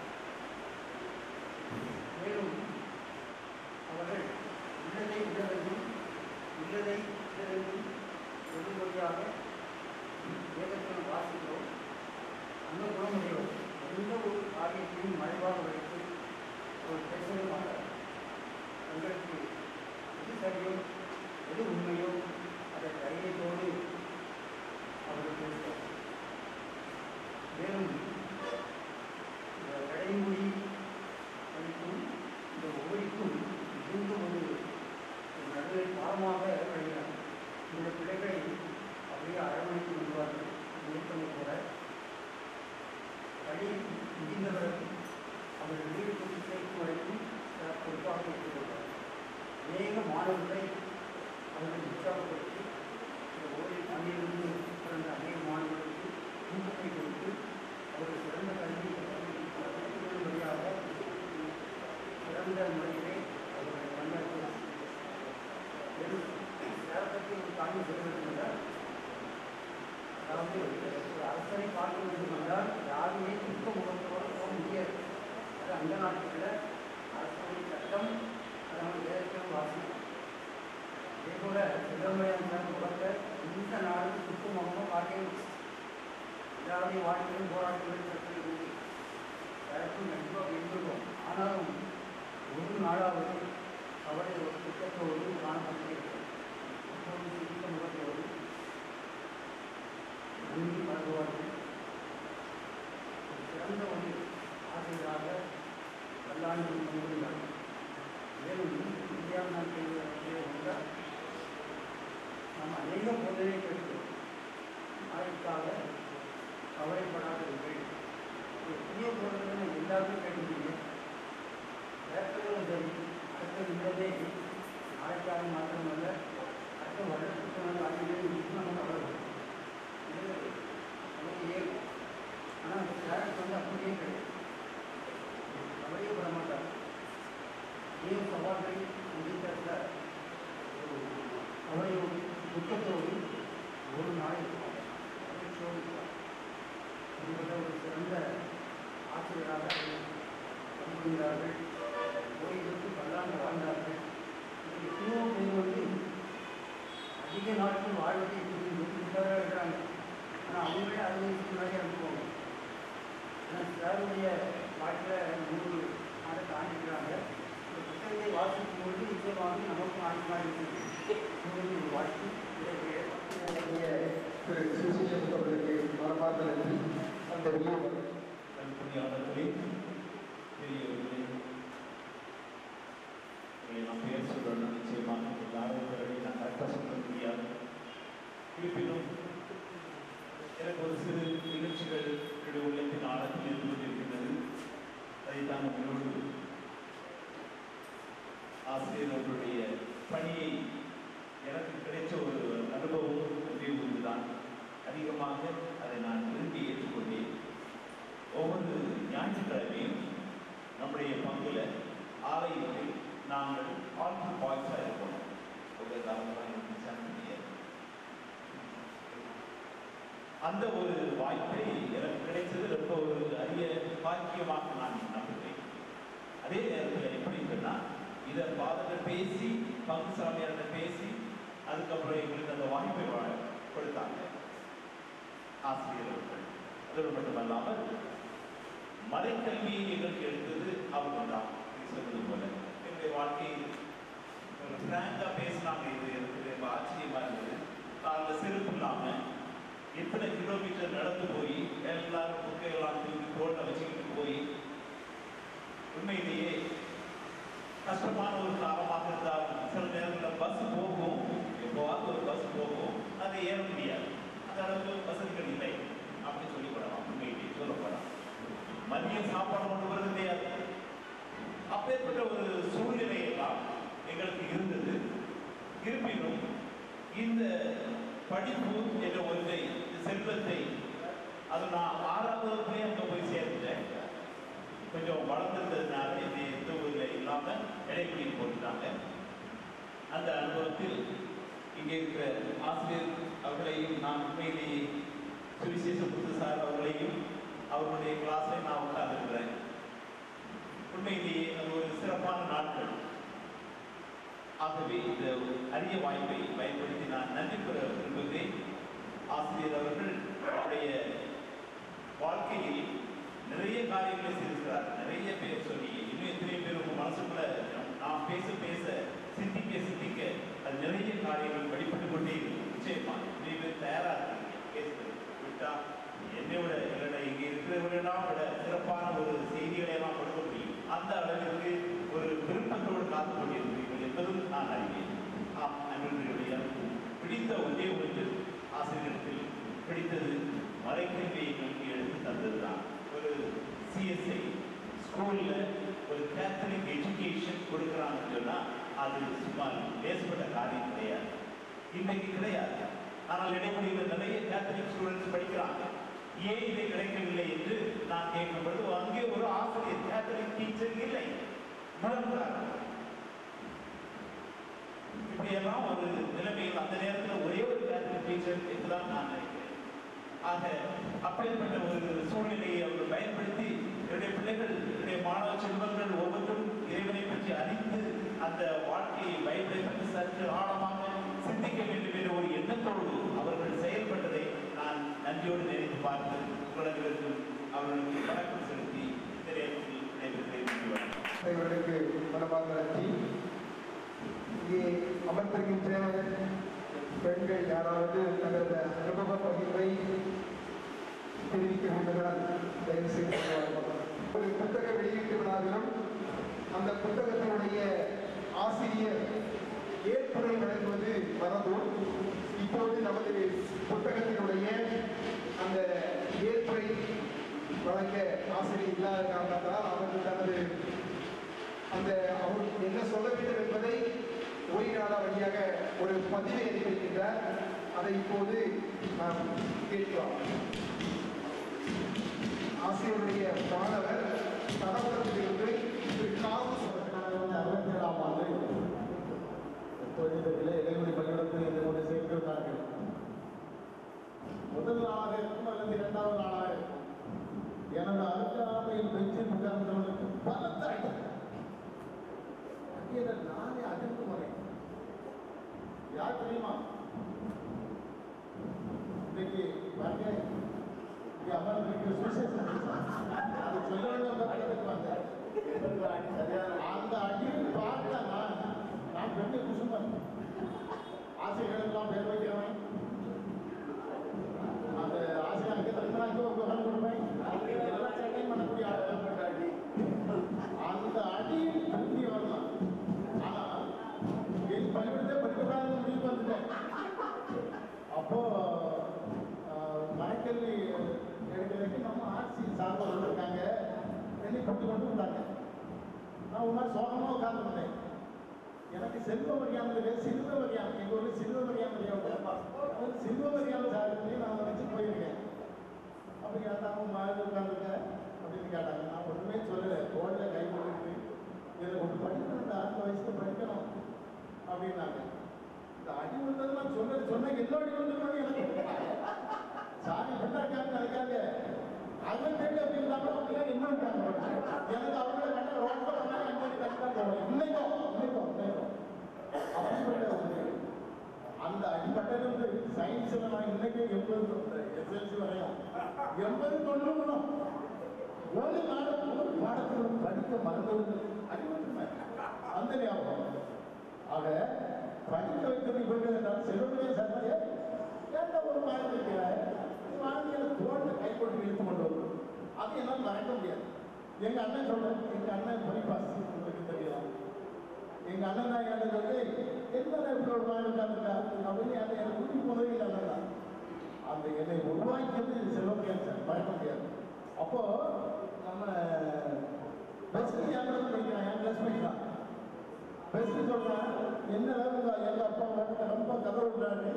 மேலும் அவர்கள் உள்ளதை உள்ளதையும் உள்ளதை உள்ளதையும் சொல்லும்படியாக வேதத்தில் வாசிக்கிறோம் அந்த குணமுடையோர் எந்த ஒரு காரியத்தையும் மறைவாக வைத்து அவர் பேசவே மாட்டார் உங்களுக்கு எது சரியோ எது உண்மையோ அதை தைரியத்தோடு அவர்கள் பேசுவார் மேலும் இந்த கடைமொழி படிக்கும் இந்த ஒவ்வொருக்கும் மிகுந்த ஒரு ஒரு நடுவை பாரமாக வருகிறார் இந்த பிள்ளைகளை அப்படியே அரவணைத்து வருவார்கள் நிறுத்தமை போல வழி முடிந்தவர்கள் அவர்கள் வீடு கொண்டு சேர்க்கும் வரைக்கும் சார் பொறுப்பாக எடுத்துக்கொள்வார் அநேக மாணவர்களை அவர்கள் உற்சாகப்படுத்தி இந்த ஓரில் பணியிலிருந்து பிறந்த அநேக மாணவர்களுக்கு ஊக்கத்தை கொடுத்து அவர்கள் சிறந்த கல்வி வழியாக சிறந்த முறையிலே அவர்களை பணியாற்ற வெறும் சேரப்பற்றி ஒரு காரியம் சொல்வதென்றால் அதாவது ஒரு அரசனை பார்க்க வேண்டும் என்றால் யாருமே துக்க முகத்தோடு போக முடியாது அது அந்த நாட்டுக்குள்ள அரசனை சட்டம் அதை நம்ம வேதத்திலும் வாசிக்கும் அதே போல சிதம்பரம் சார் முகத்தை இந்த நாடு துக்க முகமாக பார்க்க எல்லாருடைய வாழ்க்கையிலும் போராட்டங்களும் சட்டம் இருக்கு யாருக்கும் கண்டிப்பாக இருந்திருக்கும் ஆனாலும் ஒரு நாளாவது அவரை ஒரு துக்கத்தோடு காணப்படுகிறது அப்போது சிரித்த முகத்தோடு நன்றி மறந்துவார்கள் ஒரு சிறந்த ஒரு ஆசிரியராக பல்லாண்டு முன்னுள்ளார் மேலும் இந்தியா நாட்டில் என்றால் நாம் அநேக போதனை கேட்கிறோம் நாளைக்காக கவலைப்படாதவர்கள் ஒரு புதிய போதனை எல்லாருமே கேட்கிறீங்க வேற்றங்களும் சரி அடுத்த நின்றதே நாளைக்காக மாத்திரமல்ல அடுத்த வருடத்துக்கு அறிவியல் நிச்சயமாக வளரும் இது நமக்கு ஏறும் ஆனால் அந்த கேரட் வந்து அப்படியே கிடையாது கவலையே பட மாட்டார் ஏன் சவால்களை சந்தித்த கவலையோடு துக்கத்தோடு ஒரு நாள் மகிழ்ச்சியோடு இருப்பார் அப்படிப்பட்ட ஒரு சிறந்த ஆசிரியராக பணிபுரிந்தார்கள் ஓய்வுக்கு பல்லாண்டு வாழ்ந்தார்கள் இதுக்கு எத்தனையோ பேர் வந்து அதிக நாட்கள் வாழ்வதை புரிந்தவர்கள் இருக்கிறாங்க ஆனால் அவங்களே அறுபது வயசுக்கு முன்னாடி இறந்து போவாங்க ஆனால் சாருடைய வாழ்க்கையில் நூறு ஆண்டு தாண்டிக்கிறாங்க இந்த புத்தகத்தை வாசிக்கும் பொழுது நிச்சயமாக நமக்கும் ஆய்வாக இருக்குது நூறு ஒரு வாழ்க்கை திரு சுவிசேஷம் அவர்களுக்கு மனமார்ந்த நன்றி அந்த வில்லியம் நண்பர்களே பெரியவர்களே உங்களை நான் பெயர் சொல்லணும் நிச்சயமாக எல்லாரும் பிறகு நான் கரெக்டாக சொல்ல முடியாது இருப்பினும் எனக்கு ஒரு சிறு நிகழ்ச்சிகள் என்னுடைய உள்ளத்தின் ஆழத்தில் இருந்து கொண்டிருக்கின்றது அந்த ஒரு வாய்ப்பை எனக்கு கிடைச்சது ரொம்ப ஒரு அரிய பாக்கியமாக நான் நம்புகிறேன் அதே நேரத்தில் எப்படி இருக்குன்னா இதை ஃபாதர்கிட்ட பேசி பங்கு சாமியார்கிட்ட பேசி அதுக்கப்புறம் எங்களுக்கு அந்த வாய்ப்பை வா- கொடுத்தாங்க ஆசிரியர்கள் அதோடு மட்டுமல்லாமல் மறைக்கல்வியை எங்களுக்கு எடுத்தது அவங்க தான் சொன்னது போல என்னுடைய வாழ்க்கையில் ஃப்ராங்காக பேசினாங்க இது எனக்கு ரொம்ப ஆச்சரியமா இருந்தது காலில் செருப்பு இல்லாமல் எத்தனை கிலோமீட்டர் நடந்து போய் எல்லாரும் புக்கையெல்லாம் தூக்கி தோட்டை வச்சுக்கிட்டு போய் உண்மையிலேயே கஷ்டமான ஒரு காலமாக இருந்தாலும் சில நேரங்களில் பஸ் போகும் எப்போவாவது ஒரு பஸ் போகும் அதை ஏற முடியாது அந்த அளவுக்கு வசதிகள் இல்லை அப்படின்னு சொல்லி போடலாம் உண்மையிலேயே சொல்லப்படலாம் மதிய சாப்பாடு கொண்டு வர முடியாது அப்பேற்பட்ட ஒரு சூழ்நிலை எல்லாம் எங்களுக்கு இருந்தது இருப்பினும் இந்த படிப்பு என்ற ஒன்றை இந்த செல்வத்தை அது நான் ஆறாவது வகுப்புலயே அங்கே போய் சேர்ந்துட்டேன் கொஞ்சம் வளர்ந்துருந்ததுனால இது எந்த ஊரில் இல்லாமல் இடைவெளி போட்டுட்டாங்க அந்த அனுபவத்தில் இங்கே இருக்கிற ஆசிரியர் அவர்களையும் நான் உண்மையிலேயே சுவிசேஷ புத்து சார் அவர்களையும் அவருடைய கிளாஸில் நான் உட்கார்ந்துருக்கிறேன் உண்மையிலேயே அது ஒரு சிறப்பான நாட்கள் ஆகவே இந்த அரிய வாய்ப்பை பயன்படுத்தி நான் நன்றி பெற விரும்புகிறேன் ஆசிரியர் அவர்கள் அவருடைய வாழ்க்கையில் நிறைய காரியங்களை செய்திருக்கிறார் நிறைய பேர் சொல்லி இன்னும் எத்தனை பேர் உங்க மனசுக்குள்ள நாம் பேச பேச சிந்திக்க சிந்திக்க அது நிறைய காரியங்கள் வெளிப்பட்டு கொண்டே இருக்கும் நிச்சயமா நிறைய பேர் தயாரா இருக்கீங்க பேசுறது விட்டா என்னை விட இல்லைன்னா இங்க இருக்கிறவர்களெல்லாம் விட சிறப்பான ஒரு செய்திகளை எல்லாம் கொடுக்க முடியும் அந்த அளவிற்கு ஒரு விருப்பத்தோடு காத்து கொண்டிருக்கிறீர்கள் என்பதும் நான் அறிவேன் ஆம் அன்பர்களுடைய பிடித்த ஒன்றே ஒன்று ஆசிரியத்தில் பிடித்தது மறைக்கல்வியை நமக்கு எடுத்து தந்ததுதான் ஒரு சிஎஸ்ஐ ஸ்கூல்ல ஒரு கேத்தலிக் எஜுகேஷன் கொடுக்குறாங்கன்னு சொன்னா அது சும்மா லேசப்பட்ட காரியம் கிடையாது இன்னைக்கு கிடையாது ஆனால் இடைவெளியில் நிறைய கேத்தலிக் ஸ்டூடெண்ட்ஸ் படிக்கிறாங்க ஏன் இது கிடைக்கவில்லை என்று நான் கேட்கும் பொழுது அங்கே ஒரு ஆசிரியர் கேத்தலிக் டீச்சர் இல்லை முதல் காரணம் இப்படியெல்லாம் ஒரு நிலைமையில் அந்த நேரத்தில் ஒரே ஒரு கேத்தலிக் டீச்சர் என்றுதான் நான் நினைக்கிறேன் ஆக அப்பேற்பட்ட ஒரு சூழ்நிலையை அவர் பயன்படுத்தி என்னுடைய பிள்ளைகள் என்னுடைய மாணவ செல்வங்கள் ஒவ்வொன்றும் இறைவனை பற்றி அறிந்து அந்த வாழ்க்கையை பைபிளை பற்றி சற்று ஆழமாக சிந்திக்க வேண்டும் என்ற ஒரு எண்ணத்தோடு அவர்கள் செயல்பட்டதை நான் நன்றியோடு நினைத்து பார்த்து உலகிற்கு அவர்களுக்கு வணக்கம் செலுத்தி இந்த நேரத்தில் விடைபெறுகிறேன் நன்றி வணக்கம் இவர்களுக்கு மனமார்ந்த நன்றி இங்கே அமர்ந்திருக்கின்ற பெண்கள் யாராவது தங்களது அனுபவ பகிர்வை தெரிவிக்க வேண்டுமானால் தயவு செய்து வரலாம். ஒரு புத்தக வெளியீட்டு விழாவிலும் அந்த புத்தகத்தினுடைய ஆசிரியர் ஏற்புரை வழங்குவது மரபும் இப்போது நமது புத்தகத்தினுடைய அந்த ஏற்புரை வழங்க ஆசிரியர் இல்லாத காரணத்தால் அவர்கள் தனது அந்த அவர் என்ன சொல்ல வேண்டும் என்பதை ஒளிநாடா வழியாக ஒரு பதிவை அனுப்பியிருக்கின்றார் அதை இப்போது நாம் கேட்கலாம் ஆசிரியருடைய மாணவர் தடபுரத்திலிருந்து திரு காவு அறுபத்தி ஏழாம் ஆண்டு தொழிலகத்திலே இடைவெளி பள்ளிக்கூடத்தில் இருந்து கொண்டு சேர்த்திருந்தார்கள் முதல் நாளாக இருக்கும் அல்லது இரண்டாவது நாளாக இருக்கும் எனது அருகாமையில் பெஞ்சில் உட்கார்ந்தவனுக்கு பலத்த அடி. அங்கே நானே அதிர்ந்து போனேன் யார் தெரியுமா இன்னைக்கு பாருங்க இங்கே அமர்ந்திருக்கிற சுவிசேஷம் அது சொல்ல வேண்டும் வந்தேன் அந்த அடியில் பார்த்த நான் நான் பெண்ணை குசும்பன் ஆசைகளுக்கெல்லாம் பேர் வைக்கிறவன் அந்த ஆசை அங்கே தனியாக ஒரு குரல் கொடுப்பேன் எல்லா சட்டையும் பண்ணக்கூடிய ஆள் அந்த அடியில் திரும்பி வரலாம் ஆனால் என் பள்ளிக்கூடத்தை படிக்கக்கூடாதுன்னு முடிவு வந்துட்டேன் அப்போ மரக்கல்வி எடுக்கிறதுக்கு நம்ம ஆர்சி சார்பாக வந்திருக்காங்க என்னை கூட்டு கொண்டு வந்தாங்க நான் ஒரு மாதிரி சோகமாக உட்காந்துருந்தேன் எனக்கு செல்வ வரியானது சில்வ வரியான் எங்கள் ஊரில் சில்வ வரியான் தெரியும் சில்வ வரியான சாருக்கு நான் வச்சு போயிருக்கேன் அப்படி கேட்டா அவங்க மாதிரி உட்காந்துருக்க அப்படின்னு கேட்டாங்க நான் ஒன்றுமே சொல்லலை தோளில் கை போட்டுட்டு இதில் ஒன்று படிக்கணும் இந்த அடுத்த வயசுல படிக்கணும் அப்படின்னாங்க இந்த அடி வந்ததெல்லாம் சொன்ன சொன்ன எல்லா அடி வந்ததும் எனக்கு சாரி இப்படிதான் நினைக்காங்க அவன் தேடி அப்படி இருந்தா கூட அவங்க இன்னும் இருக்காங்க எனக்கு அவங்கள கண்ட ரொம்ப பண்ணாங்க இன்னொரு கண்டிப்பா போவேன் இன்னைக்கும் இன்னைக்கும் இன்னைக்கும் அப்படிப்பட்ட ஒரு அந்த அடிப்பட்டது சயின்ஸ்ல நான் இன்னைக்கு எண்பது எஸ்எல்சி வரையும் எண்பது தொண்ணூறு ஒரு நாள் ஒரு பாடத்தில் படிக்க மறந்தவர்கள் அடிபட்டுமே அந்த ஞாபகம் ஆக படிக்க வைத்தது இவர்கள் என்றால் செல்வமே சத்திய ஏன்டா ஒரு பாடம் இருக்கிறார் வாங்கிய தோட்ட கை கொண்டு இழுத்து கொண்டு வரும் அது என்னால் மறக்க முடியாது எங்க அண்ணன் சொல்றேன் எங்க அண்ணன் பரிபாஸ் உங்களுக்கு தெரியலாம் எங்க அண்ணன் தான் என்ன சொல்லி என்ன இப்படி ஒரு மாதிரி உட்காந்துட்டா அப்படின்னு அதை எனக்கு கூட்டி போனதே இல்லை அண்ணன் தான். அந்த என்னை உருவாக்கியது செல்வமையா சார் மறக்க முடியாது அப்போ நம்ம பெஸ்ட் யாரும் படிக்கிறான் என் கிளாஸ் படிக்கிறான் பெஸ்ட் சொல்றான் என்ன வேணுங்க எங்க அப்பா வந்து ரொம்ப கதை விடுறாரு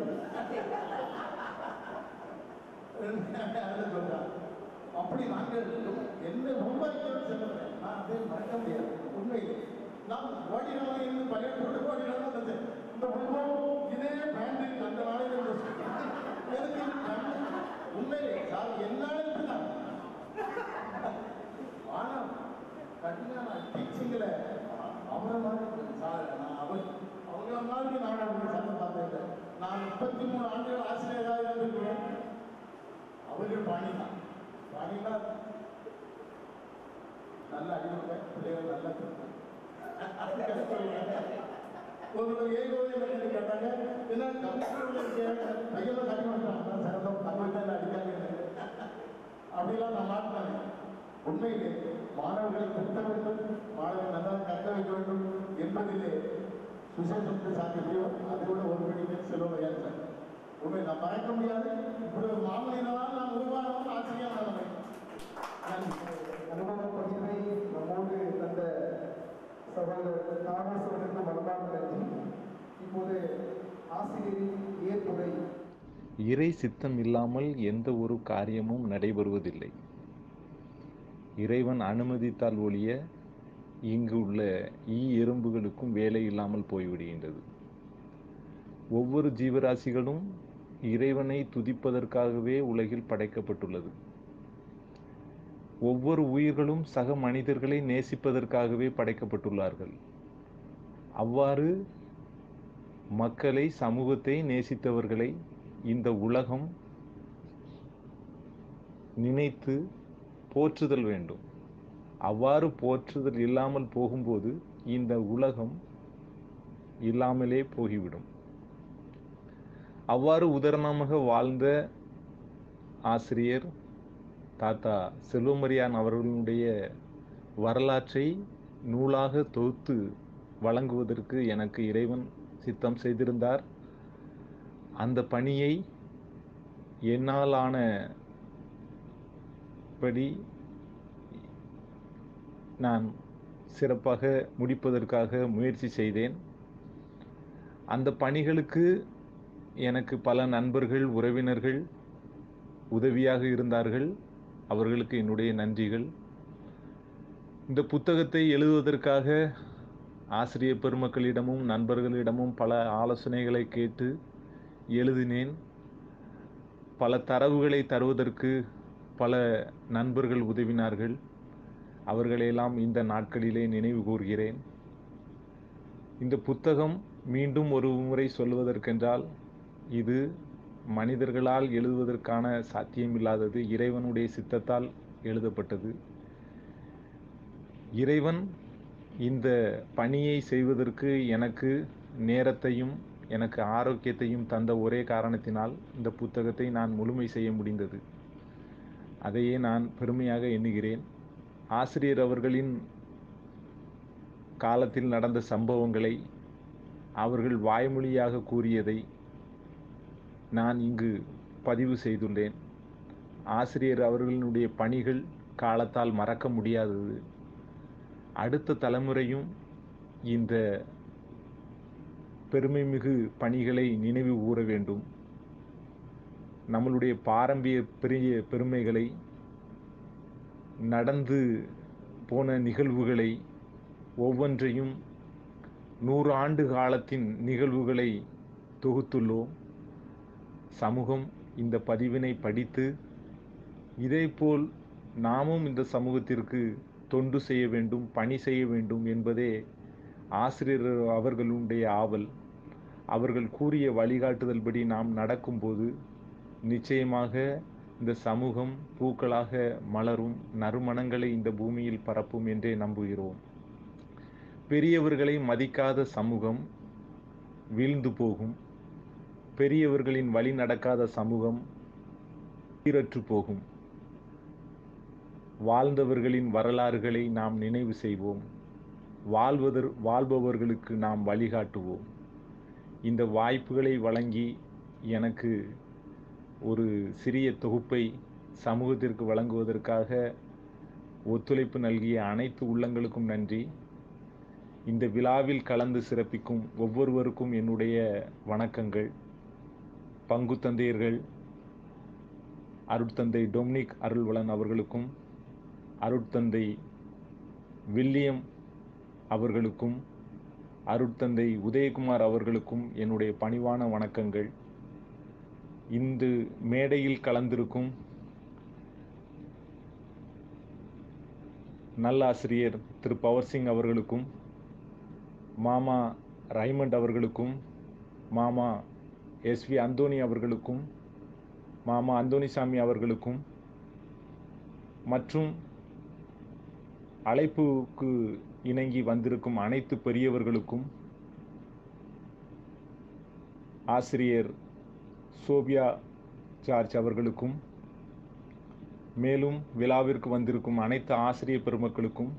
சொல்றான் அப்படி நாங்கள் என்ன உருவாக்கியது செல்வமே நான் அதை மறக்க முடியாது உண்மையிலே நாம் ஓடினாலும் இருந்து பள்ளியோட ஓடினாலும் வந்தது இந்த உருவம் இதே பேண்ட் அந்த நாளையில எதுக்கு உண்மையிலே சார் என்னாலும் இப்படிதான் ஆனா கண்டிப்பா நான் டீச்சிங்ல அவரை மாதிரி சார் நான் அவர் அவங்கள மாதிரி நான் அவங்க சட்டம் பார்த்தேன் நான் முப்பத்தி மூணு ஆண்டுகள் ஆசிரியராக இருந்திருக்கிறேன் அவர்கள் பாணி தான் பாணினா நல்ல அடிமைப்பேன் பிள்ளைகள் நல்ல ஒருவர் ஏகோவில் வந்து கேட்டாங்க என்ன கம்ப்யூட்டர் கையில தண்ணி வந்தாங்க சரதம் தமிழ் அடிக்காங்க அப்படிலாம் நான் மாட்டினேன் உண்மையிலே மாணவர்களை திருத்த வேண்டும் மாணவர்கள் நல்லா கற்க வைக்க வேண்டும் என்பதிலே சுசேஷத்துக்கு சாத்தியத்தையோ அதை விட ஒரு மணிக்கு செல்வம் ஏற்றேன் உண்மை நான் மறக்க முடியாது இப்படி ஒரு மாமனிதனால் நான் உருவானவன் ஆச்சரியம் நிலைமை அனுபவ பகிர்வை நம்மோடு தந்த சகோதரர் நாகேஸ்வரனுக்கு மனமார்ந்த நன்றி இப்போது ஆசிரியரின் ஏற்புரை இறை சித்தம் இல்லாமல் எந்த ஒரு காரியமும் நடைபெறுவதில்லை இறைவன் அனுமதித்தால் ஒழிய இங்கு உள்ள ஈ எறும்புகளுக்கும் வேலை இல்லாமல் போய்விடுகின்றது ஒவ்வொரு ஜீவராசிகளும் இறைவனை துதிப்பதற்காகவே உலகில் படைக்கப்பட்டுள்ளது ஒவ்வொரு உயிர்களும் சக மனிதர்களை நேசிப்பதற்காகவே படைக்கப்பட்டுள்ளார்கள் அவ்வாறு மக்களை சமூகத்தை நேசித்தவர்களை இந்த உலகம் நினைத்து போற்றுதல் வேண்டும் அவ்வாறு போற்றுதல் இல்லாமல் போகும்போது இந்த உலகம் இல்லாமலே போகிவிடும் அவ்வாறு உதாரணமாக வாழ்ந்த ஆசிரியர் தாத்தா செல்வமரியான் அவர்களுடைய வரலாற்றை நூலாக தொகுத்து வழங்குவதற்கு எனக்கு இறைவன் சித்தம் செய்திருந்தார் அந்த பணியை என்னாலான படி நான் சிறப்பாக முடிப்பதற்காக முயற்சி செய்தேன் அந்த பணிகளுக்கு எனக்கு பல நண்பர்கள் உறவினர்கள் உதவியாக இருந்தார்கள் அவர்களுக்கு என்னுடைய நன்றிகள் இந்த புத்தகத்தை எழுதுவதற்காக ஆசிரியர் பெருமக்களிடமும் நண்பர்களிடமும் பல ஆலோசனைகளை கேட்டு எழுதினேன் பல தரவுகளை தருவதற்கு பல நண்பர்கள் உதவினார்கள் அவர்களையெல்லாம் இந்த நாட்களிலே நினைவு கூர்கிறேன் இந்த புத்தகம் மீண்டும் ஒரு முறை சொல்வதற்கென்றால் இது மனிதர்களால் எழுதுவதற்கான சாத்தியமில்லாதது இறைவனுடைய சித்தத்தால் எழுதப்பட்டது இறைவன் இந்த பணியை செய்வதற்கு எனக்கு நேரத்தையும் எனக்கு ஆரோக்கியத்தையும் தந்த ஒரே காரணத்தினால் இந்த புத்தகத்தை நான் முழுமை செய்ய முடிந்தது அதையே நான் பெருமையாக எண்ணுகிறேன் ஆசிரியர் அவர்களின் காலத்தில் நடந்த சம்பவங்களை அவர்கள் வாய்மொழியாக கூறியதை நான் இங்கு பதிவு செய்துள்ளேன் ஆசிரியர் அவர்களினுடைய பணிகள் காலத்தால் மறக்க முடியாதது அடுத்த தலைமுறையும் இந்த பெருமைமிகு பணிகளை நினைவு கூற வேண்டும் நம்மளுடைய பாரம்பரிய பெரிய பெருமைகளை நடந்து போன நிகழ்வுகளை ஒவ்வொன்றையும் நூறு ஆண்டு காலத்தின் நிகழ்வுகளை தொகுத்துள்ளோம் சமூகம் இந்த பதிவினை படித்து இதேபோல் நாமும் இந்த சமூகத்திற்கு தொண்டு செய்ய வேண்டும் பணி செய்ய வேண்டும் என்பதே ஆசிரியர் அவர்களுடைய ஆவல் அவர்கள் கூறிய வழிகாட்டுதல்படி நாம் நடக்கும்போது நிச்சயமாக இந்த சமூகம் பூக்களாக மலரும் நறுமணங்களை இந்த பூமியில் பரப்பும் என்றே நம்புகிறோம் பெரியவர்களை மதிக்காத சமூகம் வீழ்ந்து போகும் பெரியவர்களின் வழி நடக்காத சமூகம் சீரற்று போகும் வாழ்ந்தவர்களின் வரலாறுகளை நாம் நினைவு செய்வோம் வாழ்வதற் வாழ்பவர்களுக்கு நாம் வழிகாட்டுவோம் இந்த வாய்ப்புகளை வழங்கி எனக்கு ஒரு சிறிய தொகுப்பை சமூகத்திற்கு வழங்குவதற்காக ஒத்துழைப்பு நல்கிய அனைத்து உள்ளங்களுக்கும் நன்றி இந்த விழாவில் கலந்து சிறப்பிக்கும் ஒவ்வொருவருக்கும் என்னுடைய வணக்கங்கள் பங்கு தந்தையர்கள் அருட்தந்தை டொமினிக் அருள்வளன் அவர்களுக்கும் அருட்தந்தை வில்லியம் அவர்களுக்கும் அருட்தந்தை உதயகுமார் அவர்களுக்கும் என்னுடைய பணிவான வணக்கங்கள் இந்த மேடையில் கலந்திருக்கும் நல்லாசிரியர் திரு பவர்சிங் அவர்களுக்கும் மாமா ரைமண்ட் அவர்களுக்கும் மாமா எஸ் வி அந்தோனி அவர்களுக்கும் மாமா அந்தோனிசாமி அவர்களுக்கும் மற்றும் அழைப்புக்கு இணங்கி வந்திருக்கும் அனைத்து பெரியவர்களுக்கும் ஆசிரியர் சோபியா ஜார்ஜ் அவர்களுக்கும் மேலும் விழாவிற்கு வந்திருக்கும் அனைத்து ஆசிரியர் பெருமக்களுக்கும்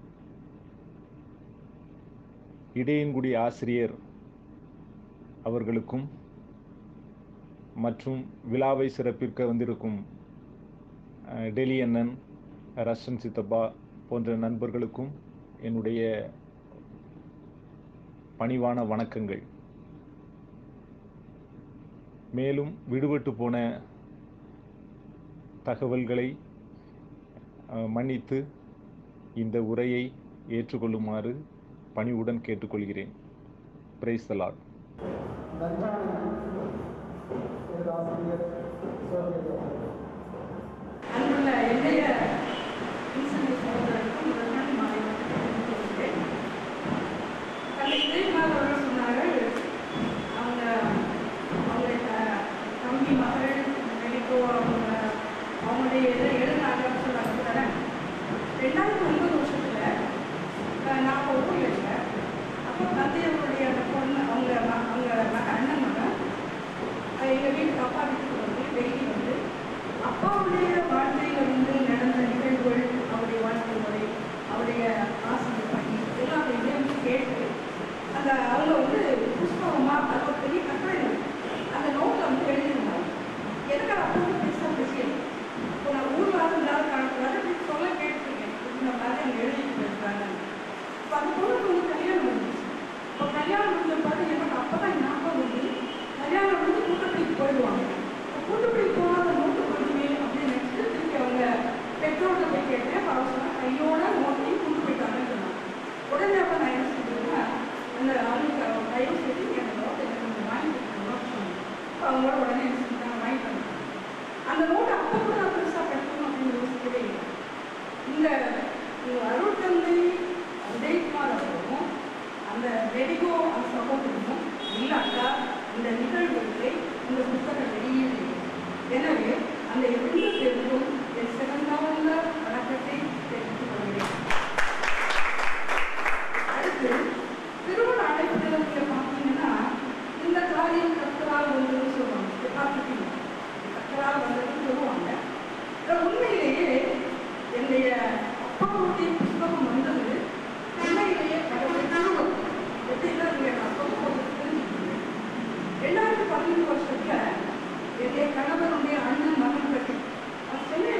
இடையன்குடி ஆசிரியர் அவர்களுக்கும் மற்றும் விழாவை சிறப்பிக்க வந்திருக்கும் அஹ், டெல்லி அண்ணன் ரஷன் சித்தப்பா போன்ற நண்பர்களுக்கும் என்னுடைய பணிவான வணக்கங்கள் மேலும் விடுபட்டு போன தகவல்களை அஹ், மன்னித்து இந்த உரையை ஏற்றுக்கொள்ளுமாறு பணிவுடன் கேட்டுக்கொள்கிறேன் பிரைஸ் த லார்ட் அன்புள்ள என்னைய ஈசனை சகோதரருக்கும் முதல்வன் மாலை வணக்கத்தை தெரிவித்துக் கொள்கிறேன். தந்தை விஜயகுமார் அவர்கள் சொன்னார்கள் அவங்க அவங்களுடைய த- தம்பி மகள் வெளிக்கோ அவங்க அவங்களுடைய இதை எழுதினாங்கன்னு சொன்னாங்க தானே ரெண்டாயிரத்தி ஒன்பது வருஷத்துல அஹ், நான் அப்போ ஊரில் இருக்கேன் அப்போ தந்தை அவருடைய அந்த பொண்ணு அவங்க ம- அவங்க மக அண்ணன் மகன் அஹ், எங்க வீட்டுக்கு அப்பா வீட்டுக்கு வந்து டெய்லி வந்து அப்பாவுடைய வாழ்க்கையில வந்து நடந்த நிகழ்வுகள் அவருடைய வாழ்க்கை முறை அவருடைய ஆசிரியர் பணி எல்லாத்தையுமே வந்து கேட்டு அந்த அவங்க வந்து புஷ்பகமா அது ஒரு பெரிய கட்டுரை இருக்கு. அந்த நோட்டில் வந்து எழுதியிருந்தாங்க எனக்கு அப்போ வந்து பெருசாக விஷயம் இப்போ நான் ஊர்ல இல்லாத காலத்துல அப்படி சொல்ல கேட்டிருக்கேன் இந்த மாதிரி அங்கே எழுதிட்டு போயிருக்காங்க இப்போ அந்த பொண்ணுக்கு வந்து கல்யாணம் வந்துச்சு இப்போ கல்யாணம் முடிஞ்ச பாரு எனக்கு அப்பதான் ஞாபகம் வந்து கல்யாணம் வந்து கூட்டத்துக்கு போயிடுவாங்க கூட்டுப்படி போகாத நோட்டு பண்ணுமே அப்படின்னு நினைச்சிட்டு திருப்பி அவங்க பெற்றோர்கிட்ட போய் கேட்டேன் அப்ப அவங்க சொன்னா கையோட நோட்டையும் கொண்டு போயிட்டாங்கன்னு சொன்னாங்க உடனே அப்ப நான் என்ன செஞ்சேன்னா அந்த அவங்களுக்கு அவங்க தயவு செய்து நீ அந்த நோட்டை எனக்கு கொஞ்சம் வாங்கி கொடுக்கணும்னு சொன்னேன் அப்ப அவங்களோட உடனே என்ன செஞ்சாங்க வாங்கி தந்தாங்க அந்த நோட்டை அப்போ கூட நான் பெருசாக படிக்கணும் அப்படின்னு யோசிக்கவே இல்லை இந்த இந்த அருட்தந்தை உதயகுமார் அவர்களும் அந்த ரெடிகோ அந்த சகோதரனும் இல்லாட்டா இந்த நிகழ்வுகளை இந்த புத்தகம் வெளியீடு எனவே அந்த இரண்டு பேருக்கும் என் சிறந்தாவுள்ள வணக்கத்தை தெரிவித்துக் கொள்கிறேன் அடுத்து திருமண அழைப்புதலத்தில் பார்த்தீங்கன்னா இந்த காரியம் கத்தரால் வந்ததுன்னு சொல்லுவாங்க இதை பார்த்துருக்கீங்க கத்தரால் வந்ததுன்னு சொல்லுவாங்க இதுல உண்மையிலேயே என்னுடைய அப்பாவுடைய புஸ்தகம் வந்தது உண்மையிலேயே கடவுளை திருவம் எப்படின்னா நீங்க நான் சொல்ல போகிறது தெரிஞ்சுக்கணும் ரெண்டாயிரத்தி பதினஞ்சு வருஷத்துல என்னுடைய கணவருடைய அண்ணன் மகன் பற்றி அது சென்னை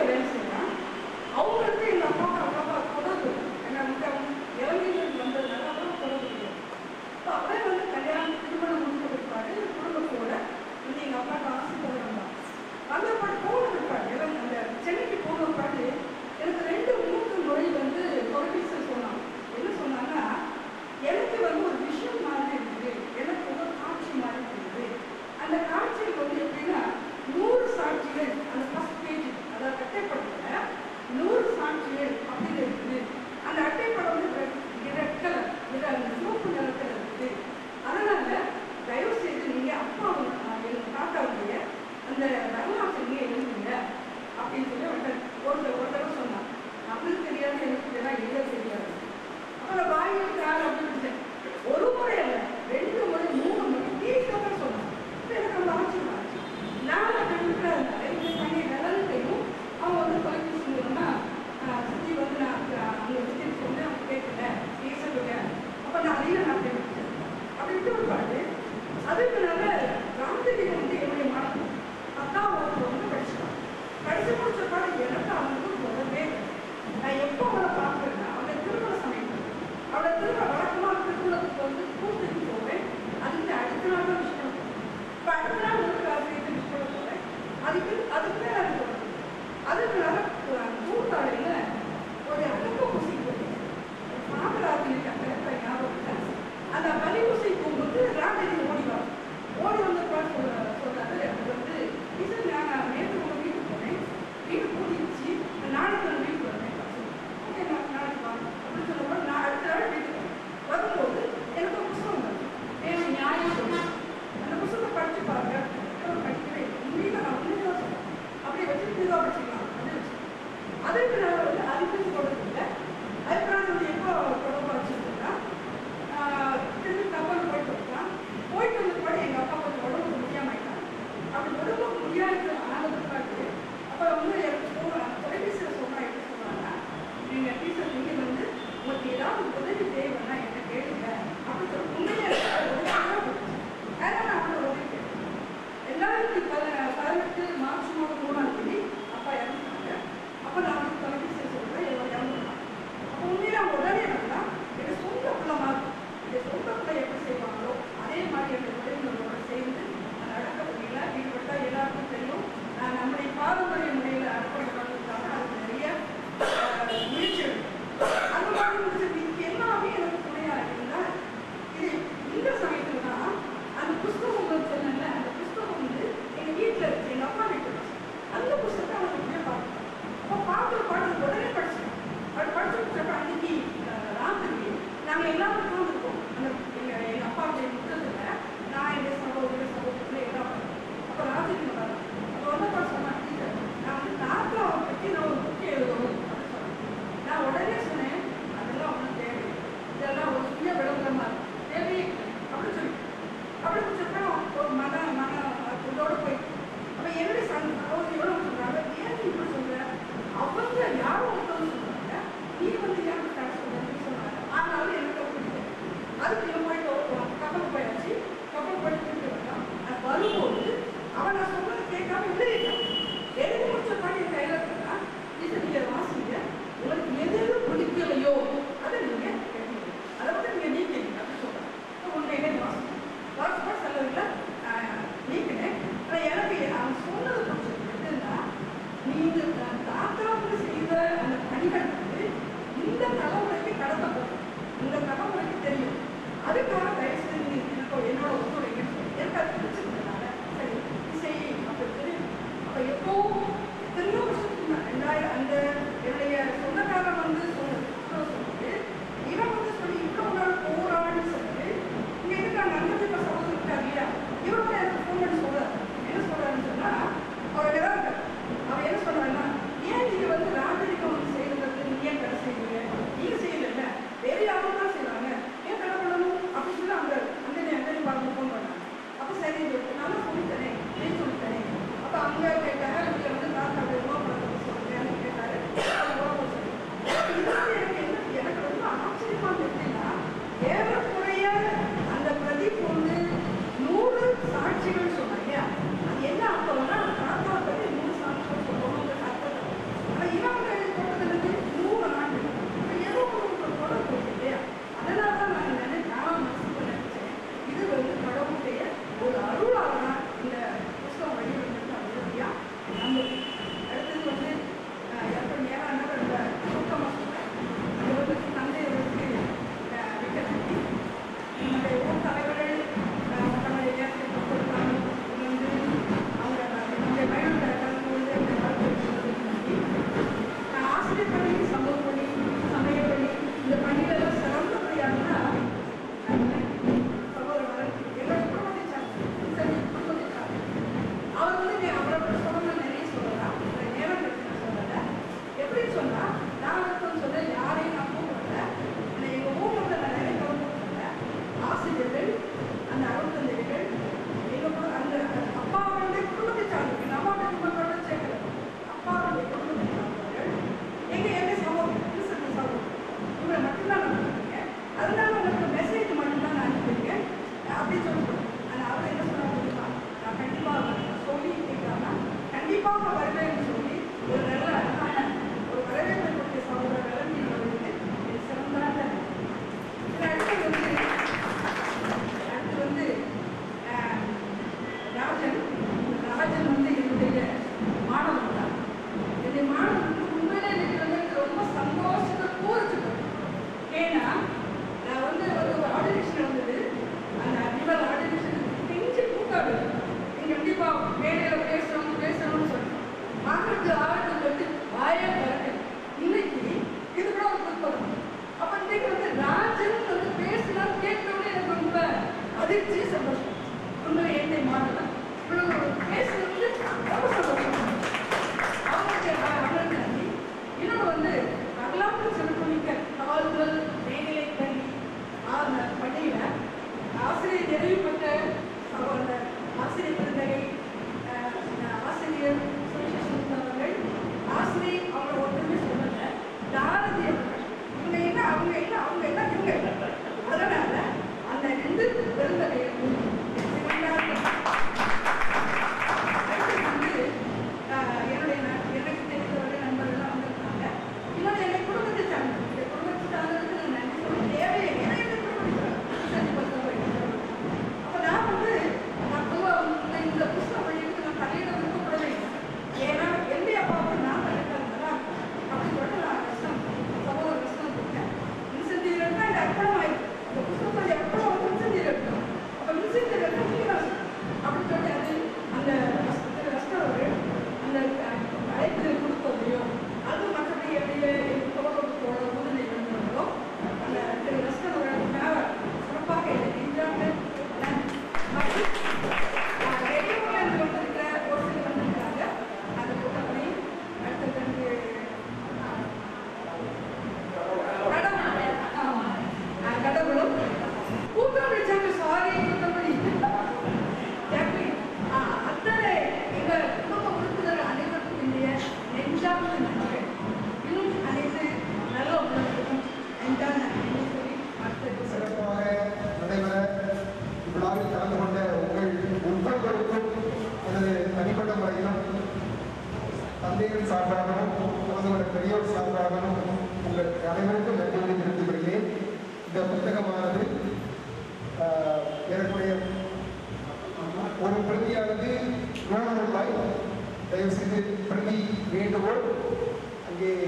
சொல்றாங்க கூட்டாளியில ஒரு அடக்க பூசி சாப்பிடாது கரெக்டாக ஞாபகம் இல்லை அந்த பலி பூசி போகும்போது ராமேரி ஓடி வரும் ஓடி வந்து பார்த்து சொல்ற சொல்றாரு அது வந்து டீச்சர் நான் நேற்று உங்க வீட்டுக்கு போனேன் வீடு பூட்டிடுச்சு நாளைக்கு நான் வீட்டுக்கு வரேன் ஓகே நான் நாளைக்கு வாங்க அப்படின்னு சொல்லும்போது நான் அடுத்த நாள் வீட்டுக்கு வரேன். வரும்போது எனக்கு ஒரு புத்தகம் வருது ஏன்னா நியாயம் சொல்லி அந்த புத்தகத்தை படிச்சு பாருங்க அப்புறம் படிக்கவே இல்லை. உண்மையில நான் உண்மையில தான் சொல்றேன் அப்படியே வச்சுட்டு தான் வச்சுக்கலாம் அப்படின்னு வச்சுக்கலாம் அதுக்கு நான் வந்து அதுக்கு சொல்றது இல்லை அதுக்கு நான் வந்து எப்போ தொடர்பு வச்சுருக்கேன்னா திரும்பி கப்பல் போயிட்டு இருக்கான் போயிட்டு வந்த கூட எங்கள் அப்பா கொஞ்சம் உடம்புக்கு முடியாம ஆயிட்டாங்க அப்படி உடம்புக்கு முடியாது ஆனதுக்கு பாட்டு அப்போ வந்து எனக்கு சொல்கிறாங்க தொலைபேசியில் சொல்கிறாங்க எப்படி சொல்கிறாங்க நீங்கள் டீச்சர் நீங்கள் வந்து உங்களுக்கு ஏதாவது உதவி தேவைன்னா என்ன கேளுங்க அப்படின்னு சொல்லி உண்மையிலே உதவியாக போச்சு ஏன்னா நான் அவனை உதவி கேட்டேன் ரெண்டாயிரத்தி பத பதினெட்டு மார்ச் மாதம் மூணாம் தேதி அப்பா இறந்துட்டாங்க அப்போ நான் வந்து தொலைபேசி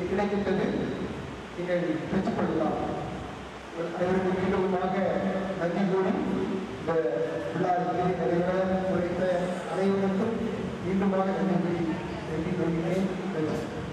கிடைக்கின்றது நீங்கள் பெற்றுக்கொள்ளலாம் அனைவருக்கு மீண்டுமாக நன்றி கூறி இந்த விழாவிலே நிறைவேற உரைத்த அனைவருக்கும் மீண்டுமாக நன்றி கூறி நன்றி கூறுகிறேன் நன்றி